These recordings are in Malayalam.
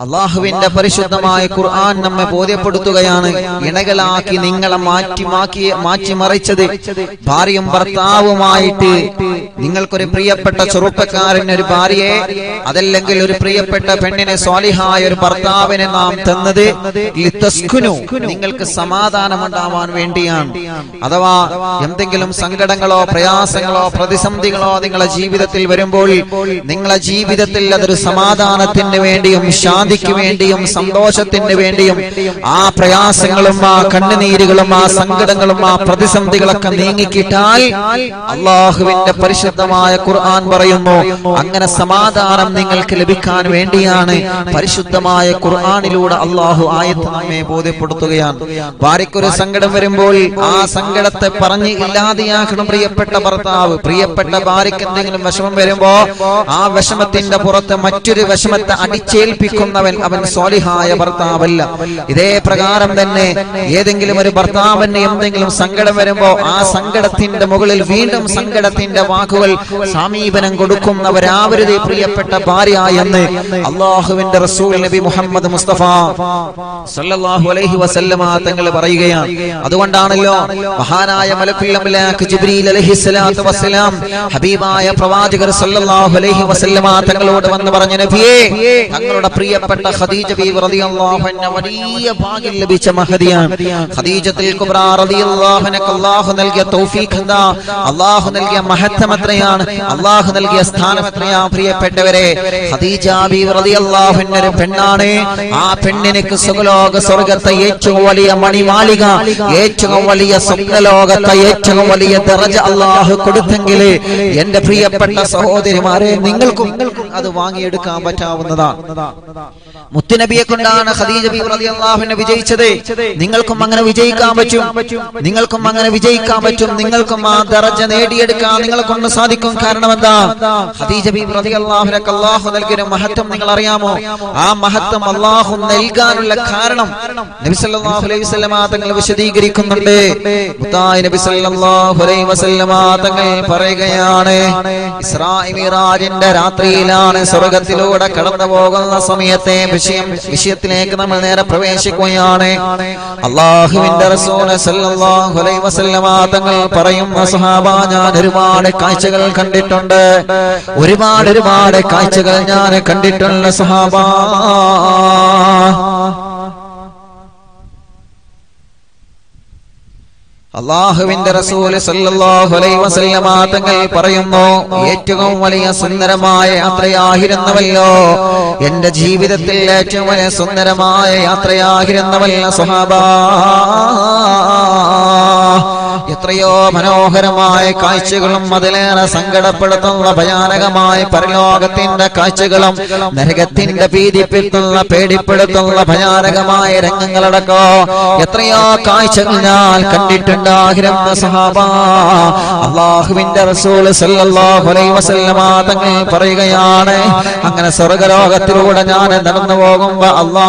അള്ളാഹുവിന്റെ പരിശുദ്ധമായ ഖുർആൻ നമ്മെ ബോധ്യപ്പെടുത്തുകയാണ് ഇണകളാക്കി നിങ്ങളെ മാറ്റി മാക്കി മാറ്റിമറിച്ചത് ഭാര്യയും ഭർത്താവുമായിട്ട് നിങ്ങൾക്കൊരു പ്രിയപ്പെട്ട ചെറുപ്പക്കാരൻ ഒരു ഭാര്യയെ അതല്ലെങ്കിൽ ഒരു പ്രിയപ്പെട്ട പെണ്ണിനെ സ്വാലിഹായ ഒരു ഭർത്താവിനെ നാം തന്നത് ലിതസ്കുനു, നിങ്ങൾക്ക് സമാധാനമുണ്ടാവാൻ വേണ്ടിയാണ് അഥവാ എന്തെങ്കിലും സങ്കടങ്ങളോ പ്രയാസങ്ങളോ പ്രതിസന്ധികളോ നിങ്ങളെ ജീവിതത്തിൽ വരുമ്പോൾ നിങ്ങളെ ജീവിതത്തിൽ അതൊരു സമാധാനത്തിന് വേണ്ടിയും ശാന്തിക്ക് വേണ്ടിയും സന്തോഷത്തിന് വേണ്ടിയും ആ പ്രയാസങ്ങളും ആ കണ്ണുനീരുകളും ആ സങ്കടങ്ങളും ആ പ്രതിസന്ധികളൊക്കെ നീങ്ങിക്കിട്ടാൽ അള്ളാഹുവിന്റെ പരിശുദ്ധമായ ഖുർആൻ പറയുന്നു അങ്ങനെ സമാധാനം നിങ്ങൾക്ക് ലഭിക്കാൻ വേണ്ടിയാണ് പരിശുദ്ധമായ ഖുർആനിലൂടെ അള്ളാഹു ആയത്ത് നമ്മെ ബോധ്യപ്പെടുത്തുകയാണ് ഭാര്യയ്ക്കൊരു സങ്കടം വരുമ്പോൾ ആ സങ്കടത്തെ പറഞ്ഞ് ഇല്ലാതെയാക്കണം പ്രിയപ്പെട്ട ഭർത്താവ് പ്രിയപ്പെട്ട ഭാര്യയ്ക്ക് എന്തെങ്കിലും വിഷമം വരുമ്പോ ആ വിഷമത്തിന്റെ പുറത്ത് മറ്റൊരു വിഷമത്തെ അടിച്ചേൽപ്പിക്കുന്നവൻ അവൻ സ്വാലിഹായ ഭർത്താവല്ല ഇതേ പ്രകാരം തന്നെ ഏതെങ്കിലും ഒരു ഭർത്താവിന് എന്തെങ്കിലും സങ്കടം വരുമ്പോ ആ സങ്കടത്തിന്റെ മുകളിൽ വീണ്ടും സങ്കടത്തിന്റെ വാക്കുകൾ സമീപനം കൊടുക്കുന്നവരാവരുത് പ്രിയപ്പെട്ട ഭാര്യ എന്ന് അള്ളാഹുവിന്റെ റസൂൽ നബി മുഹമ്മദ് മുസ്തഫ സല്ലല്ലാഹു അലൈഹി വസല്ലമ തങ്ങൾ പറയുകയാണ് അതുകൊണ്ടാണല്ലോ മഹാനായ മലക്കുൽ അംലാക്ക് ജിബ്രീൽ അലൈഹിസ്സലാത്തു വസ്സലാം ഹബീബായ പ്രവാചകർ സല്ലല്ലാഹു അലൈഹി വസല്ലമ തങ്ങളോട് വന്ന് പറഞ്ഞ നബിയേ തങ്ങളുടെ പ്രിയപ്പെട്ട ഖദീജ ബീവി റളിയല്ലാഹു അൻഹ വലിയ ഭാഗ്യം ലഭിച്ച മഹദിയാണ് ഖദീജത്തുൽ കുബ്ര റളിയല്ലാഹു അൻഹ അല്ലാഹു നൽകിയ തൗഫീഖ് എന്താ അല്ലാഹു നൽകിയ മഹത്വം എത്രയാണ് അല്ലാഹു നൽകിയ സ്ഥാനം എത്രയാണ് പ്രിയപ്പെട്ടവരെ ഖദീജ ബീവി റളിയല്ലാഹു അൻഹ ഒരു പെണ്ണാണ് ആ പെണ്ണിനക്ക് സുഖലോക സ്വർഗത്തെ ഏറ്റവും വലിയ മണിമാളിക ഏറ്റവും വലിയ സ്വപ്നലോകത്തെ ഏറ്റവും വലിയ ദറജ അള്ളാഹു കൊടുത്തെങ്കിൽ എന്റെ പ്രിയപ്പെട്ട സഹോദരിമാരെ നിങ്ങൾക്കും അത് വാങ്ങിയെടുക്കാൻ പറ്റാവുന്നതാണ് മുത്തുനബിയെ കൊണ്ടാണ് ഖദീജ ബി റളിയല്ലാഹുവിനെ വിജയിച്ചത് നിങ്ങൾക്കും അങ്ങനെ വിജയിക്കാൻ പറ്റും നിങ്ങൾക്കും അങ്ങനെ വിജയിക്കാൻ പറ്റും നിങ്ങൾക്കും ആ ദറജ നേടിയെടുക്കാൻ നിങ്ങളെ കൊണ്ട് സാധിക്കും കാരണം എന്താ ഖദീജ ബി റളിയല്ലാഹുവിനക്ക് അള്ളാഹു നൽകിയ ഒരു മഹത്വം നിങ്ങൾ അറിയാമോ ആ മഹത്വം അള്ളാഹു നൽകാനുള്ള കാരണം നബി സല്ലല്ലാഹു അലൈഹി വസല്ലമ തങ്ങൾ വിശദീകരിക്കുന്നുണ്ട് മുത്തായ നബി സല്ലല്ലാഹു അലൈഹി വസല്ലമ തങ്ങൾ പറയുകയാണ് ഇസ്രാ മിറാജിന്റെ രാത്രിയിലാണ് സ്വർഗത്തിലൂടെ കടന്നു പോകുന്ന സമയത്തെ വിഷയം വിഷയത്തിലേക്ക് നമ്മൾ നേരെ പ്രവേശിക്കുകയാണ് അള്ളാഹുവിന്റെ റസൂല് സല്ലല്ലാഹു അലൈഹി വസല്ലമ തങ്ങൾ പറയുന്ന സഹാബ ഞാൻ ഒരുപാട് കാഴ്ചകൾ കണ്ടിട്ടുണ്ട് ഒരുപാട് ഒരുപാട് കാഴ്ചകൾ ഞാൻ കണ്ടിട്ടുള്ള സഹാബ അള്ളാഹുവിന്റെ റസൂല് സല്ലല്ലാഹു അലൈഹി വസല്ലമ തങ്ങൾ പറയുന്നു ഏറ്റവും വലിയ സുന്ദരമായ യാത്രയായിരുന്നവല്ലോ എന്റെ ജീവിതത്തിൽ ഏറ്റവും വലിയ സുന്ദരമായ യാത്രയായിരുന്നവല്ല സുഹാബാ എത്രയോ മനോഹരമായ കാഴ്ചകളും അതിലേറെ സങ്കടപ്പെടുത്തുന്ന ഭയാനകമായ പരലോകത്തിന്റെ കാഴ്ചകളും നരകത്തിന്റെ പീഡിപ്പിത്തുന്ന പേടിപ്പെടുത്തുന്ന ഭയാനകമായ രംഗങ്ങളടക്കോ എത്രയോ കാഴ്ചകൾ ഞാൻ കണ്ടിട്ടുണ്ടാകിരുന്ന സഹാബ അള്ളാഹുവിന്റെ റസൂൽ സല്ലല്ലാഹു അലൈഹി വസല്ലമ തങ്ങൾ പറയുകയാണ് അങ്ങനെ സ്വർഗലോകത്തിലൂടെ ഞാൻ നടന്നു പോകുമ്പോ അല്ലാ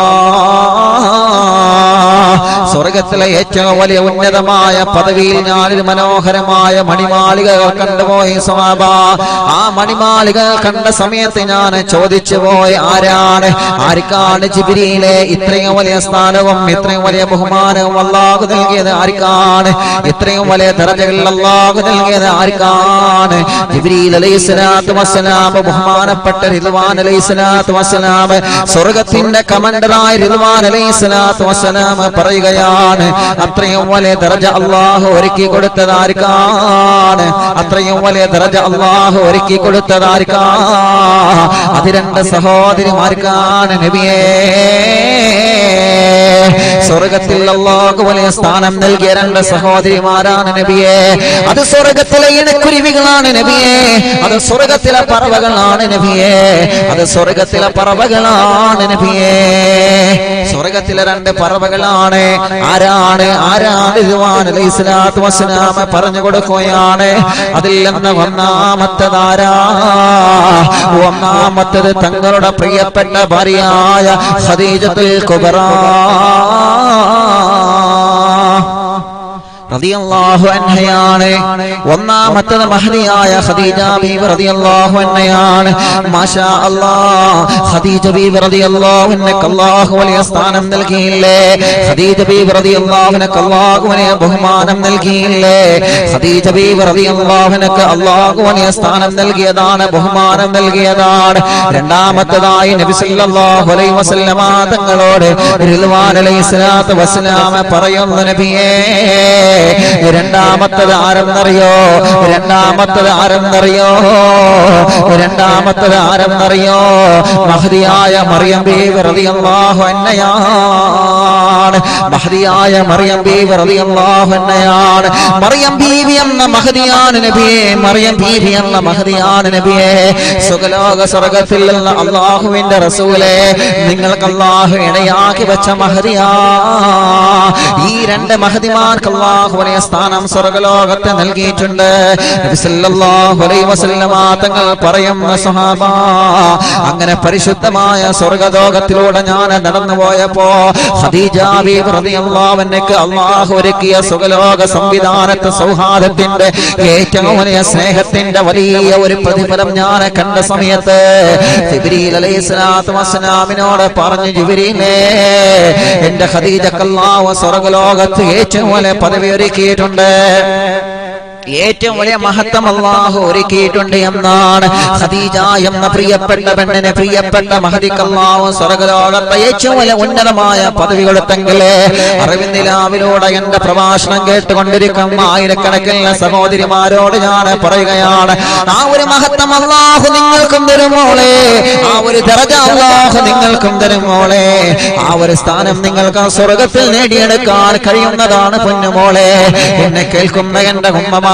സ്വർഗത്തിലെ ഏറ്റവും വലിയ ഉന്നതമായ പദവിയിൽ ഞാനൊരു മനോഹരമായ മണിമാളികകൾ കണ്ടുപോയി സമാബ ആ മണിമാളികൾ കണ്ട സമയത്ത് ഞാൻ ചോദിച്ചു പോയി ആരാണ് ആർക്കാണ് ജിബിരിയിലെ ഇത്രയും വലിയ സ്ഥാനവും ഇത്രയും വലിയ ബഹുമാനവും അള്ളാഹു നൽകിയത് ആർക്കാണ് ഇത്രയും വലിയ ദറജകൾ അള്ളാഹു നൽകിയത് ആർക്കാണ് ജിബ്രീൽ അലൈഹി സ്വലാത്തു വസ്സലാം ബഹുമാനപ്പെട്ട റിദ്വാൻ അലൈഹി സ്വലാത്തു വസ്സലാം സ്വർഗത്തിന്റെ കമൻഡറായ റിദ്വാൻ അലൈഹി സ്വലാത്തു വസ്സലാം പറയുകയാണ് അത്രയും വലിയ ദറജ അള്ളാഹു ഒരുക്കി കൊടുത്തത് ആർക്കാണ് അത്രയും വലിയ ദറജ അള്ളാഹു ഒരുക്കി കൊടുത്തത് ആർക്കാ അത് രണ്ട് സഹോദരിമാർക്കാണ് നബിയേ സ്വർഗത്തിൽ അള്ളാഹു വലിയ സ്ഥാനം നൽകിയ രണ്ട് സഹോദരിമാരാണ് നബിയെ അത് സ്വർഗത്തിലെ ഇണക്കുരുവികളാണ് നബിയെ അത് സ്വർഗത്തിലെ പറവകളാണ് നബിയെ അത് സ്വർഗത്തിലെ പറവകളാണ് നബിയെ സ്വർഗത്തിലെ രണ്ട് പറവകളാണ് ആരാണ് ആരാണ് ഇതുവാൻ അലൈഹി സ്വലാത്തു വസ്സലാം പറഞ്ഞു കൊടുക്കുകയാണ് അതിൽ നിന്ന് ഒന്നാമത്തതാരാ ഒന്നാമത്തത് തങ്ങളുടെ പ്രിയപ്പെട്ട ഭാര്യയായ ഖദീജത്തുൽ കുബറ റളിയല്ലാഹു അൻഹയാണ് ഒന്നാമത്തത് മഹദിയായ ഖദീജ ബീവി റളിയല്ലാഹു അൻഹയാണ് മാഷാ അല്ലാഹ് ഖദീജ ബീവി റളിയല്ലാഹു അൻഹക്ക് അല്ലാഹു വലിയ സ്ഥാനം നൽകിയില്ലേ ഖദീജ ബീവി റളിയല്ലാഹു അൻഹക്ക് അല്ലാഹു വലിയ ബഹുമാനം നൽകിയില്ലേ ഖദീജ ബീവി റളിയല്ലാഹു അൻഹക്ക് അല്ലാഹു വലിയ സ്ഥാനം നൽകിയതാണ് ബഹുമാനം നൽകിയതാണ് രണ്ടാമത്തതായി നബി സല്ലല്ലാഹു അലൈഹി വസല്ലമ തങ്ങളോട് റിദ്വാൻ അലൈഹി സ്വലാത്തു വസ്സലാമ പറയുന്നു നബിയേ രണ്ടാമത്തത് ആരെന്നറിയോ രണ്ടാമത്തത് ആരെന്നറിയോ രണ്ടാമത്തത് ആരെന്നറിയോ മഹദിയായ മറിയം ബീവി റളിയല്ലാഹു അന്നയാണ് മഹദിയായ മറിയം ബീവി റളിയല്ലാഹു അന്നയാണ് മറിയം ബീവി എന്ന മഹദിയാണ് നബിയെ മറിയം ബീവി എന്ന മഹദിയാണ് നബിയെ സുഖലോക സ്വർഗത്തിൽ നിന്ന് അള്ളാഹുവിന്റെ റസൂലെ നിങ്ങൾക്ക് അള്ളാഹു ഇണയാക്കി വെച്ച മഹദിയാ ഈ രണ്ട് മഹദിമാർക്ക് അള്ളാഹു വലിയ സ്ഥാനം സ്വർഗലോകത്തെ നൽകിയിട്ടുണ്ട് നബി സല്ലല്ലാഹു അലൈഹി വസല്ലമ തങ്ങൾ പറയുന്ന സ്വഹാബ അങ്ങനെ പരിശുദ്ധമായ സ്വർഗലോകത്തിലൂടെ ഞാൻ നടന്നു പോയപ്പോ ഖദീജ ബീവി റളിയല്ലാഹു അൻഹയ്ക്ക് അള്ളാഹു ഒരുക്കിയ സുഖലോക സംവിധാനത്തെ സൗഹാർദ്ദത്തിന്റെ ഏറ്റവും വലിയ സ്നേഹത്തിന്റെ വലിയ ഒരു പ്രതിഫലം ഞാൻ കണ്ട സമയത്ത് ജിബ്രീൽ അലൈഹി സ്വലാത്തു വസ്സലാമിനോട് പറഞ്ഞു ജിബ്രീലേ എന്റെ ഖദീജക്കല്ലാഹു സ്വർഗലോകത്ത് ഏറ്റവും വലിയ പദവി ഒരുക്കിയിട്ടുണ്ട് ഏറ്റവും വലിയ മഹത്വം അള്ളാഹു ഒരുക്കിയിട്ടുണ്ട് എന്നാണ് ഖദീജ എന്ന പ്രിയപ്പെട്ട പെണ്ണിനെ പ്രിയപ്പെട്ട മഹദിക്കല്ലാഹു സ്വർഗലോകത്തെ ഏറ്റവും വലിയ ഉന്നതമായ പദവി കൊടുത്തെങ്കിലേ അറിവിന്ദിലാവിലൂടെ എന്റെ പ്രഭാഷണം കേട്ടുകൊണ്ടിരിക്കുന്ന ആയിരക്കണക്കിന് സഹോദരിമാരോട് ഞാൻ പറയുകയാണ് ആ ഒരു മഹത്വം അള്ളാഹു നിങ്ങൾക്കും തരുമോളെ ആ ഒരു ദറജ അള്ളാഹു നിങ്ങൾക്കും തരുമോളെ ആ ഒരു സ്ഥാനം നിങ്ങൾക്ക് സ്വർഗത്തിൽ നേടിയെടുക്കാൻ കഴിയുന്നതാണ് പൊന്നുമോളെ എന്നെ കേൾക്കുന്ന എന്റെ ഉമ്മമാരെ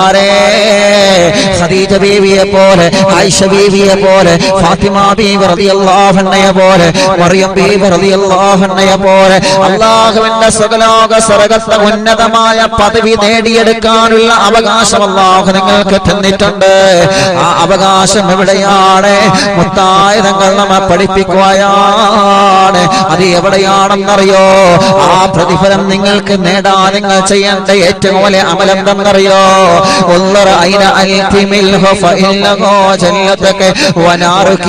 ഖദീജ ബീവിയെ പോലെ ആയിഷ ബീവിയെ പോലെ ഫാത്തിമ ബീവി റളിയല്ലാഹു അൻഹയെ പോലെ മറിയം ബീവി റളിയല്ലാഹു അൻഹയെ പോലെ അള്ളാഹുവിന്റെ സ്വകലോക സ്വർഗത്തെ ഉന്നതമായ പദവി നേടിയെടുക്കാനുള്ള അവകാശം അള്ളാഹു നിങ്ങൾക്ക് തന്നിട്ടുണ്ട് ആ അവകാശം എവിടെയാണ് മുത്തായ തങ്ങൾ നമ്മെ പഠിപ്പിക്കുകയാണ് അത് എവിടെയാണെന്നറിയോ ആ പ്രതിഫലം നിങ്ങൾക്ക് നേടാൻ നിങ്ങൾ ചെയ്യേണ്ട ഏറ്റവും വലിയ അമലെന്തെന്നറിയോ انظر أين أنت منه فإنه جنتك ونارك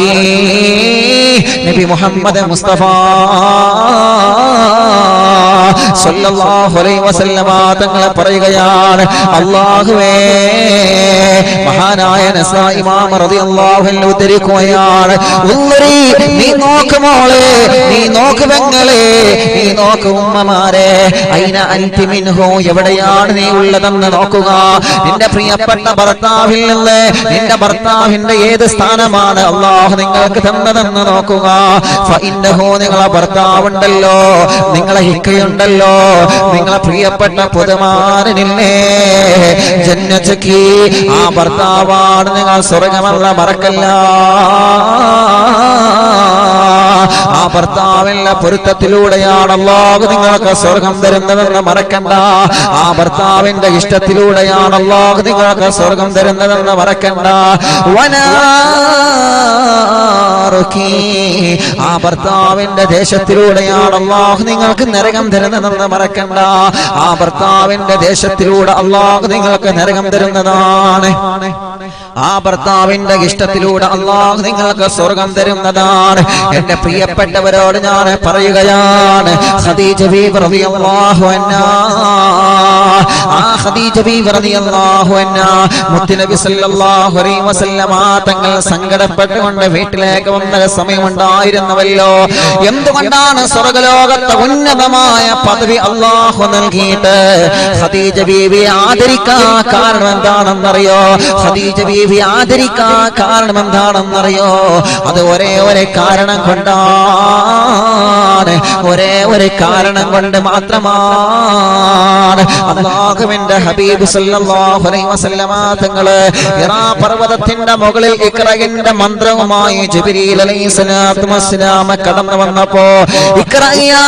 നബി മുഹമ്മദ് മുസ്തഫ സല്ലല്ലാഹു അലൈഹി വസല്ലമ തങ്ങളെ പറയുകയാണ് അല്ലാഹുവേ മഹാനായ നസാ ഇമാം റളിയല്ലാഹു അൻഹു ഉദ്ധരിക്കുകയാണ് ഉള്ളരി നീ നോക്ക് മോളെ നീ നോക്ക് പെങ്ങളെ നീ നോക്ക് ഉമ്മമാരെ അയിന അൻതി മിൻഹു എവിടെയാണ് നീ ഉള്ളതെന്ന് നോക്കുക നിന്റെ പ്രിയപ്പെട്ട ഭർത്താവിൽ നിന്ന് നിന്റെ ഭർത്താവിന്റെ ഏത് സ്ഥാനമാണ് അള്ളാഹു നിങ്ങൾക്ക് തന്നതെന്ന് നോക്കുക ഫഇന്നഹു നിങ്ങളെ ഭർത്താവുണ്ടല്ലോ നിങ്ങളെ ഹിക്കയുണ്ടല്ലോ നിങ്ങളെ പ്രിയപ്പെട്ട പുതുമാരനില്ലേ ജന്നച്ചക്ക് ആ ഭർത്താവാണ് നിങ്ങൾ സ്വർഗമല്ല മറക്കല്ല ആ ഭർത്താവിന്റെ പൊരുത്തത്തിലൂടെയാണ് അള്ളാഹു നിങ്ങൾക്ക് സ്വർഗം തരുന്നതെന്ന് മറക്കണ്ട ആ ഭർത്താവിന്റെ ഇഷ്ടത്തിലൂടെയാണ് അള്ളാഹു നിങ്ങൾക്ക് സ്വർഗം തരുന്നതെന്ന് മറക്കണ്ട വനാറുക്കി ആ ഭർത്താവിന്റെ ദേശത്തിലൂടെയാണ് അള്ളാഹു നിങ്ങൾക്ക് നരകം തരുന്നതെന്ന് മറക്കണ്ട ആ ഭർത്താവിന്റെ ദേശത്തിലൂടെ അള്ളാഹു നിങ്ങൾക്ക് നരകം തരുന്നതാണ് ആ ഭർത്താവിന്റെ ഇഷ്ടത്തിലൂടെ അള്ളാഹു നിങ്ങൾക്ക് സ്വർഗം തരുന്നതാണ് എന്റെ പ്രിയപ്പെട്ടവരോട് ഞാൻ പറയുകയാണ് ഖദീജ ബീബി റളിയല്ലാഹു അൻഹാ ആ ഖദീജ ബീബി റളിയല്ലാഹു അൻഹാ മുത്തുനബി സല്ലല്ലാഹു അലൈഹി വസല്ലമ തങ്ങൾ സങ്കടപ്പെട്ടുകൊണ്ട് വീട്ടിലേക്ക് വന്ന സമയമുണ്ടായിരുന്നവല്ലോ എന്തുകൊണ്ടാണ് സ്വർഗലോകത്തെ ഉന്നതമായ പദവി അള്ളാഹു നൽകിയിട്ട് ഖദീജ ബീവി ആദരിക്കാൻ കാരണം എന്താണെന്നറിയോ ഖദീജ ബീവി ആദരിക്കാൻ കാരണം എന്താണെന്നറിയോ അത് ഒരേ ഒരേ കാരണം കൊണ്ടാണ് ഒരേ ഒരു കാരണം കൊണ്ട് മാത്രമാണ് അള്ളാഹുവിന്റെ ഹബീബ് സല്ലല്ലാഹു അലൈഹി വസല്ലമ തങ്ങള് ഇറാ പർവ്വതത്തിന്റെ മുകളിൽ ഇക്റയിന്റെ മന്ത്രവുമായി ജിബ്രീൽ അലൈഹി സ്വലാത്തു വസ്സലാം കടന്നു വന്നപ്പോ ഇക്റ യാ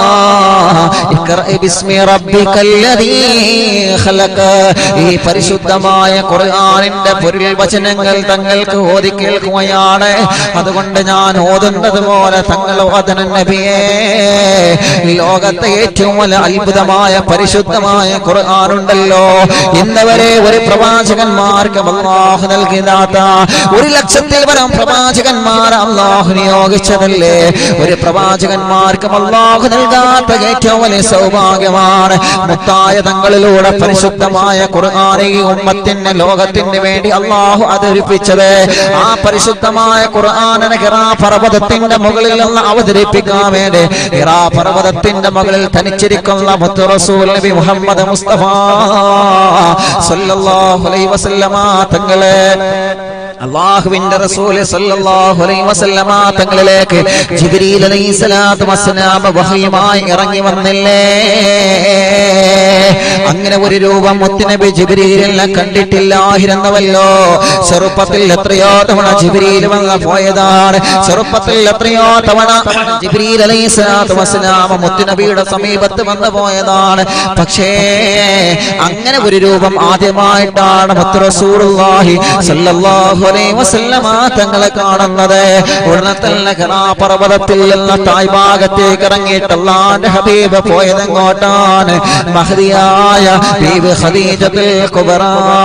റസൂലല്ലാഹ് ഇക്റ ബിസ്മി റബ്ബിക്കല്ലദീ ഖലഖ ഈ പരിശുദ്ധ പരിശുദ്ധമായ ഖുർആനിന്റെ പൊരുൾ വചനങ്ങൾ തങ്ങൾക്ക് ഓതി കേൾക്കുകയാണ് അതുകൊണ്ട് ഞാൻ ഓതുന്നത് പോലെ തങ്ങൾ ഓതന നബിയേ ലോകത്തെ ഏറ്റവും വലിയ അത്ഭുതമായ പരിശുദ്ധമായ ഖുർആനുണ്ടല്ലോ ഇന്നവരെ ഒരു പ്രവാചകന്മാർക്ക് അള്ളാഹു നൽകിയതാത്ത ഒരു ലക്ഷത്തിൽ വരം പ്രവാചകന്മാർ അള്ളാഹു നിയോഗിച്ചതല്ലേ ഒരു പ്രവാചകന്മാർക്കും അള്ളാഹു നൽകാത്ത ഏറ്റവും വലിയ സൗഭാഗ്യമാണ് മുത്തായ തങ്ങളിലൂടെ പരിശുദ്ധമായ ഖുർആാനെ ഈ ഉമ്മത്തിന് ലോകത്തിന് വേണ്ടി അള്ളാഹു അവതരിപ്പിച്ചത് ആ പരിശുദ്ധമായ ഖുർആാനിനെ ഹിറാ പർവ്വതത്തിന്റെ മുകളിൽ നിന്ന് അവതരിപ്പിക്കാൻ വേണ്ടി ഹിറാ പർവ്വതത്തിന്റെ മുകളിൽ തനിച്ചിരിക്കുന്ന മുത്തു റസൂൽ നബി മുഹമ്മദ് മുസ്തഫ സല്ലല്ലാഹു അലൈഹി വസല്ലമ തങ്ങളെ അള്ളാഹുവിന്റെ റസൂല് സല്ലല്ലാഹു അലൈഹി വസല്ലമ തങ്ങളിലേക്ക് ജിബ്രീൽ അലൈഹിസ്സലാത്തു വസ്സലാം വഹയുമായി ഇറങ്ങി വന്നില്ലേ അങ്ങനെ ഒരു രൂപം മുത്തുനബി ജിബ്രീലിനെ കണ്ടിട്ടില്ലായിരുന്നവല്ലോ ചെറുപ്പത്തിൽ എത്രയോ തവണ ജിബ്രീൽ വന്ന് പോയതാണ് ചെറുപ്പത്തിൽ എത്രയോ തവണ ജിബ്രീൽ അലൈഹിസ്സലാത്തു വസ്സലാം മുത്തുനബിയുടെ സമീപത്ത് വന്നു പോയതാണ് പക്ഷേ അങ്ങനെ ഒരു രൂപം ആദ്യമായിട്ടാണ് മുത്തു റസൂലുള്ളാഹി സല്ലല്ലാഹു അലൈഹി വസല്ലമ തങ്ങളെ കാണുന്നത് ഉടനെ തന്നെ പർവ്വതത്തിൽ നിന്ന് തായ്ഭാഗത്തേക്ക് ഇറങ്ങിയിട്ട് അള്ളാന്റെ ഹബീബ് പോയത് എങ്ങോട്ടാണ് മഹദിയായ ബീബി ഖദീജത്തുൽ കുബ്ര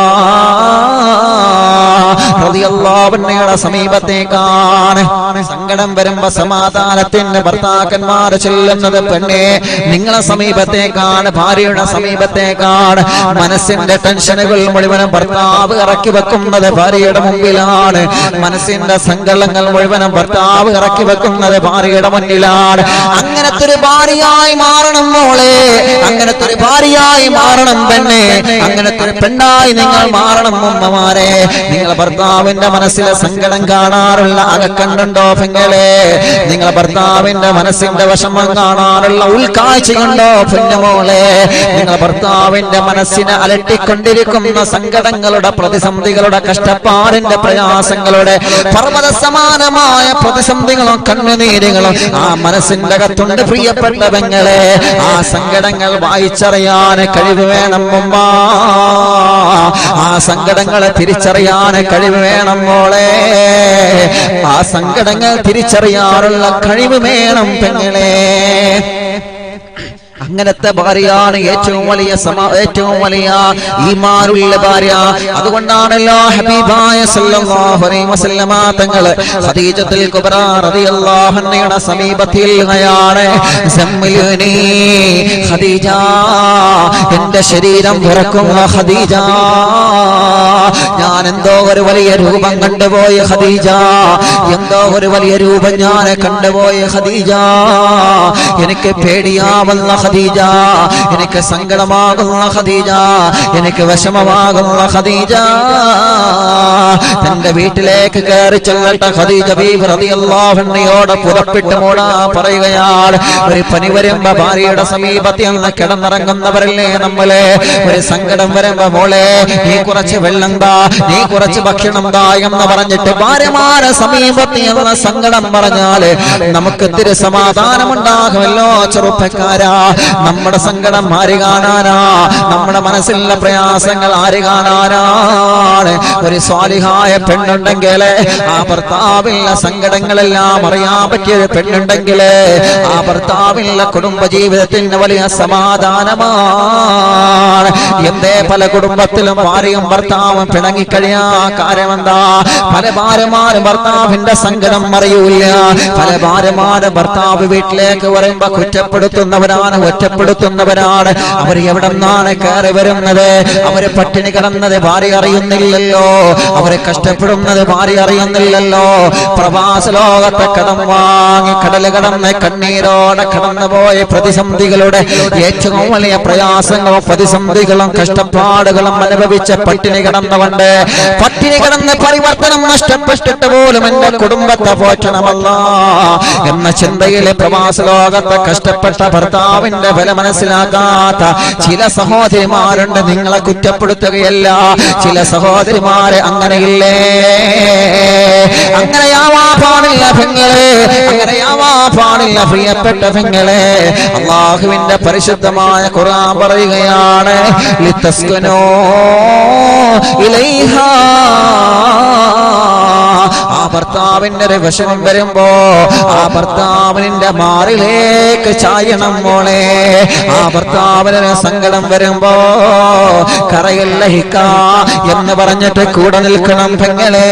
റളിയല്ലാഹുവിന്റെ സമീപത്തേക്കാണ് സങ്കടം വരുമ്പോ സമാധാനത്തിന് ഭർത്താക്കന്മാർ ചെല്ലുന്നത് പെണ്ണെ നിങ്ങളെ സമീപത്തേക്കാണ് ഭാര്യയുടെ സമീപത്തേക്കാണ് മനസ്സിന്റെ ടെൻഷനുകൾ മുഴുവനും ഭർത്താവ് ഇറക്കി വെക്കുന്നത് ഭാര്യയുടെ മുമ്പിലാണ് മനസ്സിന്റെ സങ്കടങ്ങൾ മുഴുവനും ഭർത്താവ് ഇറക്കി വെക്കുന്നത് ഭാര്യയുടെ മുന്നിലാണ് അങ്ങനത്തെ ഒരു ഭാര്യയായി മാറണം മോളെ അങ്ങനത്തെ ഒരു ഭാര്യയായി മാറണം പെണ്ണെ അങ്ങനത്തെ ഒരു പെണ്ണായി നിങ്ങൾ മാറണം ഉമ്മമാരെ നിങ്ങൾ ഭർത്താവിന്റെ മനസ്സിലെ സങ്കടം കാണാറുള്ള അകക്കണ്ണുണ്ടോ പെങ്ങളെ നിങ്ങൾ ഭർത്താവിന്റെ മനസ്സിന്റെ വിഷമം കാണാറുള്ള ഉൾക്കാഴ്ചയുണ്ടോ പെണ്ണുമോളെ നിങ്ങൾ ഭർത്താവിന്റെ മനസ്സിനെ അലട്ടിക്കൊണ്ടിരിക്കുന്ന സങ്കടങ്ങളുടെ പ്രതിസന്ധികളുടെ കഷ്ടപ്പാടിന്റെ പ്രയാസങ്ങളുടെ പർവ്വത സമാനമായ പ്രതിസന്ധികളും കണ്ണുനീരുകളും ആ മനസ്സിന്റെ അകത്തുണ്ട് പ്രിയപ്പെട്ട പെങ്ങളെ ആ സങ്കടങ്ങൾ വായിച്ചറിയാൻ കഴിവ് വേണം മുമ്പ ആ സങ്കടങ്ങളെ തിരിച്ചറിയാൻ കഴിവ് വേണം മോളെ ആ സങ്കടങ്ങൾ തിരിച്ചറിയാനുള്ള കഴിവ് വേണം പെങ്ങളെ അങ്ങനത്തെ ഭാര്യയാണ് ഏറ്റവും വലിയ സമ ഏറ്റവും വലിയ ഈമാനുള്ള ഭാര്യ അതുകൊണ്ടാണല്ലോ ഹബീബായ സല്ലല്ലാഹു അലൈഹി വസല്ലമ തങ്ങൾ ഖദീജത്തുൽ കുബ്ര റളിയല്ലാഹു അൻഹയുടെ സമീപത്തിൽയാണ് സമ്മിലുനി ഖദീജ എന്റെ ശരീരം വിറക്കുന്ന ഖദീജ ഞാൻ എന്തോ ഒരു വലിയ രൂപം കണ്ടുപോയ ഖദീജ എന്തോ ഒരു വലിയ രൂപം ഞാൻ കണ്ടുപോയ ഖദീജ എനിക്ക് പേടിയാവുന്ന ഖദീജ എനിക്ക് സങ്കടമാകുന്ന ഖദീജ എനിക്ക് വിഷമമാകുന്ന ഖദീജ തന്റെ വീട്ടിലേക്ക് കയറി ചെല്ലട്ട ഖദീജ ബീബി റളിയല്ലാഹു അൻഹയോട് പുറപ്പെട്ട് മൂടാ പറയുകയാണ് ഒരു പനി വരുമ്പോ ഭാര്യയുടെ സമീപത്തിൽ നിന്ന് കിടന്നിറങ്ങുന്നവരല്ലേ നമ്മളെ ഒരു സങ്കടം വരുമ്പോ മോളെ നീ കുറച്ച് വെള്ളം താ നീ കുറച്ച് ഭക്ഷണം താ എന്ന് പറഞ്ഞിട്ട് ഭാര്യമാരെ സമീപത്തിൽ നിന്ന് സങ്കടം പറഞ്ഞാല് നമുക്ക് ഇത്തിരി സമാധാനമുണ്ടാകുമല്ലോ ചെറുപ്പക്കാരാ നമ്മുടെ സങ്കടം ആര് കാണാനാ നമ്മുടെ മനസ്സിലുള്ള പ്രയാസങ്ങൾ ആര് കാണാനാണ് ഒരു സ്വാലിഹായ പെണ്ണുണ്ടെങ്കിൽ ആ ഭർത്താവിലുള്ള സങ്കടങ്ങളെല്ലാം അറിയാൻ പറ്റിയ ഒരു പെണ്ണുണ്ടെങ്കിൽ ആ ഭർത്താവിലുള്ള കുടുംബ ജീവിതത്തിന് വലിയ സമാധാനമാണ് എന്തേ പല കുടുംബത്തിലും ഭാര്യയും ഭർത്താവും പിണങ്ങിക്കഴിയാ കാര്യമെന്താ പല ഭാര്യമാരും ഭർത്താവിന്റെ സങ്കടം അറിയൂല പല ഭാര്യമാരും ഭർത്താവ് വീട്ടിലേക്ക് വരുമ്പോ കുറ്റപ്പെടുത്തുന്നവരാണ് ഒറ്റപ്പെടുത്തുന്നവരാണ് അവർ എവിടെ നിന്നാണ് കയറി വരുന്നത് അവര് പട്ടിണി കിടന്നത് ഭാര്യ അറിയുന്നില്ലല്ലോ അവരെ കഷ്ടപ്പെടുന്നത് ഭാര്യ അറിയുന്നില്ലല്ലോ പ്രവാസ ലോകത്തെ കടം വാങ്ങി കടല് കടന്ന് കണ്ണീരോടെ കടന്നുപോയ പ്രതിസന്ധികളുടെ ഏറ്റവും വലിയ പ്രയാസങ്ങളും പ്രതിസന്ധികളും കഷ്ടപ്പാടുകളും അനുഭവിച്ച പട്ടിണി കിടന്നുകൊണ്ട് പട്ടിണി കിടന്ന് പരിവർത്തനം നഷ്ടപ്പെട്ടിട്ട് പോലും എന്റെ കുടുംബത്തെ പോറ്റണമല്ല എന്ന ചിന്തയിലെ പ്രവാസ ലോകത്തെ കഷ്ടപ്പെട്ട ഭർത്താവിന്റെ വില മനസ്സിലാക്കാത്ത ചില സഹോദരിമാരുണ്ട് നിങ്ങളെ കുറ്റപ്പെടുത്തുകയല്ല ചില സഹോദരിമാരെ അങ്ങനെയില്ലേ അങ്ങനെയാവാ പാടില്ല പെങ്ങളെ അങ്ങനെയാവാ പാടില്ല പ്രിയപ്പെട്ട പെങ്ങളെ അള്ളാഹുവിന്റെ പരിശുദ്ധമായ ഖുർആൻ പറയുകയാണ് ലിതസ്കുനോ ഇലൈഹാ ആ ഭർത്താവിന്റെ ഒരു വിഷമം വരുമ്പോ ആ ഭർത്താവിന്റെ മാറിലേക്ക് ചായണം മോളെ ആ ഭർത്താവിന് ഒരു സങ്കടം വരുമ്പോ കറയിൽ ലഹിക്ക എന്ന് പറഞ്ഞിട്ട് കൂടെ നിൽക്കണം പെങ്ങളെ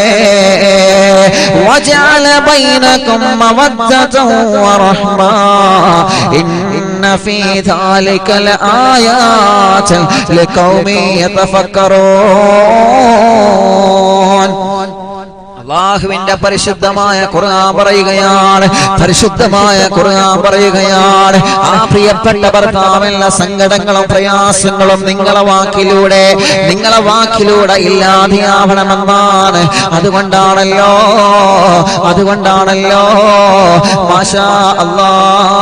وجعل بينكم مودة ورحمة إن في ذلك لآيات لقوم يتفكرون അള്ളാഹുവിന്റെ പരിശുദ്ധമായ ഖുർആൻ പറയുകയാണ് പരിശുദ്ധമായ ഖുർആൻ പറയുകയാണ് ആ പ്രിയപ്പെട്ട ഭർത്താവെല്ല സങ്കടങ്ങളും പ്രയാസങ്ങളും നിങ്ങളെ വാക്കിലൂടെ നിങ്ങളെ വാക്കിലൂടെ ഇല്ലാതെയാവണമെന്നാണ് അതുകൊണ്ടാണല്ലോ അതുകൊണ്ടാണല്ലോ മാഷാ അല്ലാ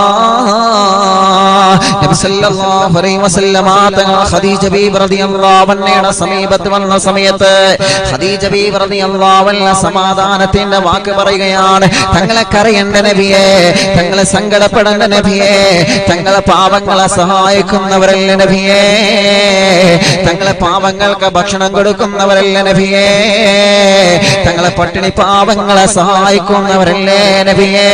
നബി സല്ലല്ലാഹു അലൈഹി വസല്ലമ തങ്ങൾ ഖദീജ ബീബി റളിയല്ലാഹു അൻഹയുടെ സമീപത്ത് വന്ന സമയത്ത് ഖദീജ ബീബി റളിയല്ലാഹു അൻഹ സമാധാനത്തിന്റെ വാക്ക് പറയുകയാണ് തങ്ങളെ കരയേണ്ട നബിയെ തങ്ങളെ സങ്കടപ്പെടേണ്ട നബിയെ തങ്ങളെ പാവങ്ങളെ സഹായിക്കുന്നവരല്ല നബിയെ തങ്ങളെ പാവങ്ങൾക്ക് ഭക്ഷണം കൊടുക്കുന്നവരല്ല നബിയെ തങ്ങളെ പട്ടിണി പാവങ്ങളെ സഹായിക്കുന്നവരല്ലേ നബിയെ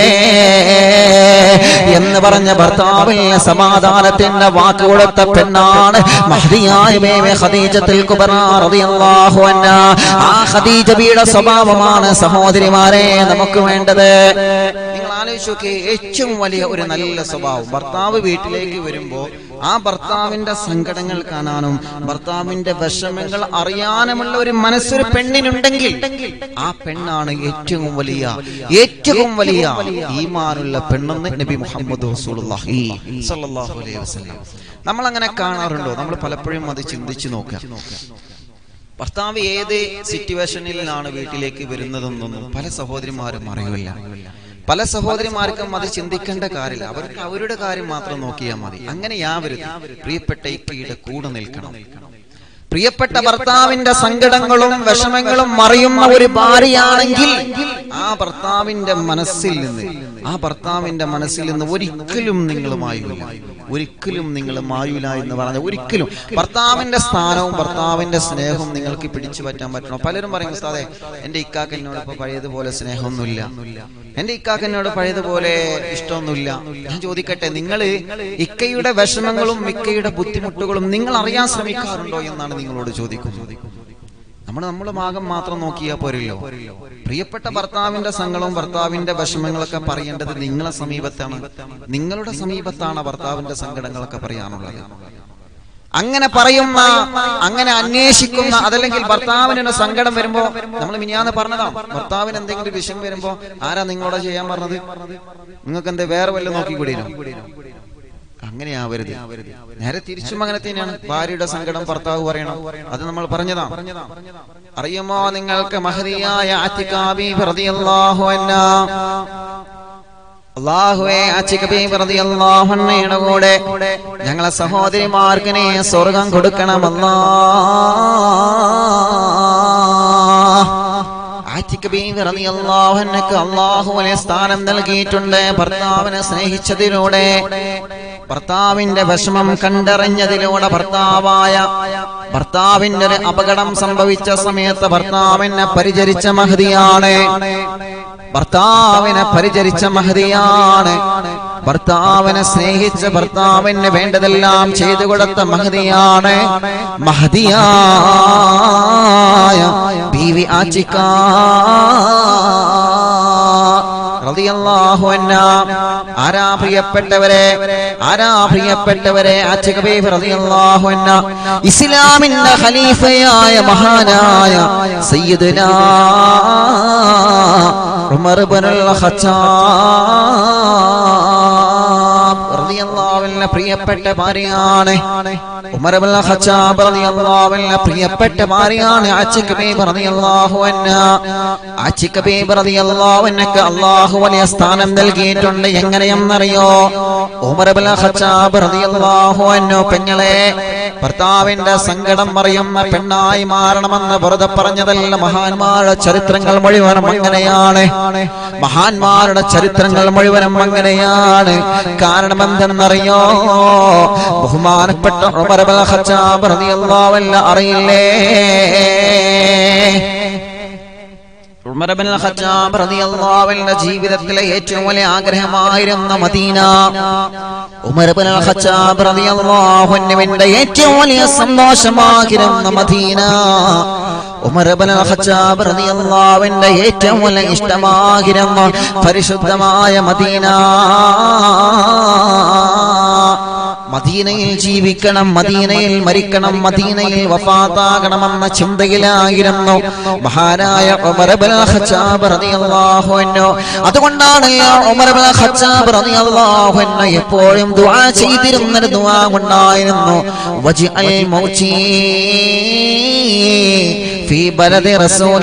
എന്ന് പറഞ്ഞ ഭർത്താവിന് സമാധാനത്തിന്റെ വാക്ക് കൊടുത്ത പെണ്ണാണ് മഹദിയായ മേമെ ഖദീജത്തുൽ കുബ്ര റളിയല്ലാഹു അൻഹ ആ ഖദീജ ബിയുടെ സ്വഭാവമാണ് സഹോദരിമാരെ നമുക്ക് വേണ്ടത് നിങ്ങൾ ആലോചിച്ച് നോക്കിയേ ഏറ്റവും വലിയ ഒരു നല്ല സ്വഭാവം ഭർത്താവ് വീട്ടിലേക്ക് വരുമ്പോ ആ ഭർത്താവിന്റെ സങ്കടങ്ങൾ കാണാനും ഭർത്താവിന്റെ വിഷമങ്ങൾ അറിയാനുമുള്ള ഒരു മനസ്സൊരു പെണ്ണിനുണ്ടെങ്കിൽ ആ പെണ്ണാണ് ഏറ്റവും വലിയ ഏറ്റവും വലിയ ഈമാനുള്ള പെണ്ണെന്ന് നബി മുഹമ്മദ് റസൂലുള്ളാഹി സ്വല്ലല്ലാഹു അലൈഹി വസല്ലം നമ്മൾ അങ്ങനെ കാണാറുണ്ടോ നമ്മൾ പലപ്പോഴും അത് ചിന്തിച്ചു നോക്കുക ഭർത്താവ് ഏത് സിറ്റുവേഷനിലാണ് വീട്ടിലേക്ക് വരുന്നതെന്നൊന്നും പല സഹോദരിമാരും അറിയില്ല പല സഹോദരിമാർക്കും അത് ചിന്തിക്കേണ്ട കാര്യമില്ല അവർക്ക് അവരുടെ കാര്യം മാത്രം നോക്കിയാൽ മതി അങ്ങനെ യാവരുത് പ്രിയപ്പെട്ട ഇക്കയുടെ കൂടെ നിൽക്കണം പ്രിയപ്പെട്ട ഭർത്താവിന്റെ സങ്കടങ്ങളും വിഷമങ്ങളും മറിയുന്ന ഒരു ഭാര്യയാണെങ്കിൽ ആ ഭർത്താവിന്റെ മനസ്സിൽ നിന്ന് ആ ഭർത്താവിന്റെ മനസ്സിൽ നിന്ന് ഒരിക്കലും നിങ്ങൾ മായൂല ഒരിക്കലും നിങ്ങൾ മായൂല എന്ന് പറഞ്ഞ ഒരിക്കലും ഭർത്താവിന്റെ സ്ഥാനവും ഭർത്താവിന്റെ സ്നേഹവും നിങ്ങൾക്ക് പിടിച്ചു പറ്റാൻ പറ്റണം പലരും പറയും ഉസ്താദെ എന്റെ ഇക്കാക്ക് എന്നോട് ഇപ്പൊ പഴയതുപോലെ സ്നേഹമൊന്നുമില്ല എന്റെ ഇക്കാക്ക് എന്നോട് പഴയതുപോലെ ഇഷ്ടമൊന്നുമില്ല ഞാൻ ചോദിക്കട്ടെ നിങ്ങൾ ഇക്കയുടെ വിഷമങ്ങളും ഇക്കയുടെ ബുദ്ധിമുട്ടുകളും നിങ്ങൾ അറിയാൻ ശ്രമിക്കാറുണ്ടോ എന്നാണ് നിങ്ങളോട് ചോദിക്കുന്നത് നമ്മൾ നമ്മുടെ ഭാഗം മാത്രം നോക്കിയാൽ പോരല്ലോ പ്രിയപ്പെട്ട ഭർത്താവിന്റെ സങ്കടവും ഭർത്താവിന്റെ വിഷമങ്ങളൊക്കെ പറയേണ്ടത് നിങ്ങളെ സമീപത്താണ് നിങ്ങളുടെ സമീപത്താണ് ഭർത്താവിന്റെ സങ്കടങ്ങളൊക്കെ പറയാനുള്ളത് അങ്ങനെ പറയുന്ന അങ്ങനെ അന്വേഷിക്കുന്ന അതല്ലെങ്കിൽ ഭർത്താവിന് ഒരു സങ്കടം വരുമ്പോ നമ്മൾ മിനിയാന്ന് പറഞ്ഞതാണ് ഭർത്താവിന് എന്തെങ്കിലും ഒരു വിഷയം വരുമ്പോ ആരാ നിങ്ങളോട് ചെയ്യാൻ പറഞ്ഞത് നിങ്ങൾക്ക് എന്താ വേറെ വല്ലതും നോക്കിക്കൂടിയോ അങ്ങനെ ആവരുത് നേരെ തിരിച്ചും അങ്ങനെ തന്നെയാണ് ഭാര്യയുടെ സങ്കടം ഭർത്താവ് പറയണം അത് നമ്മൾ പറഞ്ഞതാ അറിയുമോ നിങ്ങൾക്ക് മഹതിയായ ആറ്റിക്കാബി റളിയല്ലാഹു അൻഹ അള്ളാഹുവേ അച്ചിക്കബിയുടെ കൂടെ ഞങ്ങളെ സഹോദരിമാർക്ക് നീ സ്വർഗം കൊടുക്കണമല്ലാ അള്ളാഹുവിനെ സ്ഥാനം നൽകിയിട്ടുണ്ട് ഭർത്താവിനെ സ്നേഹിച്ചതിലൂടെ ഭർത്താവിന്റെ വിഷമം കണ്ടറിഞ്ഞതിലൂടെ ഭർത്താവായ ഭർത്താവിന്റെ ഒരു അപകടം സംഭവിച്ച സമയത്ത് ഭർത്താവിനെ പരിചരിച്ച മഹതിയാണ് ഭർത്താവിനെ പരിചരിച്ച മഹതിയാണ് ഭർത്താവിനെ സ്നേഹിച്ച ഭർത്താവിന് വേണ്ടതെല്ലാം ചെയ്തു കൊടുത്ത മഹതിയാണ് മഹതിയായ ബീവി ആച്ചിക്ക റളിയല്ലാഹു അൻഹ ആരാ പ്രിയപ്പെട്ടവരെ ആരാ പ്രിയപ്പെട്ടവരെ ആച്ചിക ബീവി റളിയല്ലാഹു അൻഹ ഇസ്ലാമിന്റെ ഖലീഫയായ മഹാനായ സയ്യിദുനാ ഉമർ ഇബ്നുൽ ഖത്താബ് റളിയല്ലാഹുവിന്റെ പ്രിയ പ്രിയപ്പെട്ട ഭാര്യയാണ് ഉമർ ഇബ്നുൽ ഖത്താബ് റളിയല്ലാഹു അൻഹു പ്രിയപ്പെട്ട ഭാര്യയാണ് ആച്ചിക് ബീബി റളിയല്ലാഹു അൻഹ ആച്ചിക് ബീബി റളിയല്ലാഹു അൻഹക്ക് അല്ലാഹു വലിയ സ്ഥാനം നൽകിയിട്ടുണ്ട് എങ്ങനെയെന്നറിയോ ഉമർ ഇബ്നുൽ ഖത്താബ് റളിയല്ലാഹു അൻഹു പെങ്ങളെ ഭർത്താവിന്റെ സങ്കടം അറിയുന്ന പെണ്ണായി മാറണമെന്ന് വെറുതെ പറഞ്ഞതല്ല മഹാന്മാരുടെ ചരിത്രങ്ങൾ മുഴുവനും അങ്ങനെയാണ് മഹാന്മാരുടെ ചരിത്രങ്ങൾ മുഴുവനും അങ്ങനെയാണ് കാരണം എന്തെന്നറിയോ ബഹുമാനപ്പെട്ട ഉമർ ഇബ്നുൽ ഖത്താബ് റളിയല്ലാഹു അൻഹു അറിയില്ലേ ഉമർ ഇബ്നുൽ ഖത്താബ് റളിയല്ലാഹു അൻഹു ജീവിതത്തിലെ ഏറ്റവും വലിയ ആഗ്രഹമായിരുന്നു മദീന ഉമർ ഇബ്നുൽ ഖത്താബ് റളിയല്ലാഹു അൻഹുവിന്റെ ഏറ്റവും വലിയ സന്തോഷമായിരുന്നു മദീന ഉമർ ഇബ്നുൽ ഖത്താബ് റളിയല്ലാഹു അൻഹുവിന്റെ ഏറ്റവും വലിയ ഇഷ്ടമായിരുന്നു പരിശുദ്ധമായ മദീന മദീനയിൽ ജീവിക്കണം മദീനയിൽ മരിക്കണം മദീനയിൽ വഫാത്താകണമെന്ന ചിന്തയിലായിരുന്നു മഹാനായ ഉമർ ഇബ്നുൽ ഖത്താബ് റളിയല്ലാഹു അൻഹു അതുകൊണ്ടാണ് ഉമർ ഇബ്നുൽ ഖത്താബ് റളിയല്ലാഹു അൻഹു എപ്പോഴും ദുആ ചെയ്തിരുന്ന ദുആ ഉണ്ടായിരുന്നു വജ്അൽ മൗചി ഫീ ബലദി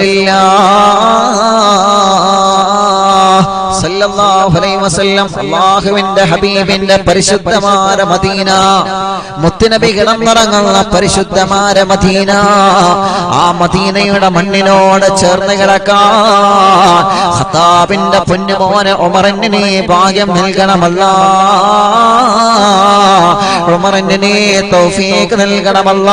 റസൂലില്ലാഹ് സല്ലല്ലാഹു അലൈഹി വസല്ലം അല്ലാഹുവിന്റെ ഹബീബിന്റെ പരിശുദ്ധമായ മദീന മുത്തുനബി കിടന്നിറങ്ങുന്ന പരിശുദ്ധമായ മദീന ആ മദീനയുടെ മണ്ണിനോട് ചേർന്ന് കിടക്കാൻ ഖത്താബിന്റെ പൊന്നുമോനെ ഉമറിന് ഭാഗ്യം നൽകണമല്ല ഉമറിന് തൗഫീഖ് നൽകണമല്ല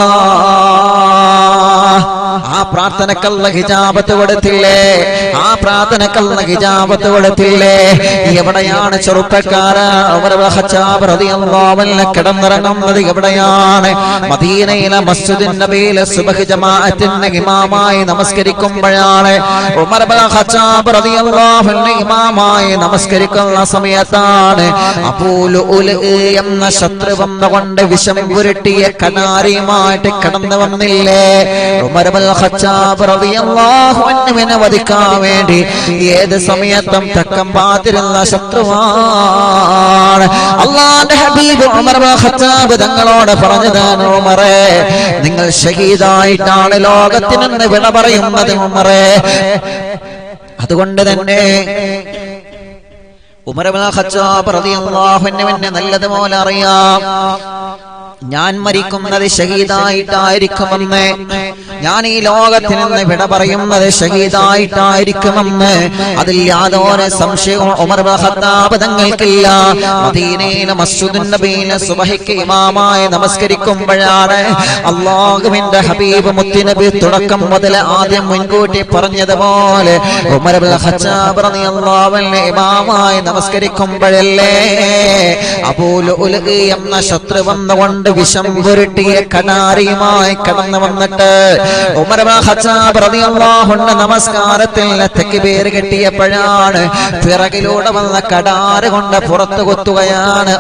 ആ പ്രാർത്ഥനക്കല്ല ഹിജാബത്ത് കൊടുത്തില്ലേ ആ പ്രാർത്ഥനക്കല്ല ഹിജാബത്ത് കൊടുത്തില്ലേ എവിടെയാണ് ചെറുപ്പക്കാര് അവർ കിടന്നിറങ്ങുന്നത് എവിടെയാണ് മദീനയിലെ മസ്ജിദിൻ നബിയിലെ സുബഹ് ജമാഅത്തിന്റെ ഇമാമായി നമസ്കരിക്കുമ്പോഴാണ് ഉമർ ഇബ്നുൽ ഖത്താബ് റളിയല്ലാഹു അൻഹു ഇമാമായി നമസ്കരിക്കുന്ന സമയത്താണ് അബൂലു എന്ന ശത്രു വന്നുകൊണ്ട് വിഷം പുരട്ടിയ കനാരിയുമായിട്ട് കടന്നു വന്നില്ലേ ഉമർ ഇബ്നുൽ ഖത്താബ് റളിയല്ലാഹു അൻഹുവിനെ വധിക്കാൻ വേണ്ടി ഏത് സമയത്തും തക്കം പാത്തിരുന്ന ശത്രുവാണ് അള്ളാന്റെ ഹബീബ് ഉമർ ഇബ്നുൽ ഖത്താബ് തങ്ങളോട് പറഞ്ഞതാണ് ഉമറേ നിങ്ങൾ ഷഹീദായിട്ടാണ് ലോകത്തിൽ നിന്ന് വിട പറയുന്നത് ഉമറേ അതുകൊണ്ട് തന്നെ ഉമർ ഇബ്നുൽ ഖത്താബ് റളിയല്ലാഹു അൻഹുവിനെ നല്ലതുപോലെ അറിയാം ഞാൻ മരിക്കുന്നത് ഷഹീദായിട്ടായിരിക്കുമെന്ന് ഞാൻ ഈ ലോകത്തിൽ നിന്ന് വിട പറയുന്നത് ഷഹീദായിട്ടായിരിക്കുമെന്ന് അതിൽ യാതൊരു സംശയവും ഉമർ ഇബ്നുൽ ഖത്താബ് തങ്ങൾക്കില്ല മദീനയിലെ മസ്ജിദുൻ നബിയിലെ സുബഹിക്ക് ഇമാമായി നമസ്കരിക്കുമ്പോഴാണ് അള്ളാഹുവിന്റെ ഹബീബ് മുത്തുനബി തുടക്കം മുതൽ ആദ്യം മുൻകൂട്ടി പറഞ്ഞതുപോലെ ഉമർ ഇബ്നുൽ ഖത്താബ് റളിയല്ലാഹു അൻഹു ഇമാമായി നമസ്കരിക്കുമ്പോഴല്ലേ അബൂലു എന്ന ശത്രു വന്നുകൊണ്ട് വിഷം പുരട്ടിയ കനാരിയുമായി കടന്നു വന്നിട്ട് ഉമർ ഇബ്നുൽ ഖത്താബ് റളിയല്ലാഹു അൻഹു നമസ്കാരത്തിൽ തക്ബീർ കെട്ടിയപ്പോഴാണ് പിറകിലൂടെ വന്ന കടാറ് കൊണ്ട് പുറത്തു കുത്തുകയാണ്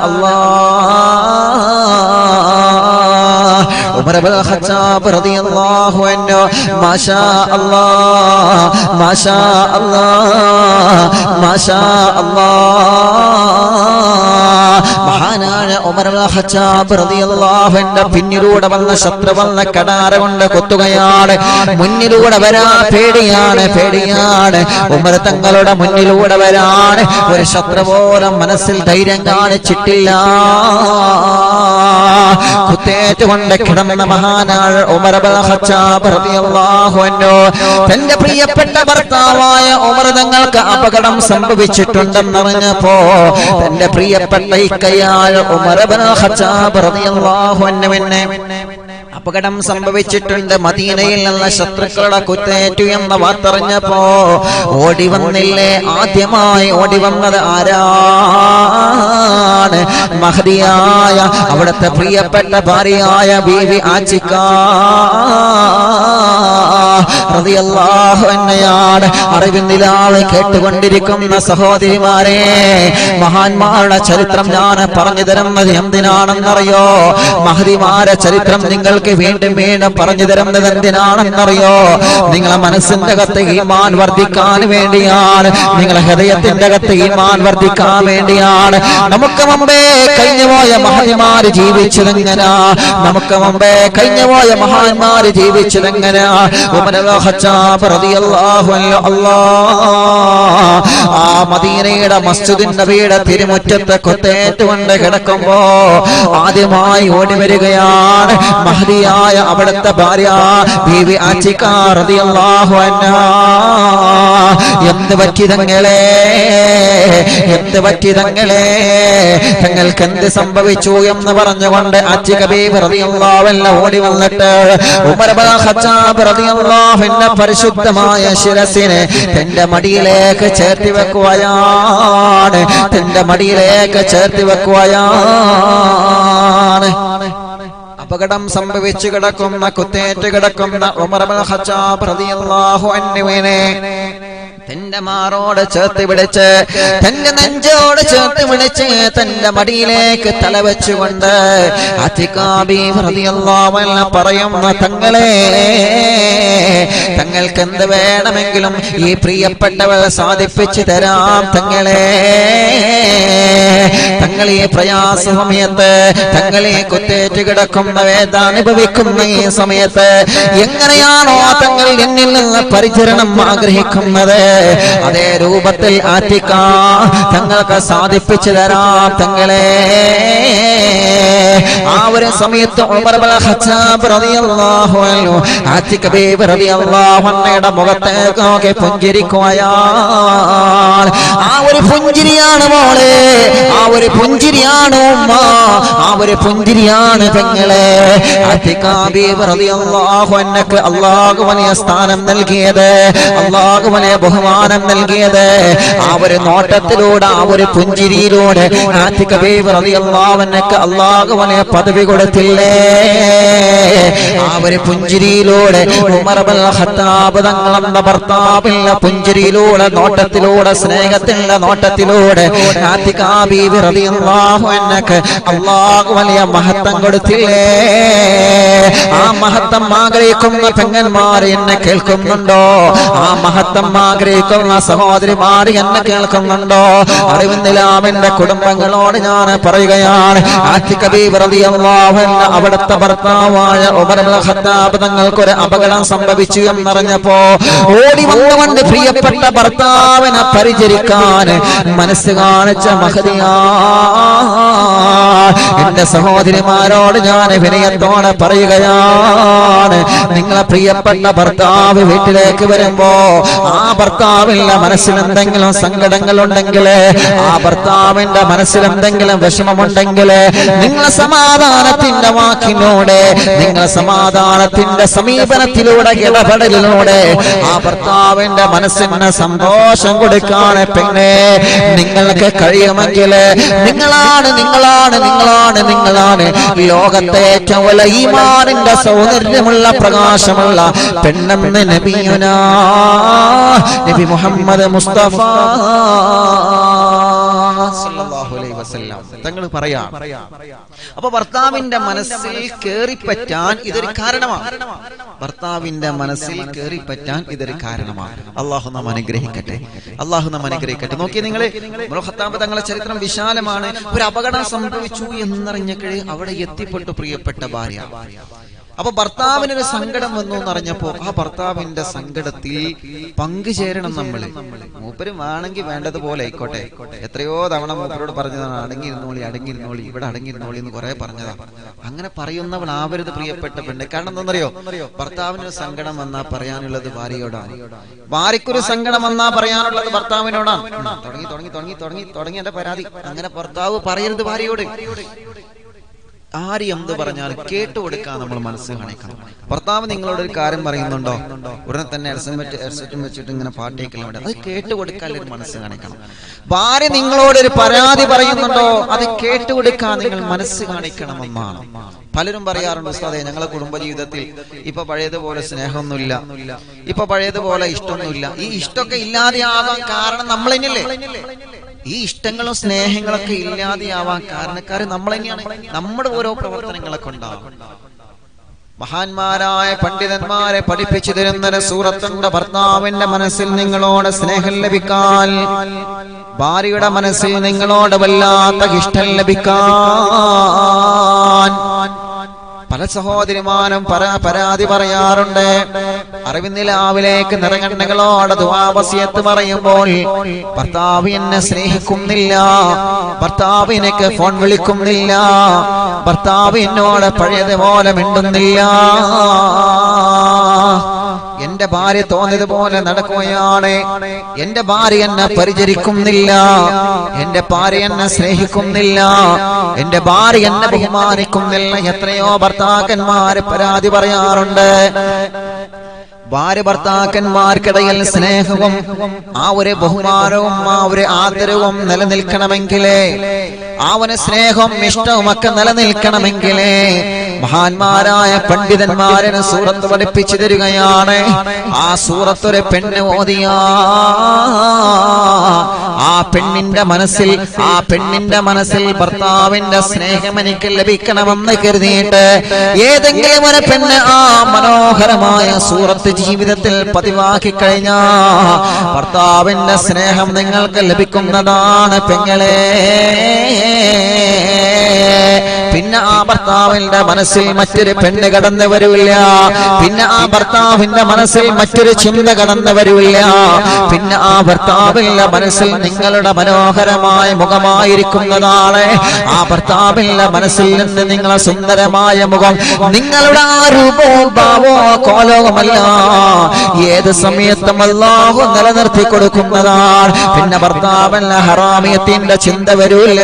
അല്ലാഹ് ഉമർ ഇബ്നുൽ ഖത്താബ് റളിയല്ലാഹു അൻഹു മാഷാ അല്ലാഹ് മാഷാ അല്ലാഹ് മാഷാ അല്ലാഹ് മഹാനായ ഉമർ ഇബ്നുൽ ഖത്താബ് റളിയല്ലാഹു അൻഹു പിന്നിലൂടെ വന്ന ശത്രു വന്ന കടാര കൊണ്ട് കൊത്തുകയാണ് മുന്നിലൂടെ വരാ പേടിയാണ് പേടിയാണ് ഉമർ തങ്ങളുടെ മുന്നിലൂടെ വരാണ് ഒരു ശത്രു പോലും മനസ്സിൽ ധൈര്യം കാണിച്ചിട്ടില്ല കുത്തേറ്റുകൊണ്ട് കിടന്ന മഹാനാൾ ഉമർ ഇബ്നുൽ ഖത്താബ് റളിയല്ലാഹു അൻഹു തന്റെ പ്രിയപ്പെട്ട ഭർത്താവായ ഉമർ തങ്ങൾക്ക് അപകടം സംഭവിച്ചിട്ടുണ്ടെന്നറിഞ്ഞപ്പോ തന്റെ പ്രിയപ്പെട്ട ഇക്കയായ ഉമർ ഇബ്നുൽ ഖത്താബ് റളിയല്ലാഹു അൻഹുവിനെ അപകടം സംഭവിച്ചിട്ടുണ്ട് മദീനയിൽ നിന്ന് ശത്രുക്കളുടെ കുത്തേറ്റു എന്ന വാർത്തറിഞ്ഞപ്പോ ഓടി വന്നില്ലേ ആദ്യമായി ഓടി വന്നത് ആരാണ് മഹദിയായ അവിടുത്തെ പ്രിയപ്പെട്ട ഭാര്യയായ ബീവി ആച്ചിക്ക റളിയല്ലാഹു അൻഹയാണ് അറിവിന്നിലാവ് കേട്ടുകൊണ്ടിരിക്കുന്ന സഹോദരിമാരെ മഹാന്മാരുടെ ചരിത്രം ഞാൻ പറഞ്ഞു തരുന്നത് എന്തിനാണെന്നറിയോ മഹദിമാരെ ചരിത്രം നിങ്ങൾ നിങ്ങൾക്ക് വീണ്ടും വീണ്ടും പറഞ്ഞു തരുന്നത് എന്തിനാണെന്നറിയോ നിങ്ങളെ മനസ്സിന്റെ അകത്ത് ഈമാൻ വർദ്ധിക്കാൻ വേണ്ടിയാണ് നിങ്ങളെ ഹൃദയത്തിന്റെ അകത്ത് ഈമാൻ വർദ്ധിക്കാൻ വേണ്ടിയാണ് നമുക്ക് മുമ്പേ കഴിഞ്ഞുപോയ മഹാന്മാര് ജീവിച്ചതെങ്ങനാ നമുക്ക് മുമ്പേ കഴിഞ്ഞുപോയ മഹാന്മാര് ജീവിച്ചതെങ്ങനാ ഉമർ ഖത്താബ് റളിയല്ലാഹു അൻഹു അല്ലാഹ് ആ മദീനയുടെ മസ്ജിദിന്റെ നബിയുടെ തിരുമുറ്റത്ത് കൊത്തേറ്റുകൊണ്ട് കിടക്കുമ്പോ ആദ്യമായി ഓടി വരികയാണ് മഹദിയായ അവിടുത്തെ ഭാര്യ ബീവി ആച്ചിക്ക റളിയല്ലാഹു അൻഹാ എന്ത് പറ്റി തങ്ങളെ എന്ത് പറ്റി തങ്ങളെ തങ്ങൾക്ക് എന്ത് സംഭവിച്ചു എന്ന് പറഞ്ഞുകൊണ്ട് ആച്ചിക ബീവി റളിയല്ലാഹു അൻഹ ഓടി വന്നിട്ട് ഉമർ ഇബ്നു ഖത്താബ് റളിയല്ലാഹു അൻഹു പരിശുദ്ധമായ ശിരസിനെ തന്റെ മടിയിലേക്ക് ചേർത്തി വെക്കുകയാണ് തന്റെ മടിയിലേക്ക് ചേർത്തി വെക്കുകയാണ് അപകടം സംഭവിച്ചു കിടക്കുന്ന കുത്തേറ്റ് കിടക്കുന്ന ഉമർ ഇബ്നു ഖത്താബ് റളിയല്ലാഹു അൻഹുവിനെ തന്റെ മാറോട് ചേർത്ത് പിടിച്ച് തന്റെ നെഞ്ചോട് ചേർത്ത് പിടിച്ച് തന്റെ മടിയിലേക്ക് തല വെച്ചുകൊണ്ട് അത്തിക്കാബി പ്രതിയല്ലാവല്ല പറയുന്ന തങ്ങളെ തങ്ങൾക്ക് എന്ത് വേണമെങ്കിലും ഈ പ്രിയപ്പെട്ടവർ സാധിപ്പിച്ചു തരാം തങ്ങളെ തങ്ങൾ ഈ പ്രയാസ സമയത്ത് തങ്ങൾ ഈ കുത്തേറ്റ് കിടക്കുന്ന വേദ അനുഭവിക്കുന്ന ഈ സമയത്ത് എങ്ങനെയാണോ തങ്ങൾ എന്നിൽ നിന്ന് പരിചരണം ആഗ്രഹിക്കുന്നത് അതേ രൂപത്തിൽ ആറ്റിക്ക തങ്ങൾക്ക് സാധിപ്പിച്ചു തരാം തങ്ങളെ ആ ഒരു സമയത്ത് ഉമർ ഇബ്നുൽ ഖത്താബ് റളിയല്ലാഹു അൻഹു ആറ്റിക്ക ബീബി റളിയല്ലാഹു അൻഹയുടെ മുഖത്തേക്ക് നോക്കി പുഞ്ചിരിക്കുകയാണ് ആ ഒരു പുഞ്ചിരിയാണ് മോളെ ആ ഒരു പുഞ്ചിരിയാണ് ഉമ്മ ആ ഒരു പുഞ്ചിരിയാണ് പെങ്ങളെ ആറ്റിക്ക ബീബി റളിയല്ലാഹു അൻഹക്ക് അല്ലാഹു വലിയ സ്ഥാനം നൽകിയത് അല്ലാഹു വലിയ ബഹുമാനം നൽകിയത് ആ ഒരു നോട്ടത്തിലൂടെ ആ ഒരു പുഞ്ചിരിയിലൂടെ ആറ്റിക്ക ബീബി റളിയല്ലാഹു അൻഹക്ക് അല്ലാഹു വലിയ പദവി കൊടുത്തില്ലേ ആ ഒരു പുഞ്ചിരിയിലൂടെ ഉമർ ഇബ്നുൽ ഖത്താബ് തങ്ങളെന്ന ഭർത്താവിന്റെ പുഞ്ചിരിയിലൂടെ നോട്ടത്തിലൂടെ സ്നേഹത്തിന്റെ നോട്ടത്തിലൂടെ ആറ്റിക്ക ബീബി റളിയല്ലാഹു അൻഹക്ക് അല്ലാഹു വലിയ മഹത്വം കൊടുത്തില്ലേ ആ മഹത്വം ആഗ്രഹിക്കുന്ന പെങ്ങന്മാർ എന്നെ കേൾക്കുന്നുണ്ടോ ആ മഹത്വം ആഗ്രഹിക്കുന്ന സഹോദരിമാർ എന്നെ കേൾക്കുന്നുണ്ടോ അറിവുന്നിലാമിന്റെ കുടുംബങ്ങളോട് ഞാൻ പറയുകയാണ് ആറ്റിക്ക ബീബി റളിയല്ലാഹു അൻഹ അവിടുത്തെ ഭർത്താവായ ഉമർ ഇബ്നുൽ ഖത്താബ് തങ്ങൾക്കൊരു അപകടം സംഭവിച്ചു എന്നറിഞ്ഞപ്പോ ഓടി വന്നുകൊണ്ട് പ്രിയപ്പെട്ട ഭർത്താവിനെ പരിചരിക്കാൻ മനസ്സ് കാണിച്ച മഹതിയാ എന്റെ സഹോദരിമാരോട് ഞാൻ വിനയത്തോടെ പറയുകയാണ് നിങ്ങളെ പ്രിയപ്പെട്ട ഭർത്താവ് വീട്ടിലേക്ക് വരുമ്പോ ആ ഭർത്താവിന്റെ മനസ്സിൽ എന്തെങ്കിലും സങ്കടങ്ങൾ ഉണ്ടെങ്കിൽ ആ ഭർത്താവിന്റെ മനസ്സിൽ എന്തെങ്കിലും വിഷമമുണ്ടെങ്കിൽ നിങ്ങളെ സമാധാനത്തിന്റെ വാക്കിലൂടെ നിങ്ങളെ സമാധാനത്തിന്റെ സമീപനത്തിലൂടെ ഇടപെടലിലൂടെ ആ ഭർത്താവിന്റെ മനസ്സിന് സന്തോഷം കൊടുക്കാൻ പെണ്ണെ നിങ്ങൾക്ക് കഴിയുമെങ്കിൽ നിങ്ങളാണ് നിങ്ങളാണ് നിങ്ങളാണ് നിങ്ങളാണ് ലോകത്തെ ഏറ്റവും വലിയ ഈമാനിന്റെ സൗന്ദര്യമുള്ള പ്രകാശമുള്ള പെണ്ണെന്ന് നബിയുന നബി മുഹമ്മദ് മുസ്തഫ സല്ലല്ലാഹു അലൈഹി വസല്ലം തങ്ങൾ പറയാം അപ്പൊ ഭർത്താവിന്റെ മനസ്സിൽ കേറിപ്പറ്റാൻ ഇതൊരു കാരണമാണ് ഭർത്താവിന്റെ മനസ്സിൽ കേറിപ്പറ്റാൻ ഇതൊരു കാരണമാണ് അള്ളാഹു നാം അനുഗ്രഹിക്കട്ടെ അള്ളാഹു നാം അനുഗ്രഹിക്കട്ടെ നോക്കിയേ നിങ്ങള് ഖത്താബ് തങ്ങളെ ചരിത്രം വിശാലമാണ് ഒരു അപകടം സംഭവിച്ചു എന്നറിഞ്ഞപ്പോഴേ അവിടെ എത്തിപ്പെട്ടു പ്രിയപ്പെട്ട ഭാര്യ അപ്പൊ ഭർത്താവിനൊരു സങ്കടം വന്നു എന്നറിഞ്ഞപ്പോ ആ ഭർത്താവിന്റെ സങ്കടത്തിൽ പങ്കുചേരണം നമ്മള് മൂപ്പര് വേണമെങ്കിൽ വേണ്ടതുപോലെ ആയിക്കോട്ടെ എത്രയോ തവണ മൂപ്പരോട് പറഞ്ഞതാണ് അടങ്ങിയിരുന്നോളി അടങ്ങിയിരുന്നോളി ഇവിടെ അടങ്ങിയിരുന്നോളി എന്ന് കുറെ പറഞ്ഞതാ അങ്ങനെ പറയുന്നവൾ ആവരുത് പ്രിയപ്പെട്ട പെണ്ണ് കാരണം എന്താണെന്നറിയോ ഭർത്താവിനൊരു സങ്കടം വന്നാ പറയാനുള്ളത് ഭാര്യയോടാണ് ഭാര്യക്കൊരു സങ്കടം വന്നാ പറയാനുള്ളത് ഭർത്താവിനോടാണ് ഉം, തുടങ്ങി തുടങ്ങി തുടങ്ങി തുടങ്ങി തുടങ്ങി എന്റെ പരാതി അങ്ങനെ ഭർത്താവ് പറയരുത് ഭാര്യയോട് ആര് എന്ത് പറഞ്ഞാലും കേട്ടു കൊടുക്കാൻ നമ്മൾ മനസ്സ് കാണിക്കണം ഭർത്താവ് നിങ്ങളോട് ഒരു കാര്യം പറയുന്നുണ്ടോ ഉടനെ തന്നെ എഡ്സെറ്റ് എഡ്സെറ്റും വെച്ചിട്ട് ഇങ്ങനെ പാട്ടേക്കെല്ലാം വേണ്ട അത് കേട്ടു കൊടുക്കാൻ ഒരു മനസ്സ് കാണിക്കണം ഭാര്യ നിങ്ങളോട് ഒരു പരാതി പറയുന്നുണ്ടോ അത് കേട്ടു കൊടുക്കാൻ നിങ്ങൾ മനസ്സ് കാണിക്കണമെന്നാണ് പലരും പറയാറുണ്ട് ഉസ്താദെ ഞങ്ങളെ കുടുംബജീവിതത്തിൽ ഇപ്പൊ പഴയതുപോലെ സ്നേഹമൊന്നുമില്ല ഇപ്പൊ പഴയതുപോലെ ഇഷ്ടമൊന്നുമില്ല ഈ ഇഷ്ടമൊക്കെ ഇല്ലാതെയാവാൻ കാരണം നമ്മൾ തന്നെയല്ലേ ഈ ഇഷ്ടങ്ങളും സ്നേഹങ്ങളൊക്കെ ഇല്ലാതെയാവാൻ കാരണക്കാര് നമ്മൾ തന്നെയാണ് നമ്മുടെ ഓരോ പ്രവർത്തനങ്ങളൊക്കെ ഉണ്ടാവും മഹാന്മാരായ പണ്ഡിതന്മാരെ പഠിപ്പിച്ചു തരുന്ന സൂറത്തുണ്ട് ഭർത്താവിന്റെ മനസ്സിൽ നിങ്ങളോട് സ്നേഹം ലഭിക്കാൻ ഭാര്യയുടെ മനസ്സിൽ നിങ്ങളോട് വല്ലാത്ത ഇഷ്ടം ലഭിക്കാൻ പല സഹോദരിമാരും പരാ പരാതി പറയാറുണ്ട് അറിവിന്ദിലാവിലേക്ക് നിറകണ്ണകളോട് ദുവാവസ്യത്ത് പറയുമ്പോൾ ഭർത്താവ് എന്നെ സ്നേഹിക്കുന്നില്ല ഭർത്താവ് എനിക്ക് ഫോൺ വിളിക്കുന്നില്ല ഭർത്താവ് എന്നോട് പഴയതുപോലെ മിണ്ടുന്നില്ല എന്റെ ഭാര്യ തോന്നിയതുപോലെ നടക്കുകയാണ് എന്റെ ഭാര്യ എന്നെ പരിചരിക്കുന്നില്ല എന്റെ ഭാര്യ എന്നെ സ്നേഹിക്കുന്നില്ല എന്റെ ഭാര്യ എന്നെ ബഹുമാനിക്കുന്നില്ല എത്രയോ ഭർത്താക്കന്മാര് പരാതി പറയാറുണ്ട് ഭാര്യ ഭർത്താക്കന്മാർക്കിടയിൽ സ്നേഹവും ആ ഒരു ബഹുമാനവും ആ ഒരു ആദരവും നിലനിൽക്കണമെങ്കിലേ ആ ഒരു സ്നേഹവും ഇഷ്ടവും ഒക്കെ നിലനിൽക്കണമെങ്കിലേ മഹാന്മാരായ പണ്ഡിതന്മാരന് സൂറത്ത് പഠിപ്പിച്ചു തരികയാണ് ആ സൂറത്തൊരു പെണ്ണ് ഓതിയ ആ പെണ്ണിന്റെ മനസ്സിൽ ആ പെണ്ണിന്റെ മനസ്സിൽ ഭർത്താവിന്റെ സ്നേഹം എനിക്ക് ലഭിക്കണമെന്ന് കരുതിയിട്ട് ഏതെങ്കിലും ഒരു പെണ്ണ് ആ മനോഹരമായ സൂറത്ത് ജീവിതത്തിൽ പതിവാക്കി കഴിഞ്ഞാ ഭർത്താവിന്റെ സ്നേഹം നിങ്ങൾക്ക് ലഭിക്കുന്നതാണ് പെങ്ങളെ പിന്നെ ആ ഭർത്താവിന്റെ മനസ്സിൽ മറ്റൊരു പെണ്ണ് കടന്നു വരില്ല പിന്നെ ആ ഭർത്താവിന്റെ മനസ്സിൽ മറ്റൊരു ചിന്ത കടന്നു വരില്ല പിന്നെ ആ ഭർത്താവിന്റെ മനസ്സിൽ നിങ്ങളുടെ മനോഹരമായ മുഖമായിരിക്കുന്നതാണ് ആ ഭർത്താവിന്റെ മനസ്സിൽ നിന്ന് നിങ്ങളെ സുന്ദരമായ മുഖം നിങ്ങളുടെ ആ രൂപവും ഭാവോ കോലോകമല്ല ഏത് സമയത്തും അല്ലാഹു നിലനിർത്തി കൊടുക്കുന്നതാണ് പിന്നെ ഭർത്താവിന്റെ ഹറാമിയത്തിന്റെ ചിന്ത വരൂല്ല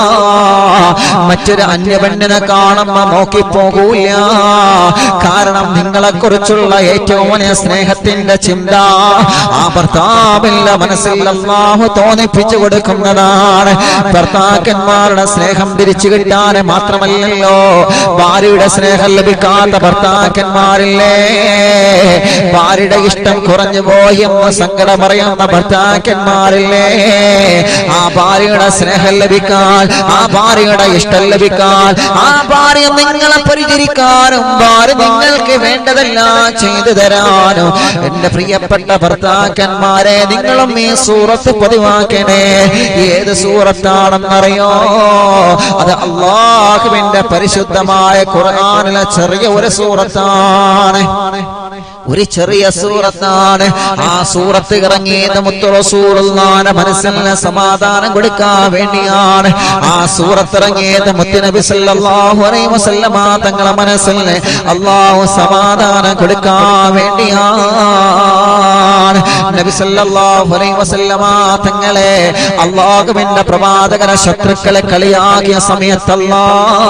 മറ്റൊരു അന്യപെണ്ണിനെ കാണുമ്പോ നോക്കിപ്പോകൂല കാരണം നിങ്ങളെ കുറിച്ചുള്ള ഏറ്റവും വലിയ സ്നേഹത്തിന്റെ ചിന്ത ആ ഭർത്താവിന്റെ മനസ്സിൽ അല്ലാഹു തോന്നിപ്പിച്ചു കൊടുക്കുന്നതാണ് ഭർത്താക്കന്മാരുടെ സ്നേഹം തിരിച്ചു കിട്ടാൻ മാത്രമല്ലല്ലോ ഭാര്യയുടെ സ്നേഹം ലഭിക്കാത്ത ഭർത്താക്കന്മാരില്ലേ ഭാര്യയുടെ ഇഷ്ടം കുറഞ്ഞു പോയി എന്ന് സങ്കടം പറയുന്ന ഭർത്താക്കന്മാരില്ലേ ആ ഭാര്യയുടെ സ്നേഹം ലഭിക്കാൻ ആ ഭാര്യയുടെ ഇഷ്ടം ലഭിക്കാൻ ആ ഭാര്യ നിങ്ങളെ പരിചരിക്കാനും ഭാര്യ നിങ്ങൾക്ക് വേണ്ടതെല്ലാം ചെയ്തു തരാനും എന്റെ പ്രിയപ്പെട്ട ഭർത്താക്കന്മാരെ നിങ്ങളും ഈ സൂറത്ത് പതിവാക്കണേ ഏത് സൂറത്താണെന്നറിയോ അത് അള്ളാഹുവിന്റെ പരിശുദ്ധമായ ഖുർആനിലെ ചെറിയ ഒരു സൂറത്താണ് ഒരു ചെറിയ സൂറത്താണ് ആ സൂറത്ത് ഇറങ്ങിയത് മുത്തുറസൂറുള്ളാന്റെ മനസ്സിന് സമാധാനം കൊടുക്കാൻ വേണ്ടിയാണ് ആ സൂറത്ത് ഇറങ്ങിയത് മുത്തുനബി സല്ലല്ലാഹു അലൈഹി വസല്ലമ തങ്ങളെ മനസ്സിന് അള്ളാഹു സമാധാനം കൊടുക്കാൻ വേണ്ടിയാണ് നബി സല്ലല്ലാഹു അലൈഹി വസല്ലമ തങ്ങളെ അള്ളാഹുവിന്റെ പ്രവാചകന ശത്രുക്കളെ കളിയാക്കിയ സമയത്തല്ലാ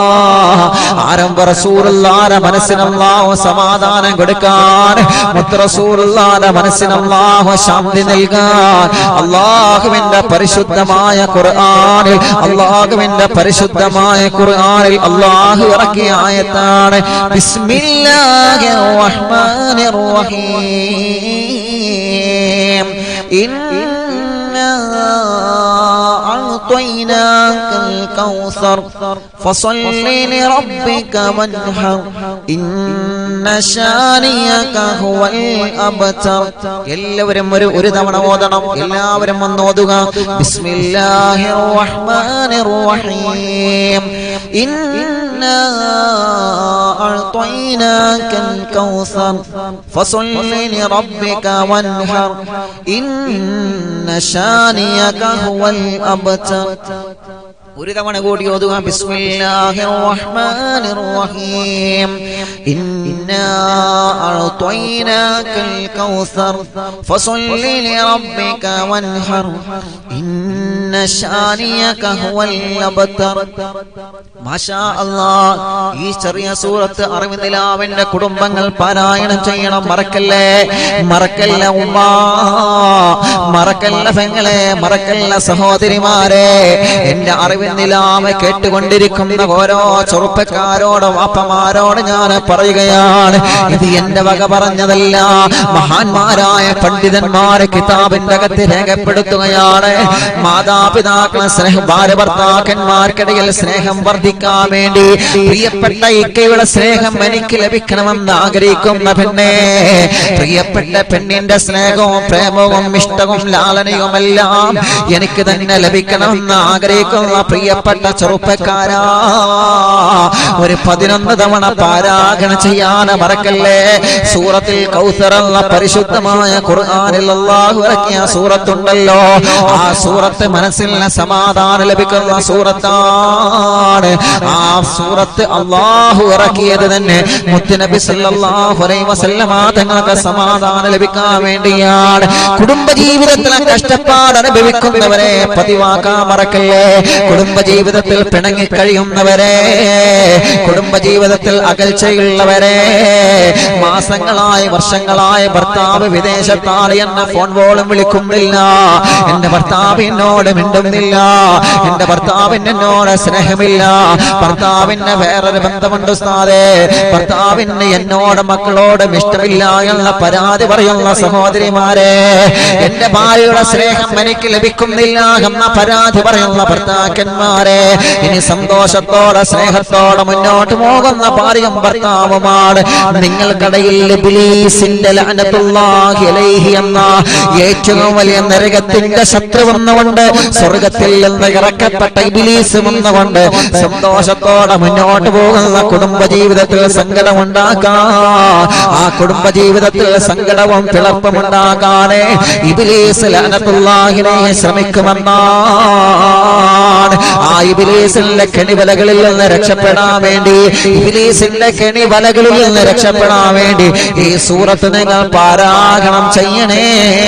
ആരംഭ റസൂലുള്ളാന്റെ മനസ്സിന് അള്ളാഹു സമാധാനം കൊടുക്കാൻ മുത്തറസൂലുള്ളാന്റെ മനസ്സിന് അള്ളാഹു ശാന്തി നൽകാൻ അള്ളാഹുവിന്റെ പരിശുദ്ധമായ ഖുർആനിൽ അള്ളാഹുവിന്റെ പരിശുദ്ധമായ ഖുർആനിൽ അള്ളാഹു ഇറക്കിയ ആയത്താണ് ബിസ്മില്ലാഹിർ റഹ്മാനിർ റഹീം ഇന്നാ أعطيناك الكوثر فصل لربك وانحر إن شانيك هو الأبتر എല്ലാവരും ഒരു ഒരു തവണ ഓതണം എല്ലാവരും ഒന്ന് ഓതുക ബിസ്മില്ലാഹിർ റഹ്മാനിർ റഹീം ഇന്നാ أعطيناك الكوثر فصل لربك وانحر إن شانيك هو الأبتر ഒരു തവണ കൂടി ഓതുക ബിസ്മില്ലാഹിർ റഹ്മാനിർ റഹീം ഇന്നാ അഅ്തൈനാകൽ കൗസർ ഫസല്ലി ലിറബ്ബിക വൻഹർ ഇന്ന ശാനിയക ഹുവൽ അബ്തർ മാഷാ അല്ലാഹ് ഈ ചെറിയ സൂറത്ത് അറിവിന്ദിലാവിന്റെ കുടുംബങ്ങൾ പാരായണം ചെയ്യണം മറക്കല്ലേ മറക്കല്ല ഉമ്മ മറക്കല്ല പെങ്ങളെ മറക്കല്ല സഹോദരിമാരെ എന്റെ അറിവിന്ദിലാവ് കേട്ടുകൊണ്ടിരിക്കുന്ന ഓരോ ചെറുപ്പക്കാരോട് വാപ്പമാരോട് ഞാൻ പറയുകയാണ് പറയുകയാണ് ഇത് എന്റെ വക പറഞ്ഞതല്ല മഹാന്മാരായ പണ്ഡിതന്മാരെ കിതാബിന്റെ അകത്ത് രേഖപ്പെടുത്തുകയാണ് മാതാപിതാക്കളെ സ്നേഹം ഭാര്യ ഭർത്താക്കന്മാർക്കിടയിൽ സ്നേഹം വർദ്ധിക്കാൻ വേണ്ടി പ്രിയപ്പെട്ട ഇക്കയുടെ സ്നേഹം എനിക്ക് ലഭിക്കണമെന്ന് ആഗ്രഹിക്കുന്ന പെണ്ണെ പ്രിയപ്പെട്ട പെണ്ണിന്റെ സ്നേഹവും പ്രേമവും ഇഷ്ടവും ലാളനയുമെല്ലാം എനിക്ക് തന്നെ ലഭിക്കണമെന്ന് ആഗ്രഹിക്കുന്ന പ്രിയപ്പെട്ട ചെറുപ്പക്കാരാ ഒരു പതിനൊന്ന് തവണ പാരാഗണ ചെയ്യാൻ മറക്കല്ലേ സൂറത്തിൽ കൗസർ എന്ന പരിശുദ്ധമായ ഖുർആനിൽ അല്ലാഹു ഇറക്കിയ സൂറത്തുണ്ടല്ലോ ആ സൂറത്ത് മനസ്സിൽ സമാധാനം ലഭിക്കുന്ന സൂറത്താണ് ആ സൂറത്ത് അള്ളാഹു ഇറക്കിയത് തന്നെ മുത്തുനബി സല്ലല്ലാഹു അലൈഹി വസല്ലമ തങ്ങൾക്ക് സമാധാനം ലഭിക്കാൻ വേണ്ടിയാണ് കുടുംബജീവിതത്തിൽ കഷ്ടപ്പാട് അനുഭവിക്കുന്നവരെ പതിവാക്കാൻ മറക്കല്ലേ കുടുംബജീവിതത്തിൽ പിണങ്ങി കഴിയുന്നവരെ കുടുംബജീവിതത്തിൽ അകൽച്ചയുള്ളവരെ മാസങ്ങളായി വർഷങ്ങളായി ഭർത്താവ് വിദേശത്താണ് എന്ന ഫോൺ പോലും വിളിക്കുന്നില്ല എന്റെ ഭർത്താവ് എന്നോട് മിണ്ടുന്നില്ല എന്റെ ഭർത്താവിന് എന്നോട് സ്നേഹമില്ല ഭർത്താവിന് വേറൊരു ബന്ധമുണ്ട് ഉസ്താദേ ഭർത്താവിന് എന്നോട് മക്കളോടും ഇഷ്ടമില്ല എന്ന പരാതി പറയുന്ന സഹോദരിമാരെ എന്റെ ഭാര്യയുടെ സ്നേഹം എനിക്ക് ലഭിക്കുന്നില്ല എന്ന പരാതി പറയുന്ന ഭർത്താക്കന്മാരെ ഇനി സന്തോഷത്തോടെ സ്നേഹത്തോടെ മുന്നോട്ട് പോകുന്ന ഭാര്യയും ഭർത്താവുമാണ് നിങ്ങൾക്കിടയിൽ ഇബ്ലീസിന്റെ ലഅനത്തുല്ലാഹി അലൈഹി എന്ന ഏറ്റവും വലിയ നരകത്തിന്റെ ശത്രു വന്നുകൊണ്ട് സ്വർഗത്തിൽ നിന്ന് ഇറക്കപ്പെട്ട ഇബിലീസ് വന്നുകൊണ്ട് സന്തോഷത്തോടെ മുന്നോട്ട് പോകുന്ന കുടുംബ ജീവിതത്തിൽ സങ്കടമുണ്ടാക്കാൻ ആ കുടുംബ ജീവിതത്തിൽ സങ്കടവും പിളർപ്പും ഉണ്ടാക്കാനേ ഇബിലീസ് ലഅനത്തുല്ലാഹിനെ ശ്രമിക്കുമെന്നാണ് ആ ഇബിലീസിന്റെ കെണിവലകളിൽ നിന്ന് രക്ഷപ്പെടാൻ വേണ്ടി ഇബിലീസിന്റെ കെണിവലകളിൽ നിന്ന് രക്ഷപ്പെടാൻ വേണ്ടി ഈ സൂറത്ത് നിങ്ങൾ പാരായണം ചെയ്യണേ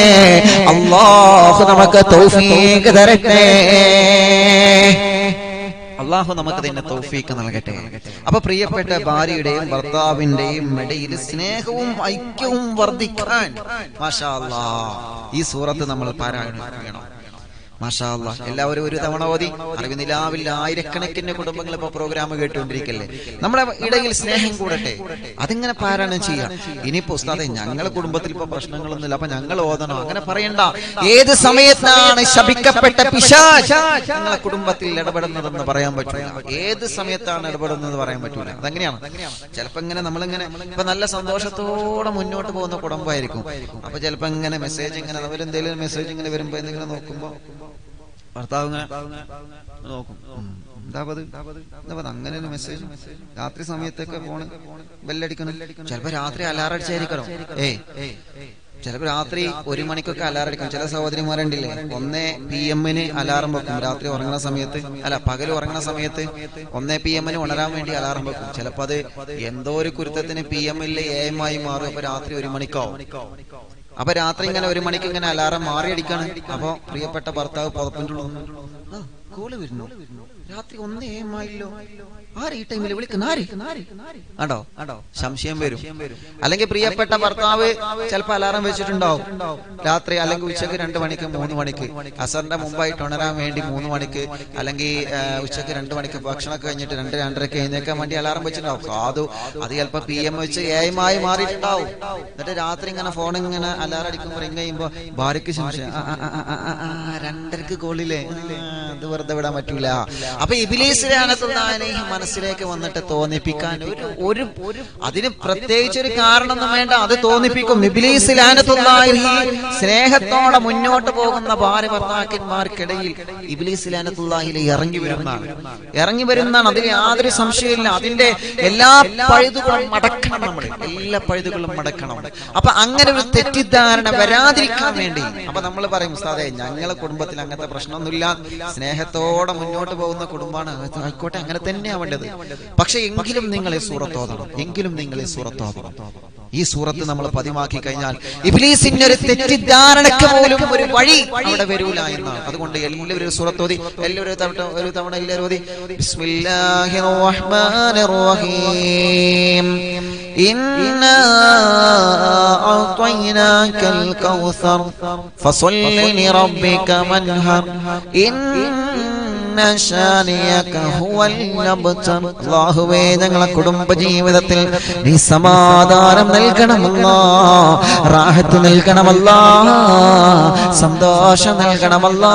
അള്ളാഹു നമുക്ക് തൗഫീഖ് തരട്ടെ അള്ളാഹു നമുക്ക് തന്നെ തൗഫീക്ക് നൽകട്ടെ അപ്പൊ പ്രിയപ്പെട്ട ഭാര്യയുടെയും ഭർത്താവിന്റെയും ഇടയിൽ സ്നേഹവും ഐക്യവും വർദ്ധിക്കാൻ മാഷാ അല്ലാ ഈ സൂറത്ത് നമ്മൾ പാരായണം ചെയ്യണം മാഷാ അല്ലാ എല്ലാവരും ഒരു തവണ ഓതി അറിവിനിലാവിൽ ആയിരക്കണക്കിന് കുടുംബങ്ങൾ ഇപ്പൊ പ്രോഗ്രാം കേട്ടുകൊണ്ടിരിക്കല്ലേ നമ്മുടെ ഇടയിൽ സ്നേഹം കൂടട്ടെ അതിങ്ങനെ പാരായണം ചെയ്യാം ഇനിയിപ്പോ ഉസ്താദെ ഞങ്ങളെ കുടുംബത്തിൽ ഇപ്പൊ പ്രശ്നങ്ങളൊന്നുമില്ല അപ്പൊ ഞങ്ങൾ ഓതണോ അങ്ങനെ പറയണ്ട ഏത് സമയത്താണ് ശപിക്കപ്പെട്ട പിശാച് നിങ്ങളെ കുടുംബത്തിൽ ഇടപെടുന്നതെന്ന് പറയാൻ പറ്റില്ല ഏത് സമയത്താണ് ഇടപെടുന്നത് പറയാൻ പറ്റൂല അതെങ്ങനെയാണ് ചിലപ്പോ ഇങ്ങനെ നമ്മളിങ്ങനെ ഇപ്പൊ നല്ല സന്തോഷത്തോടെ മുന്നോട്ട് പോകുന്ന കുടുംബമായിരിക്കും അപ്പൊ ചിലപ്പോ ഇങ്ങനെ മെസ്സേജ് ഇങ്ങനെ അവരെന്തെങ്കിലും മെസ്സേജ് ഇങ്ങനെ വരുമ്പോ എന്തെങ്കിലും നോക്കുമ്പോ ഭർത്താവ് ഇങ്ങനെ നോക്കും ഉം. എന്താ പത് എന്താ പത് അങ്ങനെ ഒരു മെസ്സേജ് രാത്രി സമയത്തൊക്കെ ഫോണ് ബെല്ലടിക്കണം ചിലപ്പോ രാത്രി അലാറം അടിച്ചായിരിക്കണം ഏയ് ചിലപ്പോ രാത്രി ഒരു മണിക്കൊക്കെ അലാറം അടിക്കും ചില സഹോദരിമാരുണ്ടില്ലേ ഒന്നേ പി എമ്മിന് അലാറം വെക്കും രാത്രി ഉറങ്ങുന്ന സമയത്ത് അല്ല പകൽ ഉറങ്ങുന്ന സമയത്ത് ഒന്നേ പി എമ്മിന് ഉണരാൻ വേണ്ടി അലാറം വെക്കും ചിലപ്പോ അത് എന്തോ ഒരു കുരുത്തത്തിന് പി എമ്മിലെ എ എം ആയി മാറും അപ്പൊ രാത്രി ഒരു മണിക്കാവും അപ്പൊ രാത്രി ഇങ്ങനെ ഒരു മണിക്ക് ഇങ്ങനെ അലാറം മാറി അടിക്കാണ് അപ്പൊ പ്രിയപ്പെട്ട ഭർത്താവ് പുതപ്പിന്റെ ഉള്ളിൽ നിന്ന്, ആ, കോള് വരുന്നു രാത്രി ഒന്നേ ആയില്ലോ ആര് ഈ ടൈമിൽ വിളിക്കുന്ന ആര് ആണ്ടോ ആണ്ടോ സംശയം വരും അല്ലെങ്കിൽ പ്രിയപ്പെട്ട ഭർത്താവ് ചിലപ്പോ അലാറം വെച്ചിട്ടുണ്ടാവും രാത്രി അല്ലെങ്കിൽ ഉച്ചക്ക് രണ്ട് മണിക്ക് മൂന്ന് മണിക്ക് അസറിന്റെ മുമ്പായിട്ട് ഉണരാൻ വേണ്ടി മൂന്ന് മണിക്ക് അല്ലെങ്കിൽ ആ, ഉച്ചക്ക് രണ്ട് മണിക്ക് ഭക്ഷണമൊക്കെ കഴിഞ്ഞിട്ട് രണ്ട് രണ്ടരക്ക് എഴുന്നേക്കാൻ വേണ്ടി അലാറം വെച്ചിട്ടുണ്ടാവും സാധു അത് ചിലപ്പോ പി എം വെച്ച് ഏയമായി മാറിയിട്ടുണ്ടാവും എന്നിട്ട് രാത്രി ഇങ്ങനെ ഫോൺ ഇങ്ങനെ അലാറം അടിക്കുമ്പോൾ റിങ് ചെയ്യുമ്പോ ഭാര്യക്ക് സംശയം ആ, ആ, ആ, ആ, ആ, ആ, രണ്ടരക്ക് കോളില്ലേ ആ, അത് വെറുതെ വിടാൻ പറ്റൂല അപ്പൊ ഇബിലീസിനെ മനസ്സിലേക്ക് വന്നിട്ട് തോന്നിപ്പിക്കാൻ ഒരു ഒരു ഒരു അതിന് പ്രത്യേകിച്ച് ഒരു കാരണമൊന്നും വേണ്ട അത് തോന്നിപ്പിക്കും ഇബിലീസ് ലാനത്തുള്ളാഹി സ്നേഹത്തോടെ മുന്നോട്ട് പോകുന്ന ഭാര്യ ഭർത്താക്കന്മാർക്കിടയിൽ ഇബിലീസ് ലാനത്തുള്ളാഹിൽ ഇറങ്ങി വരുന്നതാണ് ഇറങ്ങി വരുന്നതാണ് അതിൽ യാതൊരു സംശയമില്ല അതിന്റെ എല്ലാ പഴുതുകളും മടക്കണം നമ്മൾ എല്ലാ പഴുതുകളും മടക്കണം അപ്പൊ അങ്ങനെ ഒരു തെറ്റിദ്ധാരണ വരാതിരിക്കാൻ വേണ്ടി അപ്പൊ നമ്മൾ പറയും ഉസ്താദെ ഞങ്ങളെ കുടുംബത്തിൽ അങ്ങനത്തെ പ്രശ്നമൊന്നുമില്ല സ്നേഹത്തോടെ മുന്നോട്ട് പോകുന്ന കുടുംബമാണ് അത് ആയിക്കോട്ടെ അങ്ങനെ തന്നെയാ വേണ്ടത് പക്ഷെ എങ്കിലും നിങ്ങൾ ഈ സൂറത്തോതണം എങ്കിലും നിങ്ങൾ ഈ സൂറത്തോതണം ഈ സൂറത്ത് നമ്മൾ പതിവാക്കി കഴിഞ്ഞാൽ ഇബ്ലീസിന്റെ ഒരു തെറ്റിദ്ധാരണക്ക് പോലും ഒരു വഴി അവിടെ വരൂല എന്നാണ് അതുകൊണ്ട് എല്ലാവരും ഒരു സൂറത്തോതി എല്ലാവരും ഒരു തവണ ഒരു തവണ എല്ലാവരും ഓതി ബിസ്മില്ലാഹിർ റഹ്മാനിർ റഹീം إنا أعطيناك الكوثر فصل لربك وانهر إن ഇന്ന ശാനിയക ഹുവൽ അബ്തർ അല്ലാഹുവേ ഞങ്ങളെ കുടുംബ ജീവിതത്തിൽ നീ സമാധാനം നൽകണമല്ലാ റാഹത്ത് നൽകണമല്ലാ സന്തോഷം നൽകണമല്ലാ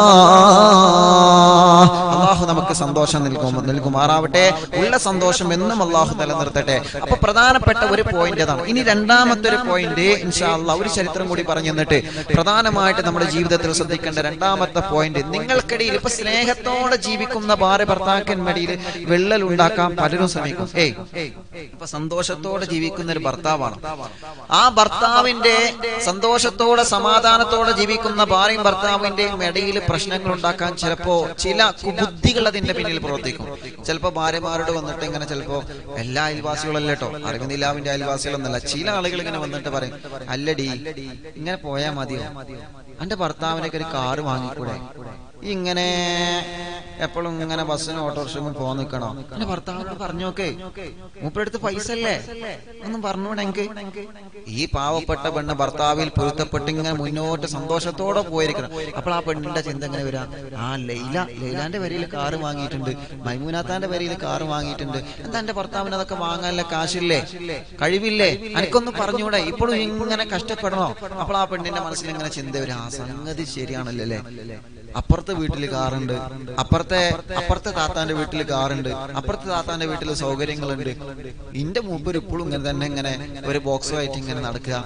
അള്ളാഹു നമുക്ക് സന്തോഷം നൽകും നൽകുമാറാവട്ടെ ഉള്ള സന്തോഷം എന്നും അള്ളാഹു നിലനിർത്തട്ടെ അപ്പൊ പ്രധാനപ്പെട്ട ഒരു പോയിന്റ് അതാണ് ഇനി രണ്ടാമത്തെ ഒരു പോയിന്റ് ഇൻഷാല്ല ഒരു ചരിത്രം കൂടി പറഞ്ഞു തന്നിട്ട് പ്രധാനമായിട്ട് നമ്മുടെ ജീവിതത്തിൽ ശ്രദ്ധിക്കേണ്ട രണ്ടാമത്തെ പോയിന്റ് നിങ്ങൾക്കിടയിൽ ഇപ്പൊ സ്നേഹത്തോടെ ജീവിക്കുന്ന ഭാര്യ ഭർത്താക്കന്മടിയിൽ വെള്ളൽ ഉണ്ടാക്കാൻ പലരും ശ്രമിക്കും ഏയ് ഇപ്പൊ സന്തോഷത്തോടെ ജീവിക്കുന്ന ഒരു ഭർത്താവാണ് ആ ഭർത്താവിന്റെ സന്തോഷത്തോടെ സമാധാനത്തോടെ ജീവിക്കുന്ന ഭാര്യയും ഭർത്താവിന്റെയും ഇടയിൽ പ്രശ്നങ്ങൾ ഉണ്ടാക്കാൻ ചിലപ്പോ ചില കുബുദ്ധികൾ അതിന്റെ പിന്നിൽ പ്രവർത്തിക്കും ചിലപ്പോ ഭാര്യമാരോട് വന്നിട്ട് ഇങ്ങനെ ചിലപ്പോ എല്ലാ അയൽവാസികളല്ല കേട്ടോ അറിവിന്ദിലാവിന്റെ അയൽവാസികളൊന്നല്ല ചില ആളുകൾ ഇങ്ങനെ വന്നിട്ട് പറയും അല്ലടി ഇങ്ങനെ പോയാ മതിയോ എന്റെ ഭർത്താവിനൊക്കെ ഒരു കാറ് വാങ്ങിക്കൂടെ ഈ ഇങ്ങനെ എപ്പോഴും ഇങ്ങനെ ബസ്സിനും ഓട്ടോറിക്ഷക്കും പോകാൻ നിൽക്കണോ എന്റെ ഭർത്താവിനോട് പറഞ്ഞോക്കെ മൂപ്പരടുത്ത് പൈസ അല്ലേ ഒന്നും പറഞ്ഞൂടെ എനിക്ക് ഈ പാവപ്പെട്ട പെണ്ണ് ഭർത്താവിൽ പൊരുത്തപ്പെട്ട് ഇങ്ങനെ മുന്നോട്ട് സന്തോഷത്തോടെ പോയിരിക്കണം അപ്പോൾ ആ പെണ്ണിന്റെ ചിന്ത എങ്ങനെ വരാ ആ ലൈല ലൈലാന്റെ വരിയിൽ കാറ് വാങ്ങിയിട്ടുണ്ട് മൈമൂനാത്താന്റെ വരിയിൽ കാറ് വാങ്ങിയിട്ടുണ്ട് എന്താ എന്റെ ഭർത്താവിന് അതൊക്കെ വാങ്ങാനുള്ള കാശില്ലേ കഴിവില്ലേ എനിക്കൊന്ന് പറഞ്ഞൂടെ ഇപ്പോഴും ഇങ്ങനെ കഷ്ടപ്പെടണോ അപ്പോൾ ആ പെണ്ണിന്റെ മനസ്സിൽ ഇങ്ങനെ ചിന്ത വരും ആ സംഗതി ശരിയാണല്ലോ അല്ലേ അപ്പുറത്തെ വീട്ടിൽ കാറുണ്ട് അപ്പുറത്തെ അപ്പുറത്തെ താത്താന്റെ വീട്ടിൽ കാറുണ്ട് അപ്പുറത്തെ താത്താന്റെ വീട്ടിൽ സൗകര്യങ്ങളുണ്ട് ഇന്റെ മൂപ്പർ ഇപ്പോഴും ഇങ്ങനെ തന്നെ ഇങ്ങനെ ഒരു ബോക്സുമായിട്ട് ഇങ്ങനെ നടക്കുക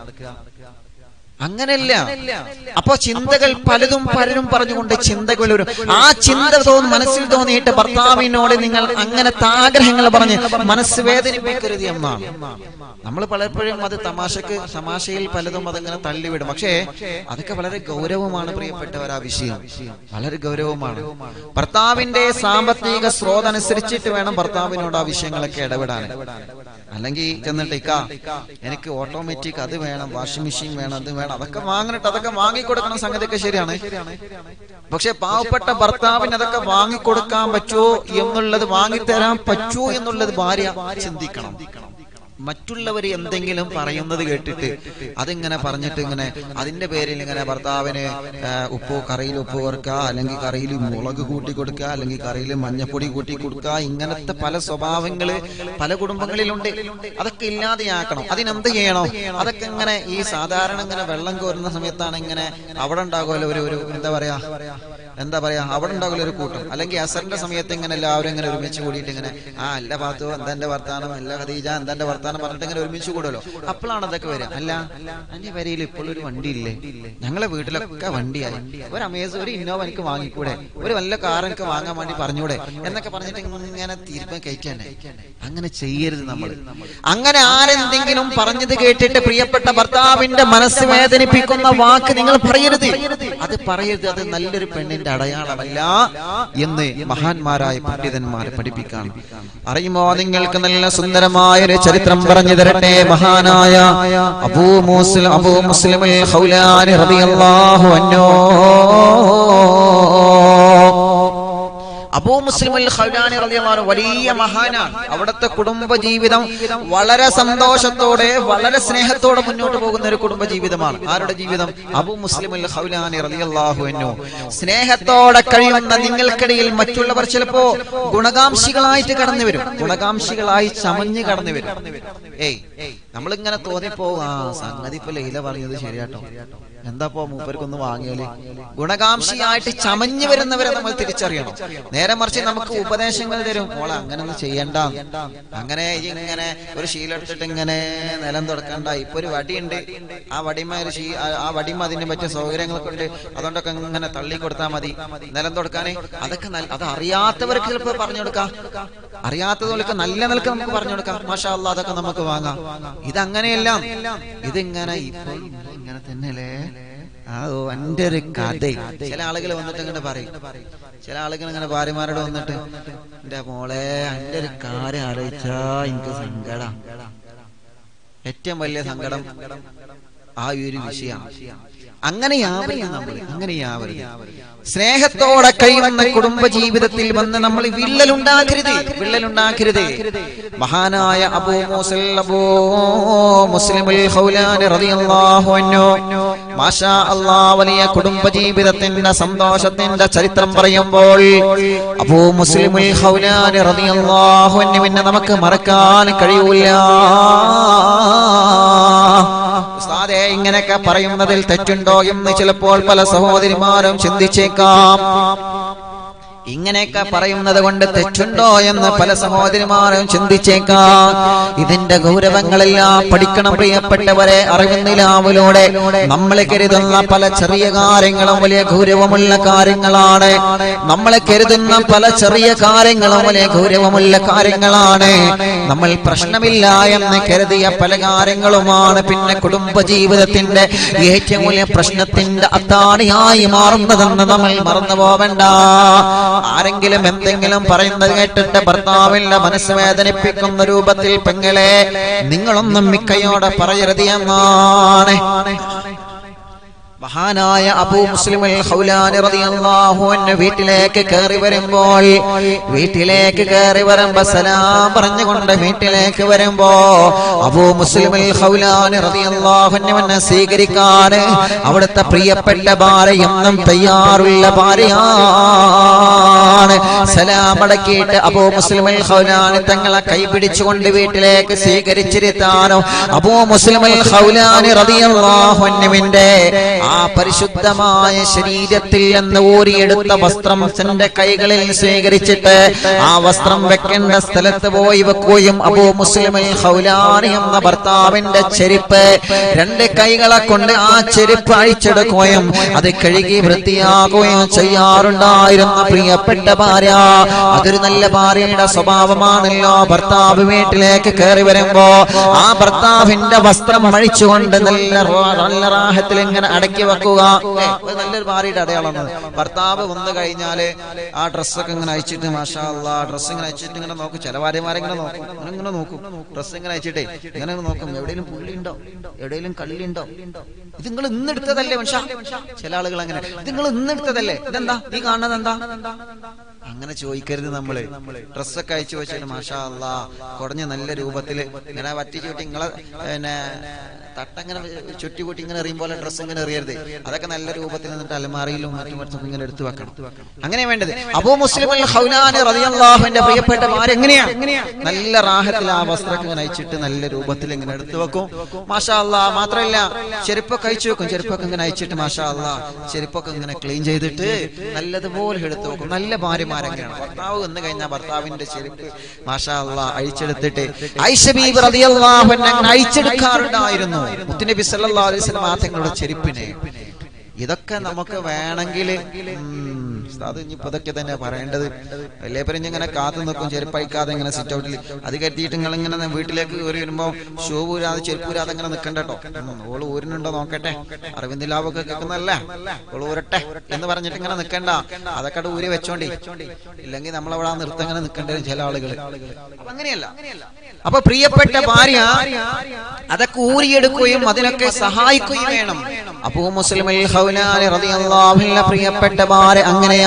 അങ്ങനെയല്ല അപ്പോ ചിന്തകൾ പലതും പലരും പറഞ്ഞുകൊണ്ട് ചിന്തകൾ വരും ആ ചിന്ത തോന്നി മനസ്സിൽ തോന്നിയിട്ട് ഭർത്താവിനോട് നിങ്ങൾ അങ്ങനത്തെ ആഗ്രഹങ്ങൾ പറഞ്ഞ് മനസ്സ് വേദനിപ്പിക്കരുത് എന്നാണ് നമ്മൾ പലപ്പോഴും അത് തമാശക്ക് തമാശയിൽ പലതും അതങ്ങനെ തള്ളിവിടും പക്ഷേ അതൊക്കെ വളരെ ഗൗരവമാണ് പ്രിയപ്പെട്ടവർ ആ വിഷയം വളരെ ഗൗരവമാണ് ഭർത്താവിന്റെ സാമ്പത്തിക സ്രോത് അനുസരിച്ചിട്ട് വേണം ഭർത്താവിനോട് ആ വിഷയങ്ങളൊക്കെ ഇടപെടാൻ അല്ലെങ്കിൽ ചെന്നിട്ട് ഇക്ക എനിക്ക് ഓട്ടോമാറ്റിക് അത് വേണം വാഷിംഗ് മെഷീൻ വേണം അത് വേണം അതൊക്കെ വാങ്ങണിട്ട് അതൊക്കെ വാങ്ങിക്കൊടുക്കണം സംഗതിയൊക്കെ ശരിയാണ് പക്ഷെ പാവപ്പെട്ട ഭർത്താവിന് അതൊക്കെ വാങ്ങിക്കൊടുക്കാൻ പറ്റുമോ എന്നുള്ളത് വാങ്ങിത്തരാൻ പറ്റുമോ എന്നുള്ളത് ഭാര്യ ചിന്തിക്കണം മറ്റുള്ളവർ എന്തെങ്കിലും പറയുന്നത് കേട്ടിട്ട് അതിങ്ങനെ പറഞ്ഞിട്ട് ഇങ്ങനെ അതിന്റെ പേരിൽ ഇങ്ങനെ ഭർത്താവിന് ആ, ഉപ്പ് കറിയിൽ ഉപ്പ് കൊടുക്കുക അല്ലെങ്കിൽ കറിയിൽ മുളക് കൂട്ടി കൊടുക്കുക അല്ലെങ്കിൽ കറിയിൽ മഞ്ഞപ്പൊടി കൂട്ടി കൊടുക്കുക ഇങ്ങനത്തെ പല സ്വഭാവങ്ങള് പല കുടുംബങ്ങളിലുണ്ട് അതൊക്കെ ഇല്ലാതെയാക്കണം അതിനെന്ത് ചെയ്യണം അതൊക്കെ ഇങ്ങനെ ഈ സാധാരണ ഇങ്ങനെ വെള്ളം കോരുന്ന സമയത്താണ് ഇങ്ങനെ അവിടെ ഉണ്ടാകുമല്ലോ ഒരു ഒരു എന്താ പറയാ എന്താ പറയാ അവിടെ ഉണ്ടാകില്ല ഒരു കൂട്ടം അല്ലെങ്കിൽ അസറിന്റെ സമയത്ത് ഇങ്ങനെ എല്ലാവരും ഇങ്ങനെ ഒരുമിച്ച് കൂടിയിട്ട് ഇങ്ങനെ ആ അല്ല പാത്തു എന്താ എന്റെ വർത്താനം അല്ല ഖദീജ എന്താ എന്റെ വർത്താനം പറഞ്ഞിട്ട് ഇങ്ങനെ ഒരുമിച്ച് കൂടുമല്ലോ അപ്പോഴാണ് അതൊക്കെ വരിക അല്ല എന്റെ വരിയിൽ ഇപ്പോൾ ഒരു വണ്ടി ഇല്ലേ ഞങ്ങളെ വീട്ടിലൊക്കെ വണ്ടിയായി ഒരു അമേസ് ഒരു ഇന്നോവ എനിക്ക് വാങ്ങിക്കൂടെ ഒരു വല്ല കാർ എനിക്ക് വാങ്ങാൻ വേണ്ടി പറഞ്ഞൂടെ എന്നൊക്കെ പറഞ്ഞിട്ട് ഇങ്ങനെ തീരുമാനം കഴിക്കാനെ അങ്ങനെ ചെയ്യരുത് നമ്മൾ അങ്ങനെ ആരെന്തെങ്കിലും പറഞ്ഞത് കേട്ടിട്ട് പ്രിയപ്പെട്ട ഭർത്താവിന്റെ മനസ്സ് വേദനിപ്പിക്കുന്ന വാക്ക് നിങ്ങൾ പറയരുത് അത് പറയരുത് അത് നല്ലൊരു പെണ്ണിന്റെ അടയാളമല്ല എന്ന് മഹാന്മാരായ പണ്ഡിതന്മാരെ പഠിപ്പിക്കാൻ അറിയുമോ നിങ്ങൾക്ക് നല്ല സുന്ദരമായ ഒരു ചരിത്രം പറഞ്ഞു തരട്ടെ മഹാനായ അബൂ മുസ്ലിം അബൂ മുസ്ലിം ഖൗലാനി റളിയല്ലാഹു അൻഹു അബൂ മുസ്ലിം അൽ ഖൗലാനി റളിയല്ലാഹു അൻഹു വലിയ മഹാനാണ് അവിടുത്തെ കുടുംബ ജീവിതം വളരെ സന്തോഷത്തോടെ വളരെ സ്നേഹത്തോടെ മുന്നോട്ട് പോകുന്ന ഒരു കുടുംബ ജീവിതമാണ് ആരുടെ ജീവിതം അബൂ മുസ്ലിം അൽ ഖൗലാനി റളിയല്ലാഹു അൻഹു സ്നേഹത്തോടെ കഴിയുന്ന നിങ്ങൾക്കിടയിൽ മറ്റുള്ളവർ ചിലപ്പോ ഗുണകാംക്ഷികളായിട്ട് കടന്നു വരും ഗുണകാംക്ഷികളായി ചമഞ്ഞ് കടന്നു വരും ഏയ് നമ്മളിങ്ങനെ തോന്നിപ്പോ ആ സംഗതി ഇപ്പൊ ലൈല പറഞ്ഞത് ശരിയാട്ടോ എന്താപ്പോ മൂപ്പർക്കൊന്ന് വാങ്ങിയാല് ഗുണകാംക്ഷിയായിട്ട് ചമഞ്ഞു വരുന്നവരെ നമ്മൾ തിരിച്ചറിയണം നേരെ മറിച്ച് നമുക്ക് ഉപദേശങ്ങൾ തരും മോളെ അങ്ങനെ ഒന്നും ചെയ്യണ്ട അങ്ങനെ ഈ ഇങ്ങനെ ഒരു ശീലം എടുത്തിട്ട് ഇങ്ങനെ നിലം തുടക്കണ്ട ഇപ്പൊ ഒരു വടിയുണ്ട് ആ വടിമ ഒരു ശീ ആ- ആ വടിമ അതിന് പറ്റിയ സൗകര്യങ്ങളൊക്കെ ഉണ്ട് അതുകൊണ്ടൊക്കെ ഇങ്ങനെ തള്ളി കൊടുത്താൽ മതി നിലം തുടക്കാന് അതൊക്കെ നല്ല അത് അറിയാത്തവർക്ക് ചിലപ്പോൾ പറഞ്ഞു കൊടുക്കാം അറിയാത്തതുപോലൊക്കെ നല്ല നിലക്ക് നമുക്ക് പറഞ്ഞു കൊടുക്കാം മാഷാ അല്ലാ അതൊക്കെ നമുക്ക് വാങ്ങാം ഇതങ്ങനെയല്ല ഇതിങ്ങനെ ഇപ്പൊ ഇങ്ങനെ തന്നെയല്ലേ ആ ഓ എന്റെ ഒരു കഥ ചില ആളുകൾ വന്നിട്ട് ഇങ്ങനെ പറയും ചില ആളുകൾ ഇങ്ങനെ ഭാര്യമാരോട് വന്നിട്ട് എന്റെ മോളെ എന്റെ ഒരു കാര്യം ആലോചിച്ചാ എനിക്ക് സങ്കടം ഏറ്റവും വലിയ സങ്കടം ആ ഒരു വിഷയമാണ് അങ്ങനെയാവരുത് നമ്മൾ അങ്ങനെയാവരുത് സ്നേഹത്തോടെ കഴിയുന്ന കുടുംബ ജീവിതത്തിൽ വന്ന് നമ്മൾ വിള്ളലുണ്ടാക്കരുത് വിള്ളലുണ്ടാക്കരുത് മഹാനായ അബൂ മൂസൽ അബൂ മുസ്ലിമുൽ ഖൗലാനി റളിയല്ലാഹു അൻഹു മാഷാ അല്ലാഹ് വലിയ കുടുംബ ജീവിതത്തിന്റെ സന്തോഷത്തിന്റെ ചരിത്രം പറയുമ്പോൾ അബൂ മുസ്ലിമുൽ ഖൗലാനി റളിയല്ലാഹു അൻഹുവിനെ നമുക്ക് മറക്കാൻ കഴിയൂല ഉസ്താദേ ഇങ്ങനെയൊക്കെ പറയുന്നതിൽ തെറ്റുണ്ടോ എന്ന് ചിലപ്പോൾ പല സഹോദരിമാരും ചിന്തിച്ചേക്കാം ഇങ്ങനെയൊക്കെ പറയുന്നത് കൊണ്ട് തെറ്റുണ്ടോ എന്ന് പല സഹോദരിമാരും ചിന്തിച്ചേക്കാം ഇതിന്റെ ഗൗരവങ്ങളെല്ലാം പഠിക്കണം പ്രിയപ്പെട്ടവരെ അറിവുന്നിലാവിലൂടെ നമ്മളെ കരുതുന്ന പല ചെറിയ കാര്യങ്ങളും വലിയ ഗൗരവമുള്ള കാര്യങ്ങളാണ് നമ്മളെ കരുതുന്ന പല ചെറിയ കാര്യങ്ങളും വലിയ ഗൗരവമുള്ള കാര്യങ്ങളാണ് നമ്മൾ പ്രശ്നമില്ല എന്ന് കരുതിയ പല കാര്യങ്ങളുമാണ് പിന്നെ കുടുംബ ജീവിതത്തിന്റെ ഏറ്റവും വലിയ പ്രശ്നത്തിന്റെ അത്താണിയായി മാറുന്നതെന്ന് നമ്മൾ മറന്നു പോവണ്ട ആരെങ്കിലും എന്തെങ്കിലും പറയുന്നത് കേട്ടിട്ട് ഭർത്താവിന്റെ മനസ്സ് വേദനിപ്പിക്കുന്ന രൂപത്തിൽ പെങ്ങളെ നിങ്ങളൊന്നും മിക്കയോടെ പറയരുത് എന്നാണ് മഹാനായ അബൂ മുസ്ലിം ഖൗലാനി റളിയല്ലാഹു അൻഹു വീട്ടിലേക്ക് കയറി വരുമ്പോൾ വീട്ടിലേക്ക് കയറി വരുമ്പോ സലാം പറഞ്ഞുകൊണ്ട് വീട്ടിലേക്ക് വരുമ്പോ അബൂ മുസ്ലിം ഖൗലാനി റളിയല്ലാഹു അൻഹുവിനെ സ്വീകരിക്കാൻ അവിടുത്തെ പ്രിയപ്പെട്ട ഭാര്യ എന്നും തയ്യാറുള്ള ഭാര്യയാണ് സലാം അടക്കിയിട്ട് അബൂ മുസ്ലിം ഖൗലാനി തങ്ങളെ കൈപിടിച്ചുകൊണ്ട് വീട്ടിലേക്ക് സ്വീകരിച്ചിരുത്താനോ അബൂ മുസ്ലിം ഖൗലാനി റളിയല്ലാഹു അൻഹുവിന്റെ ആ പരിശുദ്ധമായ ശരീരത്തിൽ നിന്ന് ഊരിയെടുത്ത വസ്ത്രം തന്റെ കൈകളിൽ സ്വീകരിച്ചിട്ട് ആ വസ്ത്രം വെക്കേണ്ട സ്ഥലത്ത് പോയി വെക്കുകയും അബൂ മുസ്ലിം ഹൗലാനി എന്ന ഭർത്താവിന്റെ ചെരുപ്പ് രണ്ട് കൈകളെ കൊണ്ട് ആ ചെരുപ്പ് അഴിച്ചെടുക്കുകയും അത് കഴുകി വൃത്തിയാക്കുകയും ചെയ്യാറുണ്ടായിരുന്ന പ്രിയപ്പെട്ട ഭാര്യ അതൊരു നല്ല ഭാര്യയുടെ സ്വഭാവമാണല്ലോ ഭർത്താവ് വീട്ടിലേക്ക് കയറി വരുമ്പോ ആ ഭർത്താവിന്റെ വസ്ത്രം അഴിച്ചുകൊണ്ട് നല്ല റോ- നല്ല റാഹത്തിൽ ഇങ്ങനെ അടക്കി വെക്കുക ഏ, അത് നല്ലൊരു ഭാര്യയുടെ അടയാളമാണ് ഭർത്താവ് വന്നു കഴിഞ്ഞാല് ആ ഡ്രസ്സൊക്കെ ഇങ്ങനെ അയച്ചിട്ട് മാഷാ അല്ലാ ഡ്രസ്സ് ഇങ്ങനെ അയച്ചിട്ട് ഇങ്ങനെ നോക്കും ചില ഭാര്യമാരെങ്ങനെ നോക്കും അങ്ങനെ ഇങ്ങനെ നോക്കും ഡ്രസ്സ് ഇങ്ങനെ അയച്ചിട്ടേ ഇങ്ങനെ നോക്കും എവിടെയെങ്കിലും പുള്ളി ഉണ്ടോ എവിടെയെങ്കിലും കള്ളി ഉണ്ടോ ഇത് നിങ്ങൾ ഇന്നെടുത്തതല്ലേ മനുഷ്യ ചില ആളുകൾ അങ്ങനെ ഇത് നിങ്ങൾ ഇന്നെടുത്തതല്ലേ ഇതെന്താ ഈ കാണുന്നത് എന്താ അങ്ങനെ ചോദിക്കരുത് നമ്മള് ഡ്രസ്സൊക്കെ അയച്ചു വെച്ചിട്ട് മാഷാ അല്ലാ കുറഞ്ഞ നല്ല രൂപത്തില് ഇങ്ങനെ വറ്റി ചൂട്ടി നിങ്ങളെ പിന്നെ തട്ടങ്ങനെ ചുറ്റി കൂട്ടി ഇങ്ങനെ എറിയും പോലെ ഡ്രസ്സ് ഇങ്ങനെ എറിയരുത് അതൊക്കെ നല്ല രൂപത്തിൽ നിന്നിട്ട് അലമാറിയിലും മറ്റും മറ്റും ഇങ്ങനെ എടുത്തു വെക്കണം അങ്ങനെ വേണ്ടത് അബൂ മുസ്ലിം ഹൗലാന് റളിയല്ലാഹുവിന്റെ പ്രിയപ്പെട്ട ഭാര്യ എങ്ങനെയാ നല്ല റാഹത്തിൽ ആ വസ്ത്രമൊക്കെ ഇങ്ങനെ അയച്ചിട്ട് നല്ല രൂപത്തിൽ ഇങ്ങനെ എടുത്തു വെക്കും മാഷാ അല്ലാ മാത്രമല്ല ചെരുപ്പൊക്കെ അയച്ചു വെക്കും ചെരുപ്പൊക്കെ ഇങ്ങനെ അയച്ചിട്ട് മാഷാ അല്ലാ ചെരുപ്പൊക്കെ ഇങ്ങനെ ക്ലീൻ ചെയ്തിട്ട് നല്ലതുപോലെ എടുത്തു വെക്കും നല്ല ഭാര്യമാരെങ്ങനെയാണ് ഭർത്താവ് വന്നു കഴിഞ്ഞാൽ ഭർത്താവിന്റെ ചെരുപ്പ് മാഷാ അല്ലാ അഴിച്ചെടുത്തിട്ട് ഐഷ ബീബി റളിയല്ലാഹു അൻഹ അങ്ങനെ അഴിച്ചെടുക്കാറുണ്ടായിരുന്നു മുത്തുനബി സല്ലല്ലാഹു അലൈഹി വസല്ലം ആ തങ്ങളുടെ ചെരുപ്പിനെ ഇതൊക്കെ നമുക്ക് വേണമെങ്കിൽ അത് ഇനിയിപ്പോ ഇതൊക്കെ തന്നെ പറയേണ്ടത് വലിയ പേരും ഇങ്ങനെ കാത്തു നിൽക്കും ചെരുപ്പ് അയക്കാതെ ഇങ്ങനെ സിറ്റ് ഔട്ടിൽ അത് കരുതിയിട്ട് നിങ്ങൾ ഇങ്ങനെ വീട്ടിലേക്ക് കയറി വരുമ്പോ ഷൂ ഊരാതെ ചെരുപ്പ് ഊരാതെ ഇങ്ങനെ നിൽക്കണ്ട കേട്ടോ ഓള് ഊരിനുണ്ടോ നോക്കട്ടെ അറിവിന്ദ ലാഭമൊക്കെ കേൾക്കുന്നതല്ലേ ഓള് ഊരട്ടെ എന്ന് പറഞ്ഞിട്ട് ഇങ്ങനെ നിൽക്കണ്ട അതൊക്കെ അവിടെ ഊരി വെച്ചോണ്ടി ഇല്ലെങ്കിൽ നമ്മളവിടെ നിർത്തി ഇങ്ങനെ നിൽക്കേണ്ടി വരും ചില ആളുകൾ അപ്പൊ അങ്ങനെയല്ല അപ്പൊ പ്രിയപ്പെട്ട ഭാര്യ അതൊക്കെ ഊരിയെടുക്കുകയും അതിനൊക്കെ സഹായിക്കുകയും വേണം അപ്പോ മുസ്ലിം ഖൗലാനി റളിയല്ലാഹു അൻഹു പ്രിയപ്പെട്ട ഭാര്യ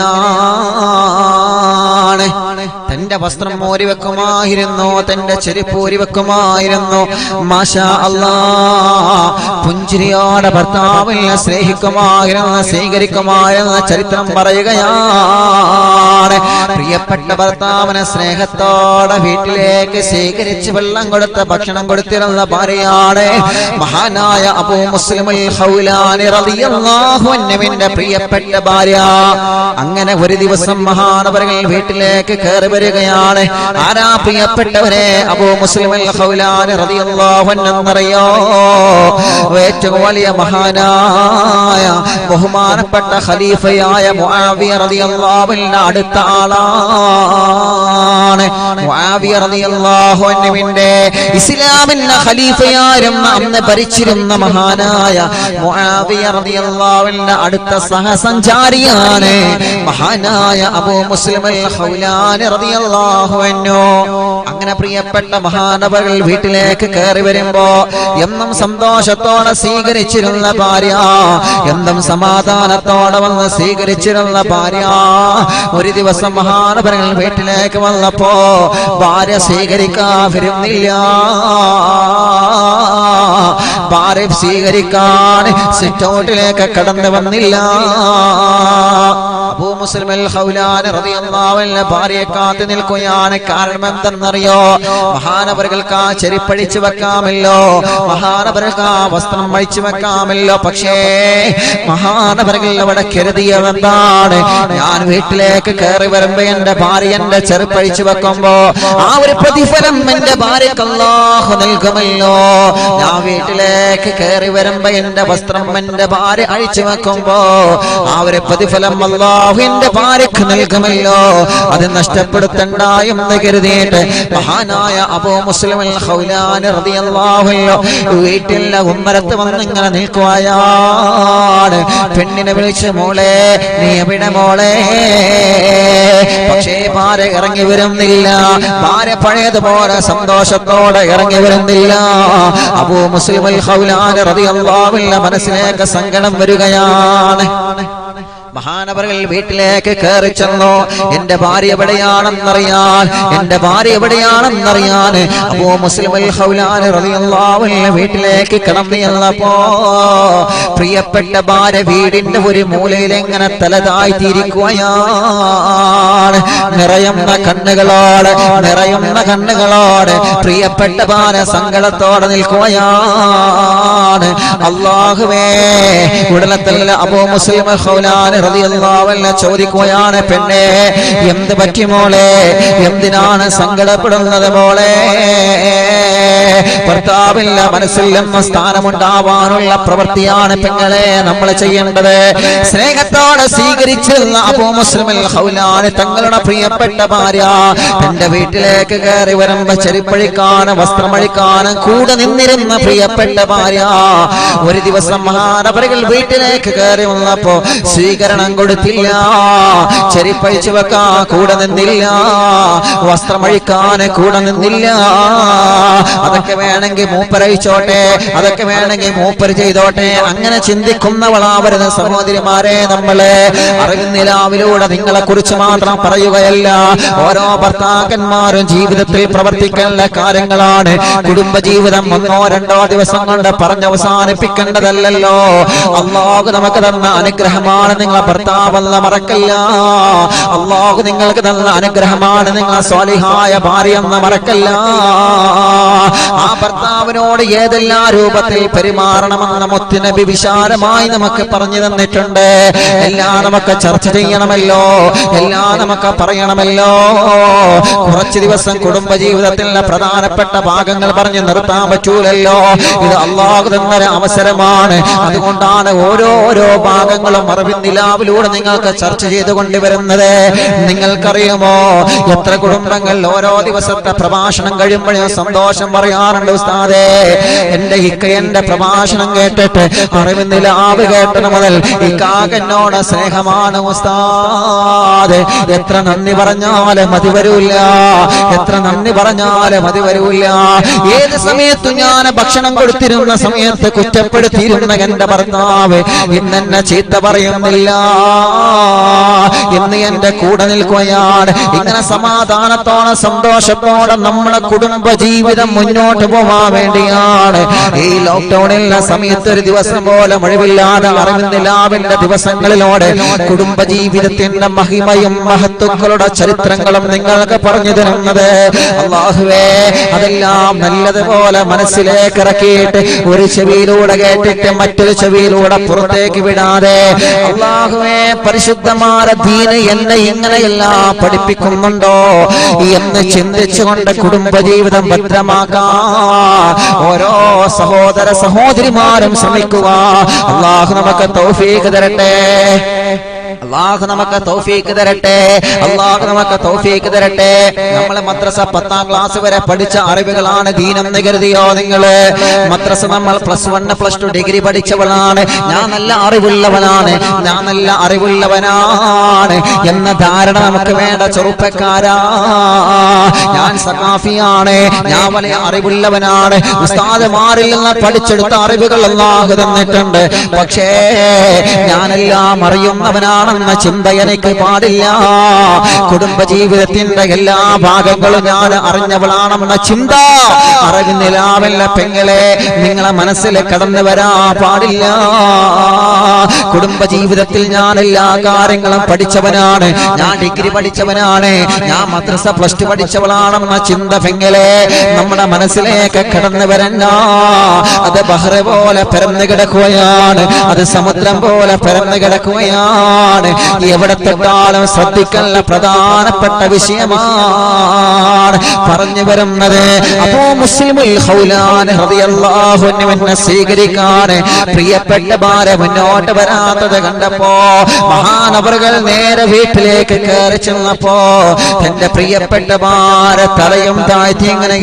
അങ്ങനെയാണ് തന്റെ വസ്ത്രം ഊരി വെക്കുമായിരുന്നു തന്റെ ചെരുപ്പ് ഊരി വെക്കുമായിരുന്നു മാഷാ അല്ലാ പുഞ്ചിരിയോടെ ഭർത്താവിനെ സ്നേഹിക്കുമായിരുന്നു സ്വീകരിക്കുമായിരുന്ന ചരിത്രം പറയുകയാണ് പ്രിയപ്പെട്ട ഭർത്താവിനെ സ്നേഹത്തോടെ വീട്ടിലേക്ക് സ്വീകരിച്ച് വെള്ളം കൊടുത്ത് ഭക്ഷണം കൊടുത്തിരുന്ന ഭാര്യയാണ് മഹാനായ അബൂ മുസ്ലിമുൽ ഖൗലാനി റളിയല്ലാഹു അൻഹുവിന്റെ പ്രിയപ്പെട്ട ഭാര്യ അങ്ങനെ ഒരു ദിവസം മഹാനവരങ്ങൾ വീട്ടിലേക്ക് കയറി വരികയാണ് ആരാ പ്രിയപ്പെട്ടവരെ അബൂ മുസ്ലിമുൽ ഖൗലാനി റളിയല്ലാഹു അൻഹു എന്നറിയോ ഏറ്റവും വലിയ മഹാനായ ബഹുമാനപ്പെട്ട ഖലീഫയായ മുആവിയ റളിയല്ലാഹു അൻഹു അടുത്ത ആളാണ് മുആവിയ റളിയല്ലാഹു അൻഹുവിന്റെ ഇസ്ലാമിന്റെ ഖലീഫയായിരുന്ന അന്ന് ഭരിച്ചിരുന്ന മഹാനായ മുആവിയ റളിയല്ലാഹു അൻഹു അടുത്ത സഹസഞ്ചാരിയാണ് മഹാനായ അബൂ മുസ്ലിം അൽ ഖൗലാനി റളിയല്ലാഹു അൻഹു അങ്ങനെ പ്രിയപ്പെട്ട മഹാനവകൾ വീട്ടിലേക്ക് കയറി വരുമ്പോ എന്നും സന്തോഷത്തോടെ സ്വീകരിച്ചിരുന്ന ഭാര്യ എന്നും സമാധാനത്തോടെ വന്ന് സ്വീകരിച്ചിരുന്ന ഭാര്യ ഒരു ദിവസം മഹാനവരങ്ങൾ വീട്ടിലേക്ക് വന്നപ്പോ ഭാര്യ സ്വീകരിക്കാൻ വരുന്നില്ല ഭാര്യ സ്വീകരിക്കാൻ സിറ്റൗട്ടിലേക്ക് കടന്നു വന്നില്ല അബൂ മുസ്ലിം അൽ ഖൗലാനി റളിയല്ലാഹു അൻഹു ഭാര്യയെ കാത്തു നിൽക്കുകയാണ് കാരണം എന്തെന്നറിയോ മഹാനവറുകൾക്ക് ആ ചെരിപ്പഴിച്ചു വെക്കാമല്ലോ മഹാനവറുകൾക്ക് ആ വസ്ത്രം അഴിച്ചു വെക്കാമല്ലോ പക്ഷേ മഹാനവറുകൾ അവിടെ കരുതിയത് എന്താണ് ഞാൻ വീട്ടിലേക്ക് കയറി വരുമ്പോ എന്റെ ഭാര്യ എന്റെ ചെറുപ്പഴിച്ചു വെക്കുമ്പോ ആ ഒരു പ്രതിഫലം എന്റെ ഭാര്യക്ക് അല്ലാഹു നൽകുമല്ലോ ഞാൻ വീട്ടിലേക്ക് കയറി വരുമ്പോ എന്റെ വസ്ത്രം എന്റെ ഭാര്യ അഴിച്ചു വെക്കുമ്പോ ആ ഒരു പ്രതിഫലം അല്ലാഹു എന്റെ ഭാര്യക്ക് നൽകുമല്ലോ അത് നഷ്ടപ്പെടുത്തണ്ട എന്ന് കരുതിയിട്ട് മഹാനായ അബൂ മുസ്ലിം അൽ ഖൗലാനി റളിയല്ലാഹു അൻഹു വീട്ടിലെ ഉമ്മരത്ത് വന്ന് ഇങ്ങനെ നിൽക്കുകയാണ് പെണ്ണിനെ വിളിച്ച് മോളെ നീ എവിടെ മോളെ പക്ഷേ ഭാര്യ ഇറങ്ങി വരുന്നില്ല ഭാര്യ പഴയതുപോലെ സന്തോഷത്തോടെ ഇറങ്ങി വരുന്നില്ല അബൂ മുസ്ലിം അൽ ഖൗലാനി റളിയല്ലാഹു അൻഹു മനസ്സിലേക്ക് സങ്കടം വരികയാണ് മഹാനവറുകൾ വീട്ടിലേക്ക് കയറി ചെന്നു എന്റെ ഭാര്യ എവിടെയാണെന്നറിയാൻ എന്റെ ഭാര്യ എവിടെയാണെന്നറിയാൻ അപ്പോ മുസ്ലിം അൽ ഖൗലാനി റളിയല്ലാഹു അൻഹു വീട്ടിലേക്ക് കടന്നു ചെന്നപ്പോ പ്രിയപ്പെട്ട ഭാര്യ വീടിന്റെ ഒരു മൂലയിൽ എങ്ങനെ തല താഴ്ത്തിയിരിക്കുകയാണ് നിറയുന്ന കണ്ണുകളോട് നിറയുന്ന കണ്ണുകളോട് പ്രിയപ്പെട്ട ഭാര്യ സങ്കടത്തോടെ നിൽക്കുകയാണ് അള്ളാഹുവേ ഉടനെ തന്നെ അബൂ മുസ്ലിം അൽ ഖൗലാനി റളിയല്ലാഹു അൻഹു ചോദിക്കുകയാണ് പെണ്ണെ എന്ത് പറ്റി മോളെ എന്തിനാണ് സങ്കടപ്പെടുന്നത് മോളെ ഭർത്താവില്ല മനസ്സിൽ എന്ന സ്ഥാനമുണ്ടാവാനുള്ള പ്രവൃത്തിയാണ് പെങ്ങളെ നമ്മൾ ചെയ്യേണ്ടത് സ്നേഹത്തോടെ സ്വീകരിച്ചിരുന്ന അബൂ മുസ്ലിമിൽ ഹൗലാന് തങ്ങളുടെ പ്രിയപ്പെട്ട ഭാര്യ തന്റെ വീട്ടിലേക്ക് കയറി വരുമ്പോ ചെരിപ്പഴിക്കാനും വസ്ത്രമഴിക്കാനും കൂടെ നിന്നിരുന്ന പ്രിയപ്പെട്ട ഭാര്യ ഒരു ദിവസം മഹാനപരികൾ വീട്ടിലേക്ക് കയറി വന്നപ്പോ സ്വീകരണം കൊടുത്തില്ല ചെരിപ്പഴിച്ചു വെക്കാ കൂടെ നിന്നില്ല വസ്ത്രമഴിക്കാൻ കൂടെ നിന്നില്ല അതൊക്കെ വേണമെങ്കിൽ മൂപ്പരയിച്ചോട്ടെ അതൊക്കെ വേണമെങ്കിൽ മൂപ്പർ ചെയ്തോട്ടെ അങ്ങനെ ചിന്തിക്കുന്നവളാവരുത് സഹോദരിമാരെ നമ്മള് അറിവിനിലാവിലൂടെ നിങ്ങളെ കുറിച്ച് മാത്രം പറയുകയല്ല ഓരോ ഭർത്താക്കന്മാരും ജീവിതത്തിൽ പ്രവർത്തിക്കേണ്ട കാര്യങ്ങളാണ് കുടുംബജീവിതം ഒന്നോ രണ്ടോ ദിവസം കൊണ്ട് പറഞ്ഞ് അവസാനിപ്പിക്കേണ്ടതല്ലല്ലോ അള്ളാഹു നമുക്ക് തന്ന അനുഗ്രഹമാണ് നിങ്ങളെ ഭർത്താവല്ല മറക്കല്ല അള്ളാഹു നിങ്ങൾക്ക് തന്ന അനുഗ്രഹമാണ് നിങ്ങളെ സ്വാലിഹായ ഭാര്യ എന്ന് മറക്കല്ല ആ ഭർത്താവിനോട് ഏതെല്ലാം രൂപത്തിൽ പെരുമാറണമെന്ന് മുത്തുനബി വിശാലമായി നമുക്ക് പറഞ്ഞു തന്നിട്ടുണ്ട് എല്ലാം നമുക്ക് ചർച്ച ചെയ്യണമല്ലോ എല്ലാം നമുക്ക് പറയണമല്ലോ കുറച്ച് ദിവസം കുടുംബജീവിതത്തിലെ പ്രധാനപ്പെട്ട ഭാഗങ്ങൾ പറഞ്ഞു നിർത്താൻ പറ്റൂലല്ലോ ഇത് അള്ളാഹു തന്നൊരു അവസരമാണ് അതുകൊണ്ടാണ് ഓരോരോ ഭാഗങ്ങളും അറിവിൻ നിലാവിലൂടെ നിങ്ങൾക്ക് ചർച്ച ചെയ്തുകൊണ്ട് വരുന്നത് നിങ്ങൾക്കറിയുമോ എത്ര കുടുംബങ്ങൾ ഓരോ ദിവസത്തെ പ്രഭാഷണം കഴിയുമ്പോഴും സന്തോഷം പറയാറുണ്ട് ഉസ്താദേ എന്റെ ഇക്ക എന്റെ പ്രഭാഷണം കേട്ടിട്ട് അറിവിൻ നിലാവ് കേട്ടത് മുതൽ ഇക്കാകന്നോട് സ്നേഹമാണ് ഉസ്താദ് എത്ര നന്ദി പറഞ്ഞാലും മതി വരൂല എത്ര നന്ദി പറഞ്ഞാലും മതി വരൂല ഏത് സമയത്ത് ഞാൻ ഭക്ഷണം കൊടുത്തിരുന്ന സമയത്ത് കുറ്റപ്പെടുത്തിയിരുന്ന എന്റെ ഭർത്താവ് ഇന്ന് എന്നെ ചീത്ത പറയുന്നില്ല ഇന്ന് എന്റെ കൂടെ നിൽക്കുകയാണ് ഇങ്ങനെ സമാധാനത്തോടെ സന്തോഷത്തോടെ നമ്മുടെ കുടുംബ ജീവിതം മുന്നോട്ട് പോവാൻ വേണ്ടിയാണ് ഈ ലോക്ക്ഡൌണിലെ സമയത്ത് ഒരു ദിവസം പോലെ മഴവില്ലാതെ അറിവിന്നില്ലാവിന്റെ ദിവസങ്ങളിലൂടെ കുടുംബ ജീവിതത്തിന്റെ മഹിമയും മഹത്വങ്ങളുടെ ചരിത്രങ്ങളും നിങ്ങൾക്ക് പറഞ്ഞു തരുന്നത് അള്ളാഹുവേ അതെല്ലാം നല്ലതുപോലെ മനസ്സിലേക്ക് ഇറക്കിയിട്ട് ഒരു ചെവിയിലൂടെ കേട്ടിട്ട് മറ്റൊരു ചെവിയിലൂടെ പുറത്തേക്ക് വിടാതെ അള്ളാഹുവേ പരിശുദ്ധമായ ദീന എന്നെ ഇങ്ങനെയെല്ലാം പഠിപ്പിക്കുന്നുണ്ടോ എന്ന് ചിന്തിച്ചുകൊണ്ട് കുടുംബജീവിതം ഭദ്രമാക്കാൻ ഓരോ സഹോദര സഹോദരിമാരും ശ്രമിക്കുക അള്ളാഹു നമുക്ക് തൗഫീഖ് തരട്ടെ അള്ളാഹു നമുക്ക് തൗഫീക്ക് തരട്ടെ അള്ളാഹു നമുക്ക് തൗഫീക്ക് തരട്ടെ നമ്മളെ മദ്രസ പത്താം ക്ലാസ് വരെ പഠിച്ച അറിവുകളാണ് ദീനെന്ന് കരുതിയോ നിങ്ങള് മദ്രസ നമ്മൾ plus one plus two degree പഠിച്ചവളാണ് ഞാൻ നല്ല അറിവുള്ളവനാണ് ഞാൻ നല്ല അറിവുള്ളവനാണ് എന്ന ധാരണ നമുക്ക് വേണ്ട ചെറുപ്പക്കാരാ ഞാൻ സഖാഫിയാണ് ഞാൻ വലിയ അറിവുള്ളവനാണ് ഉസ്താദുമാരിൽ നിന്ന് പഠിച്ചെടുത്ത അറിവുകൾ അല്ലാഹു തന്നിട്ടുണ്ട് പക്ഷേ ഞാനെല്ലാം അറിയുന്നവനാണെന്ന ചിന്ത എനിക്ക് പാടില്ല കുടുംബ ജീവിതത്തിന്റെ എല്ലാ ഭാഗങ്ങളും ഞാൻ അറിഞ്ഞവളാണെന്ന ചിന്ത അറിവിന്നിലാവല്ല പെങ്ങളെ നിങ്ങളെ മനസ്സിൽ കടന്നു വരാ പാടില്ല കുടുംബ ജീവിതത്തിൽ ഞാൻ എല്ലാ കാര്യങ്ങളും പഠിച്ചവനാണ് ഞാൻ ഡിഗ്രി പഠിച്ചവനാണ് ഞാൻ മദ്രസ പ്ലസ് ടു പഠിച്ചവളാണെന്ന ചിന്ത പെങ്ങളെ നമ്മുടെ മനസ്സിലേക്ക് കടന്നു വരണ്ട അത് ബഹ്റ പോലെ പരന്നു കിടക്കുകയാണ് അത് സമുദ്രം പോലെ പരന്നു കിടക്കുകയാണ് എവിടെ തൊട്ടാലും ശ്രദ്ധിക്കല്ല പ്രധാനപ്പെട്ട വിഷയമാണ് പറഞ്ഞു വരുന്നത് അപ്പോ മുസ്ലിമുൽ ഹൗലാൻ റളിയല്ലാഹു അൻഹുവിനെ സ്വീകരിക്കാൻ പ്രിയപ്പെട്ട ഭാര്യ മുന്നോട്ട് വരാത്തത് കണ്ടപ്പോ മഹാനവറുകൾ നേരെ വീട്ടിലേക്ക് കയറി ചെന്നപ്പോ തന്റെ പ്രിയപ്പെട്ട ഭാര്യ തലയും താഴ്ത്തി ഇങ്ങനെ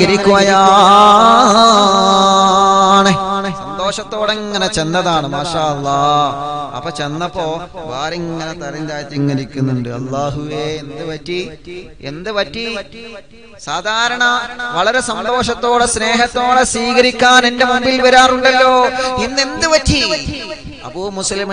ഇരിക്കുകയാണ് സന്തോഷത്തോടെ ഇങ്ങനെ ചെന്നതാണ് മാഷാ അല്ലാ അപ്പൊ ചെന്നപ്പോ ഭാരിങ്ങനെ തലയും താഴ്ത്തി ഇങ്ങനെ ഇരിക്കുന്നുണ്ട് അള്ളാഹുവേ എന്ത് പറ്റി എന്ത് പറ്റി സാധാരണ വളരെ സന്തോഷത്തോടെ സ്നേഹത്തോടെ സ്വീകരിക്കാൻ എന്റെ മുമ്പിൽ വരാറുണ്ടല്ലോ ഇന്ന് എന്ത് പറ്റി അബൂ മുസ്ലിം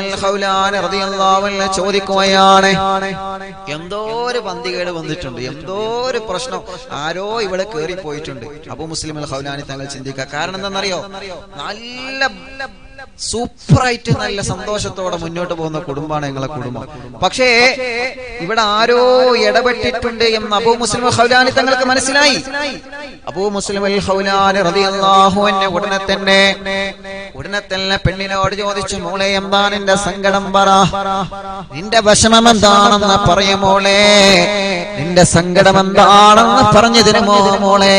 ചോദിക്കുകയാണ് എന്തോ ഒരു പന്തികേട് വന്നിട്ടുണ്ട് എന്തോ ഒരു പ്രശ്നം ആരോ ഇവിടെ കേറി പോയിട്ടുണ്ട് അബൂ മുസ്ലിം ഹൗലാനി തങ്ങൾ ചിന്തിക്കുക കാരണം എന്താണെന്നറിയോ നല്ല സൂപ്പറായിട്ട് നല്ല സന്തോഷത്തോടെ മുന്നോട്ട് പോകുന്ന കുടുംബമാണ് ഞങ്ങളെ കുടുംബം പക്ഷേ ഇവിടെ ആരോ ഇടപെട്ടിട്ടുണ്ട് എന്ന് അബൂ മുസ്ലിം ഹൗലാനി തങ്ങൾക്ക് മനസ്സിലായി അബൂ മുസ്ലിം ഹൗലാനി റളിയല്ലാഹു അൻഹു ഉടനെ തന്നെ ഉടനെ തന്നെ പെണ്ണിനോട് ചോദിച്ചു മോളെ എന്താണ് നിന്റെ സങ്കടം പറ നിന്റെ വിഷമം എന്താണെന്ന് പറയും മോളെ നിന്റെ സങ്കടം എന്താണെന്ന് പറഞ്ഞു തരുമോ മോളെ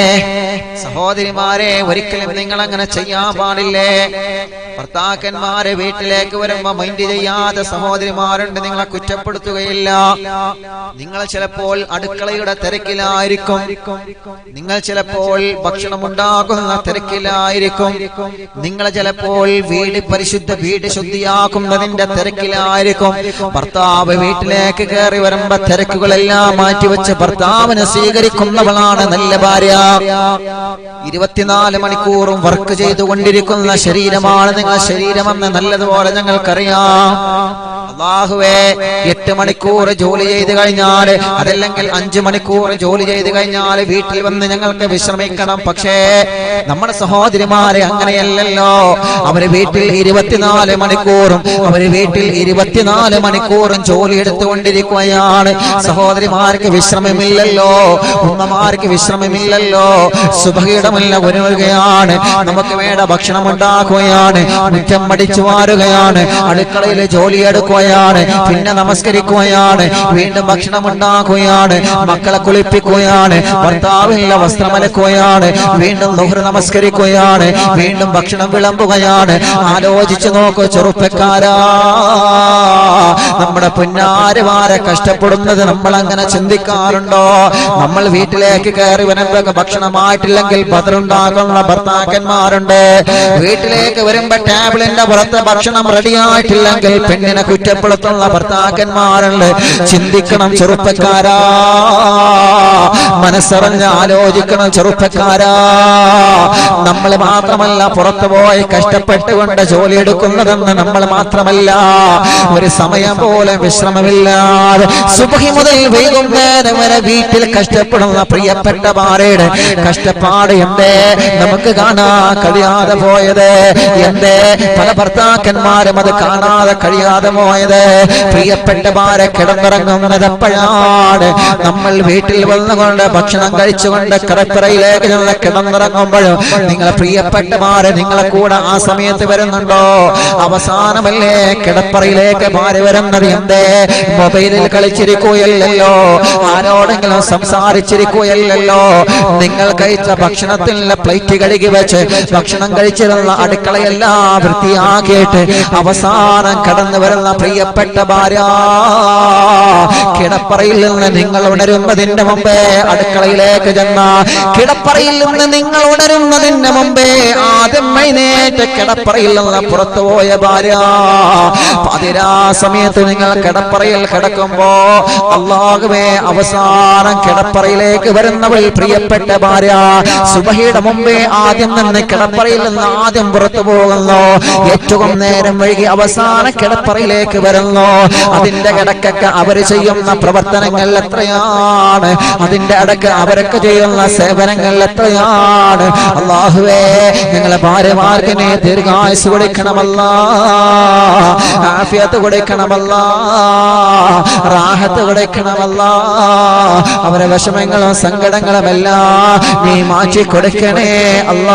സഹോദരിമാരെ ഒരിക്കലും നിങ്ങൾ അങ്ങനെ ചെയ്യാൻ പാടില്ലേ ഭർത്താക്കന്മാരെ വീട്ടിലേക്ക് വരുമ്പോ മൈൻഡ് ചെയ്യാതെ സഹോദരിമാരുണ്ട് നിങ്ങളെ കുറ്റപ്പെടുത്തുകയില്ല നിങ്ങൾ ചിലപ്പോൾ അടുക്കളയുടെ തിരക്കിലായിരിക്കും നിങ്ങൾ ചിലപ്പോൾ ഭക്ഷണം ഉണ്ടാക്കുന്ന തിരക്കിലായിരിക്കും നിങ്ങൾ ചിലപ്പോൾ വീട് പരിശുദ്ധ വീട് ശുദ്ധിയാക്കുന്നതിന്റെ തിരക്കിലായിരിക്കും ഭർത്താവ് വീട്ടിലേക്ക് കയറി വരുമ്പോ തിരക്കുകളെല്ലാം മാറ്റിവെച്ച് ഭർത്താവിനെ സ്വീകരിക്കുന്നവളാണ് നല്ല ഭാര്യ ഇരുപത്തിനാല് മണിക്കൂറും വർക്ക് ചെയ്തുകൊണ്ടിരിക്കുന്ന ശരീരമാണ് നിങ്ങൾ ശരീരമെന്ന് നല്ലതുപോലെ ഞങ്ങൾക്കറിയാം അള്ളാഹുവേ എട്ട് മണിക്കൂർ ജോലി ചെയ്ത് കഴിഞ്ഞാൽ അതല്ലെങ്കിൽ അഞ്ചു മണിക്കൂർ ജോലി ചെയ്ത് കഴിഞ്ഞാൽ വീട്ടിൽ വന്ന് ഞങ്ങൾക്ക് വിശ്രമിക്കണം പക്ഷേ നമ്മുടെ സഹോദരിമാരെ അങ്ങനെയല്ലല്ലോ അവര് വീട്ടിൽ ഇരുപത്തിനാല് മണിക്കൂറും അവര് വീട്ടിൽ ഇരുപത്തിനാല് മണിക്കൂറും ജോലി എടുത്തുകൊണ്ടിരിക്കുകയാണ് സഹോദരിമാർക്ക് വിശ്രമമില്ലല്ലോ ഉമ്മമാർക്ക് വിശ്രമമില്ലല്ലോ സുഭകീടമല്ല ഒരുങ്ങുകയാണ് നമുക്ക് വേണ്ട ഭക്ഷണം ഉണ്ടാക്കുകയാണ് മുറ്റം മടിച്ചു വാരുകയാണ് അടുക്കളയിൽ ജോലി എടുക്കുകയാണ് പിന്നെ നമസ്കരിക്കുകയാണ് വീണ്ടും ഭക്ഷണം ഉണ്ടാക്കുകയാണ് മക്കളെ കുളിപ്പിക്കുകയാണ് ഭർത്താവില്ല വസ്ത്രമലക്കുകയാണ് വീണ്ടും നുഹർ നമസ്കരിക്കുകയാണ് വീണ്ടും ഭക്ഷണം വിളമ്പുകയാണ് ആലോചിച്ചു നോക്കൂ ചെറുപ്പക്കാരാ നമ്മുടെ പുന്നാരുമാരെ കഷ്ടപ്പെടുന്നത് നമ്മൾ അങ്ങനെ ചിന്തിക്കാറുണ്ടോ നമ്മൾ വീട്ടിലേക്ക് കയറി വരുമ്പോ ഭക്ഷണമായിട്ടില്ലെങ്കിൽ ബദറുണ്ടാകുന്ന ഭർത്താക്കന്മാരുണ്ട് വീട്ടിലേക്ക് വരുമ്പോ ടേബിളിന്റെ പുറത്ത് ഭക്ഷണം റെഡിയായിട്ടില്ലെങ്കിൽ പെണ്ണിനെ കുറ്റപ്പെടുത്തുന്ന ഭർത്താക്കന്മാരുണ്ട് ചിന്തിക്കണം ചെറുപ്പക്കാരാ മനസ്സറിഞ്ഞ് ആലോചിക്കണം ചെറുപ്പക്കാരാ നമ്മൾ മാത്രമല്ല പുറത്തു പോയി കഷ്ടപ്പെട്ടുകൊണ്ട് ജോലി എടുക്കുന്നതെന്ന് നമ്മൾ മാത്രമല്ല ഒരു സമയം പോലെ വിശ്രമമില്ലാതെ സുബഹി മുതൽ വൈകുന്നേരം വരെ വീട്ടിൽ കഷ്ടപ്പെടുന്ന പ്രിയപ്പെട്ട ഭാര്യയുടെ കഷ്ടപ്പാട് എന്തേ നമുക്ക് കാണാൻ കഴിയാതെ പോയത് എന്തേ പല ഭർത്താക്കന്മാരും അത് കാണാതെ കഴിയാതെ പോയത് പ്രിയപ്പെട്ട ഭാര്യ കിടന്നിറങ്ങുന്നത് എപ്പോഴാണ് നമ്മൾ വീട്ടിൽ വന്നുകൊണ്ട് ഭക്ഷണം കഴിച്ചുകൊണ്ട് കിടപ്പറയിലേക്ക് നിന്ന് കിടന്നിറങ്ങുമ്പോഴും നിങ്ങളെ പ്രിയപ്പെട്ടമാര് നിങ്ങളെ കൂടെ ആ സമയത്ത് വരുന്നുണ്ടോ അവസാനമല്ലേ കിടപ്പറയിലേക്ക് മാറി വരുന്നത് എന്തേ മൊബൈലിൽ കളിച്ചിരിക്കുകയല്ലോ ആരോടെങ്കിലും സംസാരിച്ചിരിക്കുകയല്ലോ നിങ്ങൾ കഴിച്ച ഭക്ഷണത്തിൽ പ്ലേറ്റ് കഴുകി വെച്ച് ഭക്ഷണം കഴിച്ചിരുന്ന അടുക്കളയെല്ലാം വൃത്തിയാക്കിയിട്ട് അവസാനം കടന്നു വരുന്ന പ്രിയപ്പെട്ട ഭാര്യ കിടപ്പറയിൽ നിന്ന് നിങ്ങൾ ഉണരുന്നതിന്റെ മുമ്പേ അടുക്കളയിലേക്ക് ചെന്ന കിടപ്പറയിൽ നിന്ന് നിങ്ങൾ ഉണരുന്നതിന്റെ മുമ്പേ ആദ്യം മൈനേറ്റ് കിടപ്പറയിൽ നിന്ന് പുറത്തു പോയ ഭാര്യ പതിരാ സമയത്ത് നിങ്ങൾ കിടപ്പറയിൽ കിടക്കുമ്പോ അള്ളാഹുവേ അവസാനം കിടപ്പറയിലേക്ക് വരുന്നവൾ പ്രിയപ്പെട്ട ഭാര്യ സുബഹിയുടെ മുമ്പേ ആദ്യം നിന്ന് കിടപ്പറയിൽ നിന്ന് ആദ്യം പുറത്തു പോകുന്നു ഏറ്റവും നേരം വൈകി അവസാന കിടപ്പറയിലേക്ക് വരുന്നു അതിന്റെ കിടക്കൊക്കെ അവര് ചെയ്യുന്ന പ്രവർത്തനങ്ങൾ എത്രയാണ് അതിന്റെ അടക്ക് അവരൊക്കെ ചെയ്യുന്ന സേവനങ്ങൾ എത്രയാണ് അള്ളാഹുവേ നിങ്ങളെ ഭാര്യമാർക്ക് നീ ദീർഘായുസ് കൊടുക്കണമല്ല ആഫിയത്ത് കൊടുക്കണമല്ല റാഹത്ത് കൊടുക്കണമല്ല അവരെ വിഷമങ്ങളും സങ്കടങ്ങളും എല്ലാം നീ മാറ്റി കൊടുക്കണേ അല്ലാ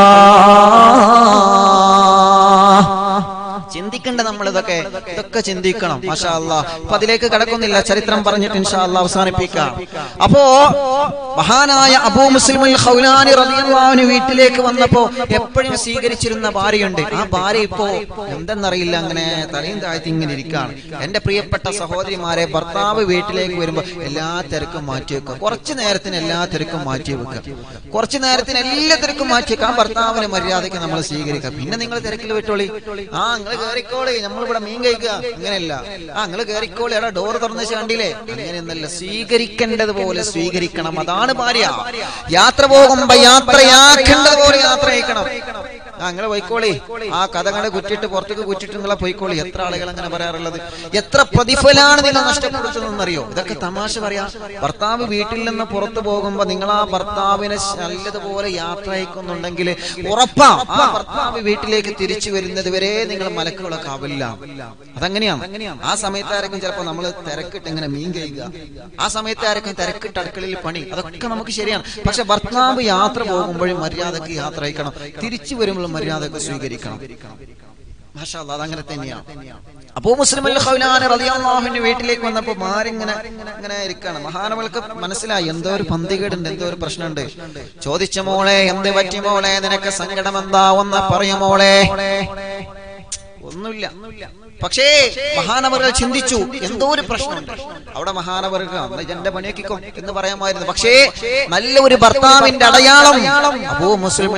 ചിന്തിക്കണ്ട നമ്മൾ ഇതൊക്കെ ഇതൊക്കെ ചിന്തിക്കണം മാഷാ അല്ലാ അപ്പൊ അതിലേക്ക് കടക്കുന്നില്ല ചരിത്രം പറഞ്ഞിട്ട് ഇൻഷാ അല്ലാ അവസാനിപ്പിക്കാം അപ്പോ മഹാനായ അബൂ മുസ്ലിം ഖൗലാനി റളിയല്ലാഹു വീട്ടിലേക്ക് വന്നപ്പോ എപ്പോഴും സ്വീകരിച്ചിരുന്ന ഭാര്യയുണ്ട് ആ ഭാര്യ ഇപ്പോ എന്തെന്നറിയില്ല അങ്ങനെ തലയും താഴ്ത്തി ഇങ്ങനെ ഇരിക്കുകയാണ് എന്റെ പ്രിയപ്പെട്ട സഹോദരിമാരെ ഭർത്താവ് വീട്ടിലേക്ക് വരുമ്പോ എല്ലാ തിരക്കും മാറ്റി വെക്കുക കുറച്ചു നേരത്തിന് എല്ലാ തിരക്കും മാറ്റി വെക്കുക കുറച്ചു നേരത്തിന് എല്ലാ തിരക്കും മാറ്റി വെക്കുക ആ ഭർത്താവിന് മര്യാദയ്ക്ക് നമ്മൾ സ്വീകരിക്കുക പിന്നെ നിങ്ങൾ തിരക്കിൽ വിട്ടോളി ആ നിങ്ങൾ കയറിക്കോളി നമ്മളിവിടെ മീൻ കഴിക്കുക അങ്ങനെയല്ല ആ നിങ്ങൾ കയറിക്കോളി അവിടെ ഡോർ തുറന്ന് കണ്ടില്ലേ അങ്ങനെയൊന്നല്ല സ്വീകരിക്കേണ്ടതുപോലെ സ്വീകരിക്കണം അതാണ് ഭാര്യ യാത്ര പോകുമ്പോ യാത്രയാക്കേണ്ടതുപോലെ യാത്ര അയക്കണം ആ നിങ്ങൾ പോയിക്കോളി ആ കഥകളെ കുറ്റിട്ട് പുറത്തേക്ക് കുറ്റിട്ട് നിങ്ങളെ പോയിക്കോളി എത്ര ആളുകൾ അങ്ങനെ പറയാറുള്ളത് എത്ര പ്രതിഫലാണ് നിങ്ങൾ നഷ്ടപ്പെടുത്തുന്നറിയോ ഇതൊക്കെ തമാശ പറയാ ഭർത്താവ് വീട്ടിൽ നിന്ന് പുറത്തു പോകുമ്പോ നിങ്ങൾ ആ ഭർത്താവിനെ നല്ലതുപോലെ യാത്ര അയക്കുന്നുണ്ടെങ്കിൽ ഉറപ്പാ ആ ഭർത്താവ് വീട്ടിലേക്ക് തിരിച്ചു വരുന്നത് വരെ നിങ്ങൾ മലക്കുകളൊക്കെ ആവില്ല അതങ്ങനെയാണ് ആ സമയത്തായിരിക്കും ചിലപ്പോ നമ്മൾ തിരക്കിട്ട് ഇങ്ങനെ മീൻ കഴിക്കുക ആ സമയത്തായിരിക്കും തിരക്കിട്ട് അടുക്കളയിൽ പണി അതൊക്കെ നമുക്ക് ശരിയാണ് പക്ഷെ ഭർത്താവ് യാത്ര പോകുമ്പോഴും മര്യാദക്ക് യാത്ര അയക്കണം തിരിച്ചു വരുമ്പോൾ മര്യാദക്ക് സ്വീകരിക്കണം മാഷാ അല്ലാ, അതങ്ങനെ തന്നെയാണ് അപ്പോ മുസ്ലിം റളിയല്ലാഹുവിന്റെ വീട്ടിലേക്ക് വന്നപ്പോ മാരിങ്ങനെ ഇങ്ങനെ ഇരിക്കാണ് മഹാനവൾക്ക് മനസ്സിലായി എന്തോ ഒരു പന്തികേടുണ്ട് എന്തോ ഒരു പ്രശ്നമുണ്ട് ചോദിച്ച മോളെ എന്ത് പറ്റി മോളെ നിനക്ക് സങ്കടം എന്താ ഒന്ന് പറയ മോളെ ഒന്നുമില്ല പക്ഷേ മഹാനവറുകൾ ചിന്തിച്ചു എന്തോ ഒരു പ്രശ്നമുണ്ട് അവിടെ മഹാനവറുകൾ എന്റെ പണിയൊക്കിക്കോ എന്ന് പറയാമായിരുന്നു പക്ഷേ നല്ല ഒരു ഭർത്താവിന്റെ അടയാളം അബൂ മുസ്ലിം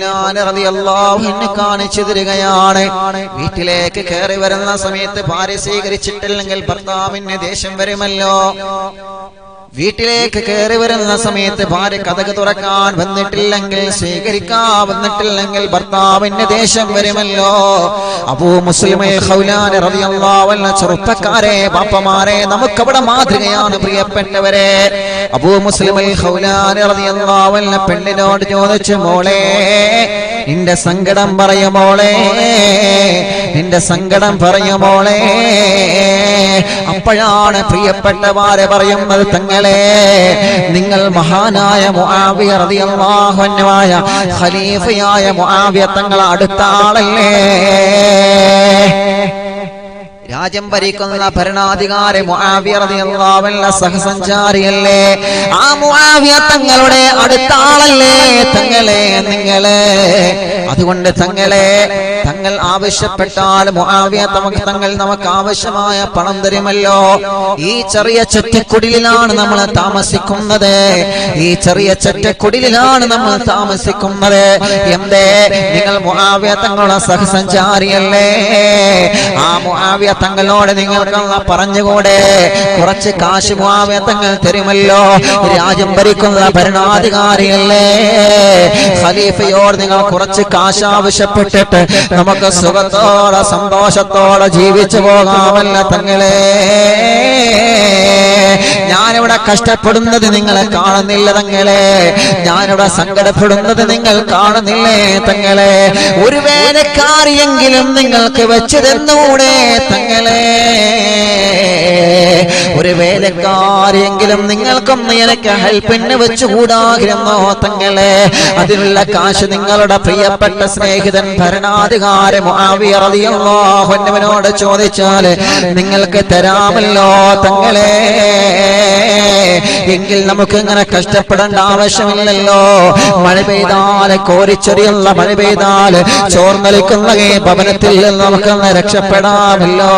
കാണിച്ചു തരികയാണ് വീട്ടിലേക്ക് കയറി വരുന്ന സമയത്ത് ഭാര്യ സ്വീകരിച്ചിട്ടില്ലെങ്കിൽ ഭർത്താവിന് ദേഷ്യം വരുമല്ലോ വീട്ടിലേക്ക് കയറി വരുന്ന സമയത്ത് ഭാര്യ കഥക് തുറക്കാൻ വന്നിട്ടില്ലെങ്കിൽ സ്വീകരിക്കാൻ വന്നിട്ടില്ലെങ്കിൽ ഭർത്താവിന്റെ ദേഷ്യം വരുമല്ലോ അബൂ മുസ്ലിമേ ഖൗലാനി റളിയല്ലാഹു അൻഹു ചെറുപ്പക്കാരെ ബാപ്പമാരെ നമുക്കവിടെ മാതൃകയാണ് പ്രിയപ്പെട്ടവരെ അബൂ മുസ്ലിമേ ഖൗലാനി റളിയല്ലാഹു അൻഹു പെണ്ണിനോട് ചോദിച്ചു മോളെ നിന്റെ സങ്കടം പറയുമോളെ നിന്റെ സങ്കടം പറയുമോളെ അപ്പോഴാണ് പ്രിയപ്പെട്ടവാരെ പറയുന്നത് തങ്ങളെ നിങ്ങൾ മഹാനായ മുആവിയ റളിയല്ലാഹു അൻഹുവായ ഖലീഫയായ മുആവിയ തങ്ങൾ അടുത്ത ആളല്ലേ രാജ്യം ഭരിക്കുന്ന ഭരണാധികാരി മുആവിയ റളിയല്ലാഹു അൻഹു സഹസഞ്ചാരിയല്ലേ ആ മുആവിയ തങ്ങളുടെ അടുത്ത ആളല്ലേ തങ്ങളെ നിങ്ങളെ അതുകൊണ്ട് തങ്ങളെ തങ്ങൾ ആവശ്യപ്പെട്ടാൽ മുആവിയ നമുക്ക് തങ്ങൾ നമുക്ക് ആവശ്യമായ പണം തരുമല്ലോ ഈ ചെറിയ ചെറ്റക്കുടിലാണ് നമ്മൾ താമസിക്കുന്നത് ഈ ചെറിയ ചെറ്റക്കുടിലാണ് നമ്മൾ താമസിക്കുന്നത് എന്തേ നിങ്ങൾ മുആവിയ തങ്ങളുടെ സഹസഞ്ചാരിയല്ലേ ആ മുആവിയ തങ്ങളോട് നിങ്ങൾക്ക് പറഞ്ഞുകൂടെ കുറച്ച് കാശ് മുആവിയ തങ്ങൾ തരുമല്ലോ രാജ്യം ഭരിക്കുന്ന ഭരണാധികാരിയല്ലേ ഖലീഫയോട് നിങ്ങൾ കുറച്ച് കാശ് ആവശ്യപ്പെട്ടിട്ട് നമുക്ക് സുഖത്തോടെ സന്തോഷത്തോടെ ജീവിച്ചു പോകാമല്ല തങ്ങളെ ഞാനിവിടെ കഷ്ടപ്പെടുന്നത് നിങ്ങളെ കാണുന്നില്ല തങ്ങളെ ഞാനിവിടെ സങ്കടപ്പെടുന്നത് നിങ്ങൾ കാണുന്നില്ലേ തങ്ങളെ ഒരു വേലക്കാരിയെങ്കിലും നിങ്ങൾക്ക് വെച്ച് തന്നൂടെ തങ്ങളെ ഒരു വേലക്കാരെങ്കിലും നിങ്ങൾക്കൊന്ന് എനിക്ക് ഹെൽപ്പിന് വെച്ചുകൂടാകിരുന്നോ തങ്ങളെ അതിനുള്ള കാശ് നിങ്ങളുടെ പ്രിയപ്പെട്ട സ്നേഹിതൻ ഭരണാധികാരി മുആവിയ റളിയല്ലാഹു അൻഹുവിനോട് ചോദിച്ചാൽ നിങ്ങൾക്ക് തരാമല്ലോ തങ്ങളെ എങ്കിൽ നമുക്ക് ഇങ്ങനെ കഷ്ടപ്പെടേണ്ട ആവശ്യമില്ലല്ലോ മഴ പെയ്താൽ കോരിച്ചൊരിയുള്ള മഴ പെയ്താൽ ചോർന്നലിക്കുന്ന ഈ ഭവനത്തിൽ നിന്ന് നമുക്കൊന്ന് രക്ഷപ്പെടാമല്ലോ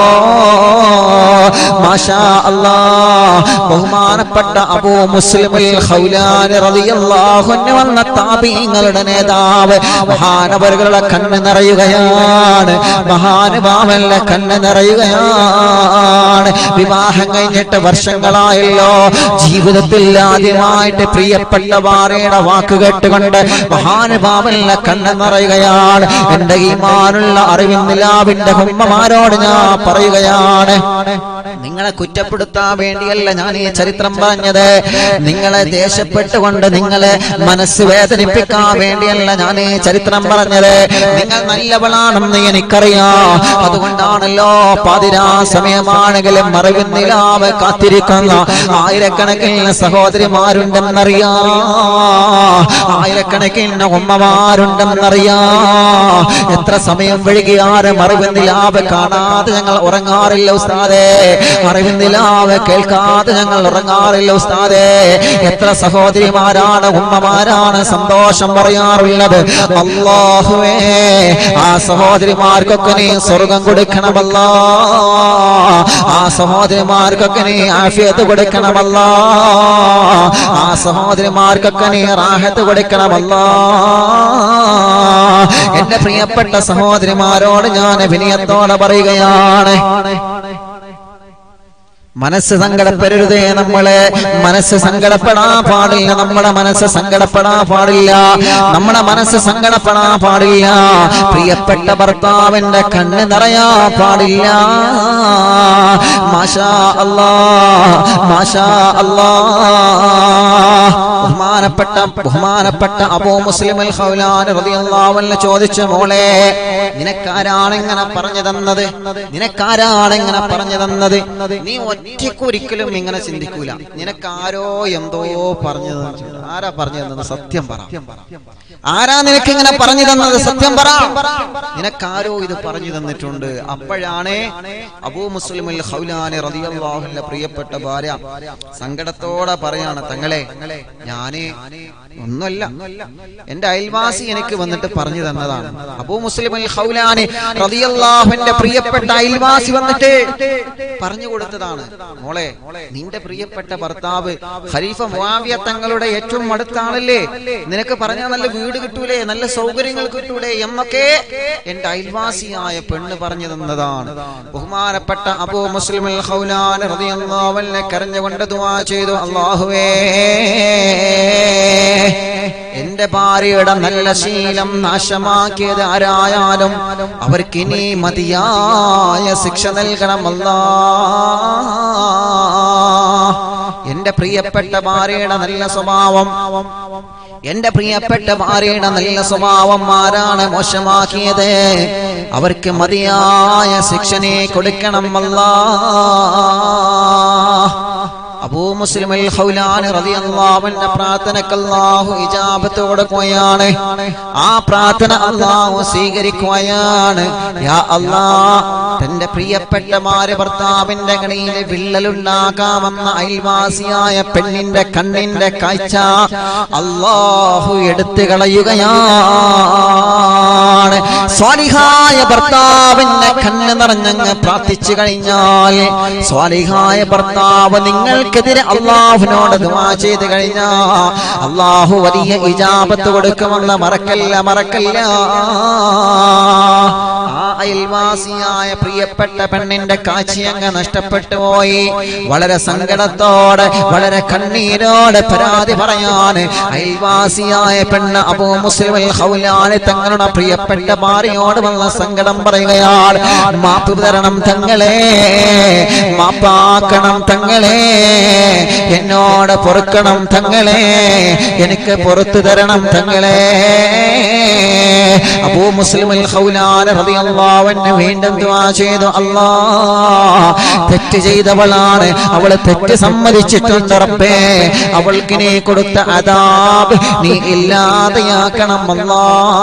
മാഷാ അല്ലാ ബഹുമാനപ്പെട്ട അബൂ മുസ്ലിമുൽ ഖൗലാനി റളിയല്ലാഹു അൻഹു വന്ന താബീങ്ങളുടെ നേതാവ് മഹാനവറുകളുടെ കണ്ണ് നിറയുകയാണ് മഹാനുഭാവന്റെ കണ്ണ് നിറയുകയാണ് വിവാഹം കഴിഞ്ഞിട്ട് വർഷങ്ങളായല്ലോ ജീവിതത്തിൽ ആദ്യമായിട്ട് പ്രിയപ്പെട്ട വാറയുടെ വാക്ക് കേട്ടുകൊണ്ട് മഹാനുഭാവന്റെ കണ്ണ് നിറയുകയാണ് എന്റെ ഈമാനുള്ള അറിവിൻ നിലാവിന്റെ ഉമ്മമാരോട് ഞാൻ പറയുകയാണ് നിങ്ങളെ കുറ്റപ്പെടുത്താൻ വേണ്ടിയല്ല ഞാൻ ഈ ചരിത്രം പറഞ്ഞത് നിങ്ങളെ ദേഷ്യപ്പെട്ടുകൊണ്ട് നിങ്ങളെ മനസ്സ് വേദനിപ്പിക്കാൻ വേണ്ടിയല്ല ഞാൻ ഈ ചരിത്രം പറഞ്ഞത് നിങ്ങൾ നല്ലവളാണെന്ന് എനിക്കറിയാം അതുകൊണ്ടാണല്ലോ പാതിരാ സമയമാണെങ്കിലും മറവിൻ നിലാവ് കാത്തിരിക്കുന്ന ആയിരക്കണക്കിന് സഹോദരിമാരുണ്ടെന്നറിയാം ആയിരക്കണക്കിന് ഉമ്മമാരുണ്ടെന്നറിയാം എത്ര സമയം വഴുകിയാറ് മറിവിൻ നിലാവ് കാണാതെ ഞങ്ങൾ ഉറങ്ങാറില്ല ഉസ്താദേ അറിവിൻ നിലാവ് കേൾക്കാതെ ഞങ്ങൾ ഉറങ്ങാറില്ല ഉസ്താദേ എത്ര സഹോദരിമാരാണ് ഉമ്മമാരാണ് സന്തോഷം പറയാറുള്ളത് അള്ളാഹുവേ ആ സഹോദരിമാർക്കൊക്കെ നീ സ്വർഗം കൊടുക്കണമല്ല ആ സഹോദരിമാർക്കൊക്കെ നീ ആഫിയത്ത് കൊടുക്കണമല്ല ആ സഹോദരിമാർക്കൊക്കെ നീ റാഹത്ത് കൊടുക്കണമല്ല എന്റെ പ്രിയപ്പെട്ട സഹോദരിമാരോട് ഞാൻ വിനയത്തോടെ പറയുകയാണ് മനസ്സ് സങ്കടപ്പെടരുതേ നമ്മളെ മനസ്സ് സങ്കടപ്പെടാൻ പാടില്ല നമ്മുടെ മനസ്സ് സങ്കടപ്പെടാൻ പാടില്ല നമ്മുടെ മനസ്സ് സങ്കടപ്പെടാൻ പാടില്ല പ്രിയപ്പെട്ട ഭർത്താവിന്റെ കണ്ണ് നിറയാ പാടില്ല മാഷാ അല്ലാ മാഷാ അല്ലാ ബഹുമാനപ്പെട്ട ബഹുമാനപ്പെട്ട അബൂ മുസ്ലിം അൽ ഖൗലാൻ റളിയല്ലാഹു അൻഹു ചോദിച്ച മോളെ നിനക്കാരാണ് ഇങ്ങനെ പറഞ്ഞു തന്നത് നിനക്കാരാണ് ഇങ്ങനെ പറഞ്ഞു തന്നത് നീ ഒറ്റയ്ക്ക് ഒരിക്കലും ഇങ്ങനെ ചിന്തിക്കൂല നിനക്കാരോ എന്തോ പറഞ്ഞു തന്നിട്ടുണ്ട്. ആരാ പറഞ്ഞു തന്നത് സത്യം പറ ആരാ നിനക്ക് ഇങ്ങനെ പറഞ്ഞു തന്നത് സത്യം പറ നിനക്കാരോ ഇത് പറഞ്ഞു തന്നിട്ടുണ്ട് അപ്പോഴാണ് അബൂ മുസ്ലിം അൽ ഖൗലാനി റളിയല്ലാഹു അൻഹു പ്രിയപ്പെട്ട ഭാര്യ സങ്കടത്തോടെ പറയാണ് തങ്ങളെ ഞാന് ഒന്നുമല്ല എന്റെ അയൽവാസി എനിക്ക് വന്നിട്ട് പറഞ്ഞു തന്നതാണ് അബൂ മുസ്ലിം അൽ ഖൗലാനി റളിയല്ലാഹുവിന്റെ പ്രിയപ്പെട്ട അയൽവാസി വന്നിട്ട് പറഞ്ഞു കൊടുത്തതാണ് മോളെ നിന്റെ പ്രിയപ്പെട്ട ഭർത്താവ് ഖലീഫ മുആവിയ തങ്ങളുടെ ഏറ്റവും അടുത്ത ആളല്ലേ നിനക്ക് പറഞ്ഞാൽ നല്ല വീട് കിട്ടൂലേ നല്ല സൗകര്യങ്ങൾ കിട്ടൂലേ എന്നൊക്കെ എന്റെ അയൽവാസിയായ പെണ്ണ് പറഞ്ഞു തന്നതാണ് ബഹുമാനപ്പെട്ട അബൂ മുസ്ലിം അൽ ഖൗലാനി റളിയല്ലാഹു അൻഹു കരഞ്ഞുകൊണ്ട് ദുആ ചെയ്തു അല്ലാഹുവേ എന്റെ ഭാര്യയുടെ നല്ല ശീലം നാശമാക്കിയത് ആരായാലും അവർക്ക് ഇനി മതിയായ ശിക്ഷ നൽകണമല്ല എന്റെ പ്രിയപ്പെട്ട ഭാര്യയുടെ നല്ല സ്വഭാവം എന്റെ പ്രിയപ്പെട്ട ഭാര്യയുടെ നല്ല സ്വഭാവം ആരാണ് മോശമാക്കിയത് അവർക്ക് മതിയായ ശിക്ഷനെ കൊടുക്കണമല്ല അബൂ മുസ്ലിം അൽ ഖൗലാനി റളിയല്ലാഹു അൻഹു പ്രാർത്ഥനക്ക് അല്ലാഹു ഇജാബത്ത് കൊടുക്കുകയാണ് ആ പ്രാർത്ഥന അല്ലാഹു സ്വീകരിക്കുകയാണ് യാ അല്ലാഹ് തന്റെ പ്രിയപ്പെട്ട മാര് ഭർത്താവിന്റെ കണിയിൽ വിള്ളലുണ്ടാക്കാമെന്ന അയൽവാസിയായ പെണ്ണിന്റെ കണ്ണിന്റെ കാഴ്ച അല്ലാഹു എടുത്തു കളയുകയാണ് സ്വാലിഹായ ഭർത്താവിന്റെ കണ്ണ് നിറഞ്ഞങ്ങ് പ്രാർത്ഥിച്ചു കഴിഞ്ഞാൽ സ്വാലിഹായ ഭർത്താവ് നിങ്ങൾക്കെതിരെ അള്ളാഹുവിനോട് ദുആ ചെയ്ത് കഴിഞ്ഞാ അള്ളാഹു വലിയ ഇജാബത്ത് കൊടുക്കുമെന്ന് മറക്കല്ല മറക്കല്ല ആ അയൽവാസിയായ പ്രിയപ്പെട്ട പെണ്ണിന്റെ കാഴ്ചയങ്ങ് നഷ്ടപ്പെട്ടു പോയി വളരെ സങ്കടത്തോടെ വളരെ കണ്ണീരോടെ പരാതി പറയാൻ അയൽവാസിയായ പെണ്ണ് അബൂ മുസ്ലിം അൽ ഖൗലാനി തങ്ങളുടെ പ്രിയപ്പെട്ട ഭാര്യയോട് വന്ന സങ്കടം പറയുകയാണ് മാപ്പ് തരണം തങ്ങളെ മാപ്പാക്കണം തങ്ങളെ എന്നോട് പൊറുക്കണം തങ്ങളെ എനിക്ക് പുറത്തു തരണം തങ്ങളെ അബൂ മുസ്ലിം ഖൗലാന റളിയല്ലാഹു അൻഹു വീണ്ടും ദുആ ചെയ്തു അല്ലാ തെറ്റ് ചെയ്തവളാണ് അവള് തെറ്റ് സമ്മതിച്ചിട്ടുണ്ട് റബ്ബേ അവൾക്ക് നീ കൊടുത്ത അദാബ് നീ ഇല്ലാതെയാക്കണം അല്ലാ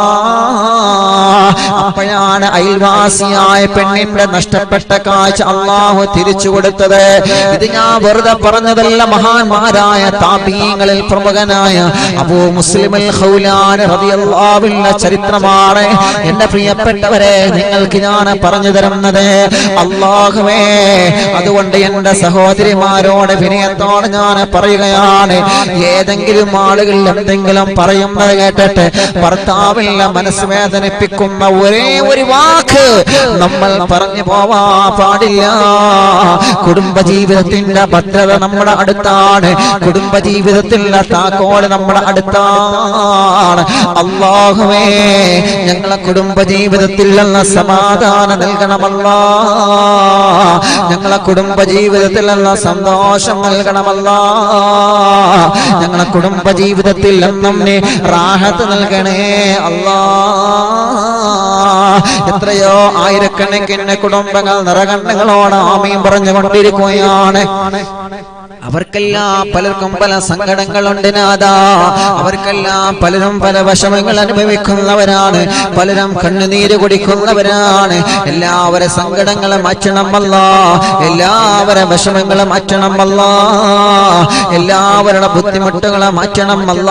അപ്പോഴാണ് അയൽവാസിയായ പെണ്ണിന്റെ നഷ്ടപ്പെട്ട കാഴ്ച അള്ളാഹു തിരിച്ചു കൊടുത്തത് ഇത് ഞാൻ വെറുതെ പറഞ്ഞതല്ല മഹാന്മാരായ താപീയങ്ങളിൽ പ്രമുഖനായ അബൂ മുസ്ലിമിൽ ഖൗലാൻ റളിയല്ലാഹുവിന്റെ ചരിത്രമാണ് എന്റെ പ്രിയപ്പെട്ടവരെ നിങ്ങൾക്ക് ഞാൻ പറഞ്ഞു തരുന്നത് അള്ളാഹുവേ അതുകൊണ്ട് എന്റെ സഹോദരിമാരോട് വിനയത്തോടെ ഞാൻ പറയുകയാണ് ഏതെങ്കിലും ആളുകൾ എന്തെങ്കിലും പറയുന്നത് കേട്ടിട്ട് ഭർത്താവില്ല മനസ്സ് വേദനിപ്പിക്കുന്ന ഒരേ ഒരു വാക്ക് നമ്മൾ പറഞ്ഞു പോവാ പാടില്ല കുടുംബജീവിതത്തിന്റെ ഭദ്രത നമ്മുടെ അടുത്താണ് കുടുംബജീവിതത്തിലുള്ള താക്കോല് നമ്മുടെ അടുത്താണ് അള്ളാഹുവേ ഞങ്ങളെ കുടുംബജീവിതത്തിലുള്ള സമാധാനം നൽകണമല്ല ഞങ്ങളെ കുടുംബജീവിതത്തിലുള്ള സന്തോഷം നൽകണമല്ല ഞങ്ങളെ കുടുംബജീവിതത്തിൽ എന്നും നീ റാഹത്ത് നൽകണേ അല്ലാ എത്രയോ ആയിരക്കണക്കിന് കുടുംബങ്ങൾ നിറകണ്ണുകളോട് ആമയും പറഞ്ഞുകൊണ്ടിരിക്കുകയാണ് അവർക്കെല്ലാം പലർക്കും പല സങ്കടങ്ങളുണ്ട് നാദാ അവർക്കെല്ലാം പലരും പല വിഷമങ്ങൾ അനുഭവിക്കുന്നവരാണ് പലരും കണ്ണുനീര് കുടിക്കുന്നവരാണ് എല്ലാവരെ സങ്കടങ്ങളെ മാറ്റണമല്ല എല്ലാവരെ വിഷമങ്ങളെ മാറ്റണമല്ല എല്ലാവരുടെ ബുദ്ധിമുട്ടുകളെ മാറ്റണമല്ല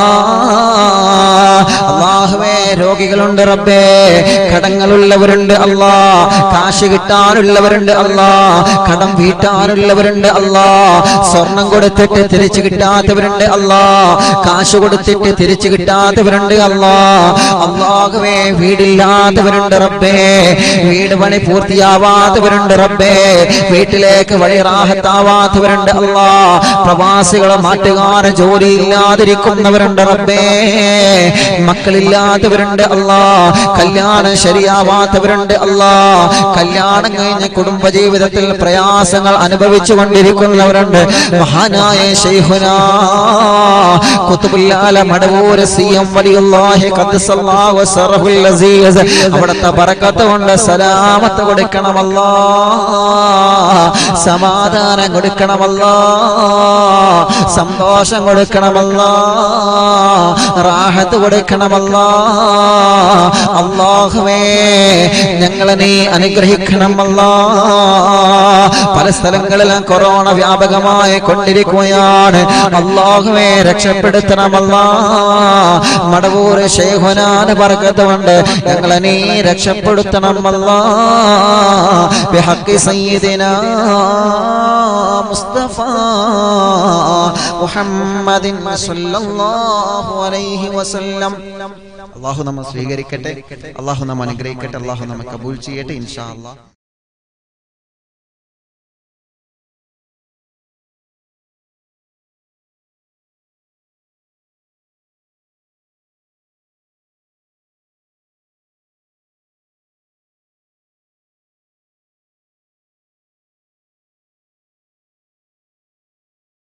അള്ളാഹുവേ രോഗികളുണ്ട് റബ്ബേ കടങ്ങളുള്ളവരുണ്ട് അല്ലാ കാശ് കിട്ടാനുള്ളവരുണ്ട് അല്ലാ കടം വീട്ടാനുള്ളവരുണ്ട് അല്ലാ സ്വർണം കൊടുത്തിട്ട് തിരിച്ചു കിട്ടാത്തവരുണ്ട് അല്ലാ കാശ് കൊടുത്തിട്ട് തിരിച്ചു കിട്ടാത്തവരുണ്ട് അല്ലാ അള്ളാഹുവേ വീടില്ലാത്തവരുണ്ട് റബ്ബേ വീട് പണി പൂർത്തിയാവാത്തവരുണ്ട് റബ്ബേ വീട്ടിലേക്ക് വഴി റാഹത്താവാത്തവരുണ്ട് അല്ലാ പ്രവാസികളെ മാറ്റുകാരെ ജോലി ഇല്ലാതിരിക്കുന്നവരുണ്ട് റബ്ബേ മക്കളില്ലാത്തവരുണ്ട് അല്ലാ കല്യാണം ശരിയാവാത്തവരുണ്ട് അല്ലാ കല്യാണം കഴിഞ്ഞ കുടുംബജീവിതത്തിൽ പ്രയാസങ്ങൾ അനുഭവിച്ചു കൊണ്ടിരിക്കുന്നവരുണ്ട് മഹാനായ ശൈഖുനാ കുത്തുബുല്ലാല മടവൂർ സിയം വലിയുള്ളാഹി ഖദ്ദസല്ലാഹു സറഹുൽ അസീസ് അവിടുത്തെ ബറക്കത്ത് കൊണ്ട് സലാമത്ത് കൊടുക്കണമല്ലാ സമാധാനം കൊടുക്കണമല്ലാ സന്തോഷം കൊടുക്കണമല്ലാ റാഹത്ത് കൊടുക്കണമല്ലാ അള്ളാഹുവേ ഞങ്ങളെ നീ അനുഗ്രഹിക്കണമല്ലാ പല സ്ഥലങ്ങളിലും കൊറോണ വ്യാപകമായി കൊണ്ടിരിക്കുകയാണ് അള്ളാഹുവെ രക്ഷപ്പെടുത്തണമല്ല മടവൂർ ശേഖനാന് പറക്കത്തുകൊണ്ട് ഞങ്ങളെ നീ രക്ഷപ്പെടുത്തണമല്ല ബിഹഖി സയ്യിദിനാ മുസ്തഫ മുഹമ്മദിൻ സല്ലല്ലാഹു അലൈഹി വസല്ലം അള്ളാഹു നമ്മെ സ്വീകരിക്കട്ടെ അള്ളാഹു നമ്മെ അനുഗ്രഹിക്കട്ടെ അള്ളാഹു നമ്മെ കബൂൽ ചെയ്യട്ടെ ഇൻഷാ അള്ളാഹ്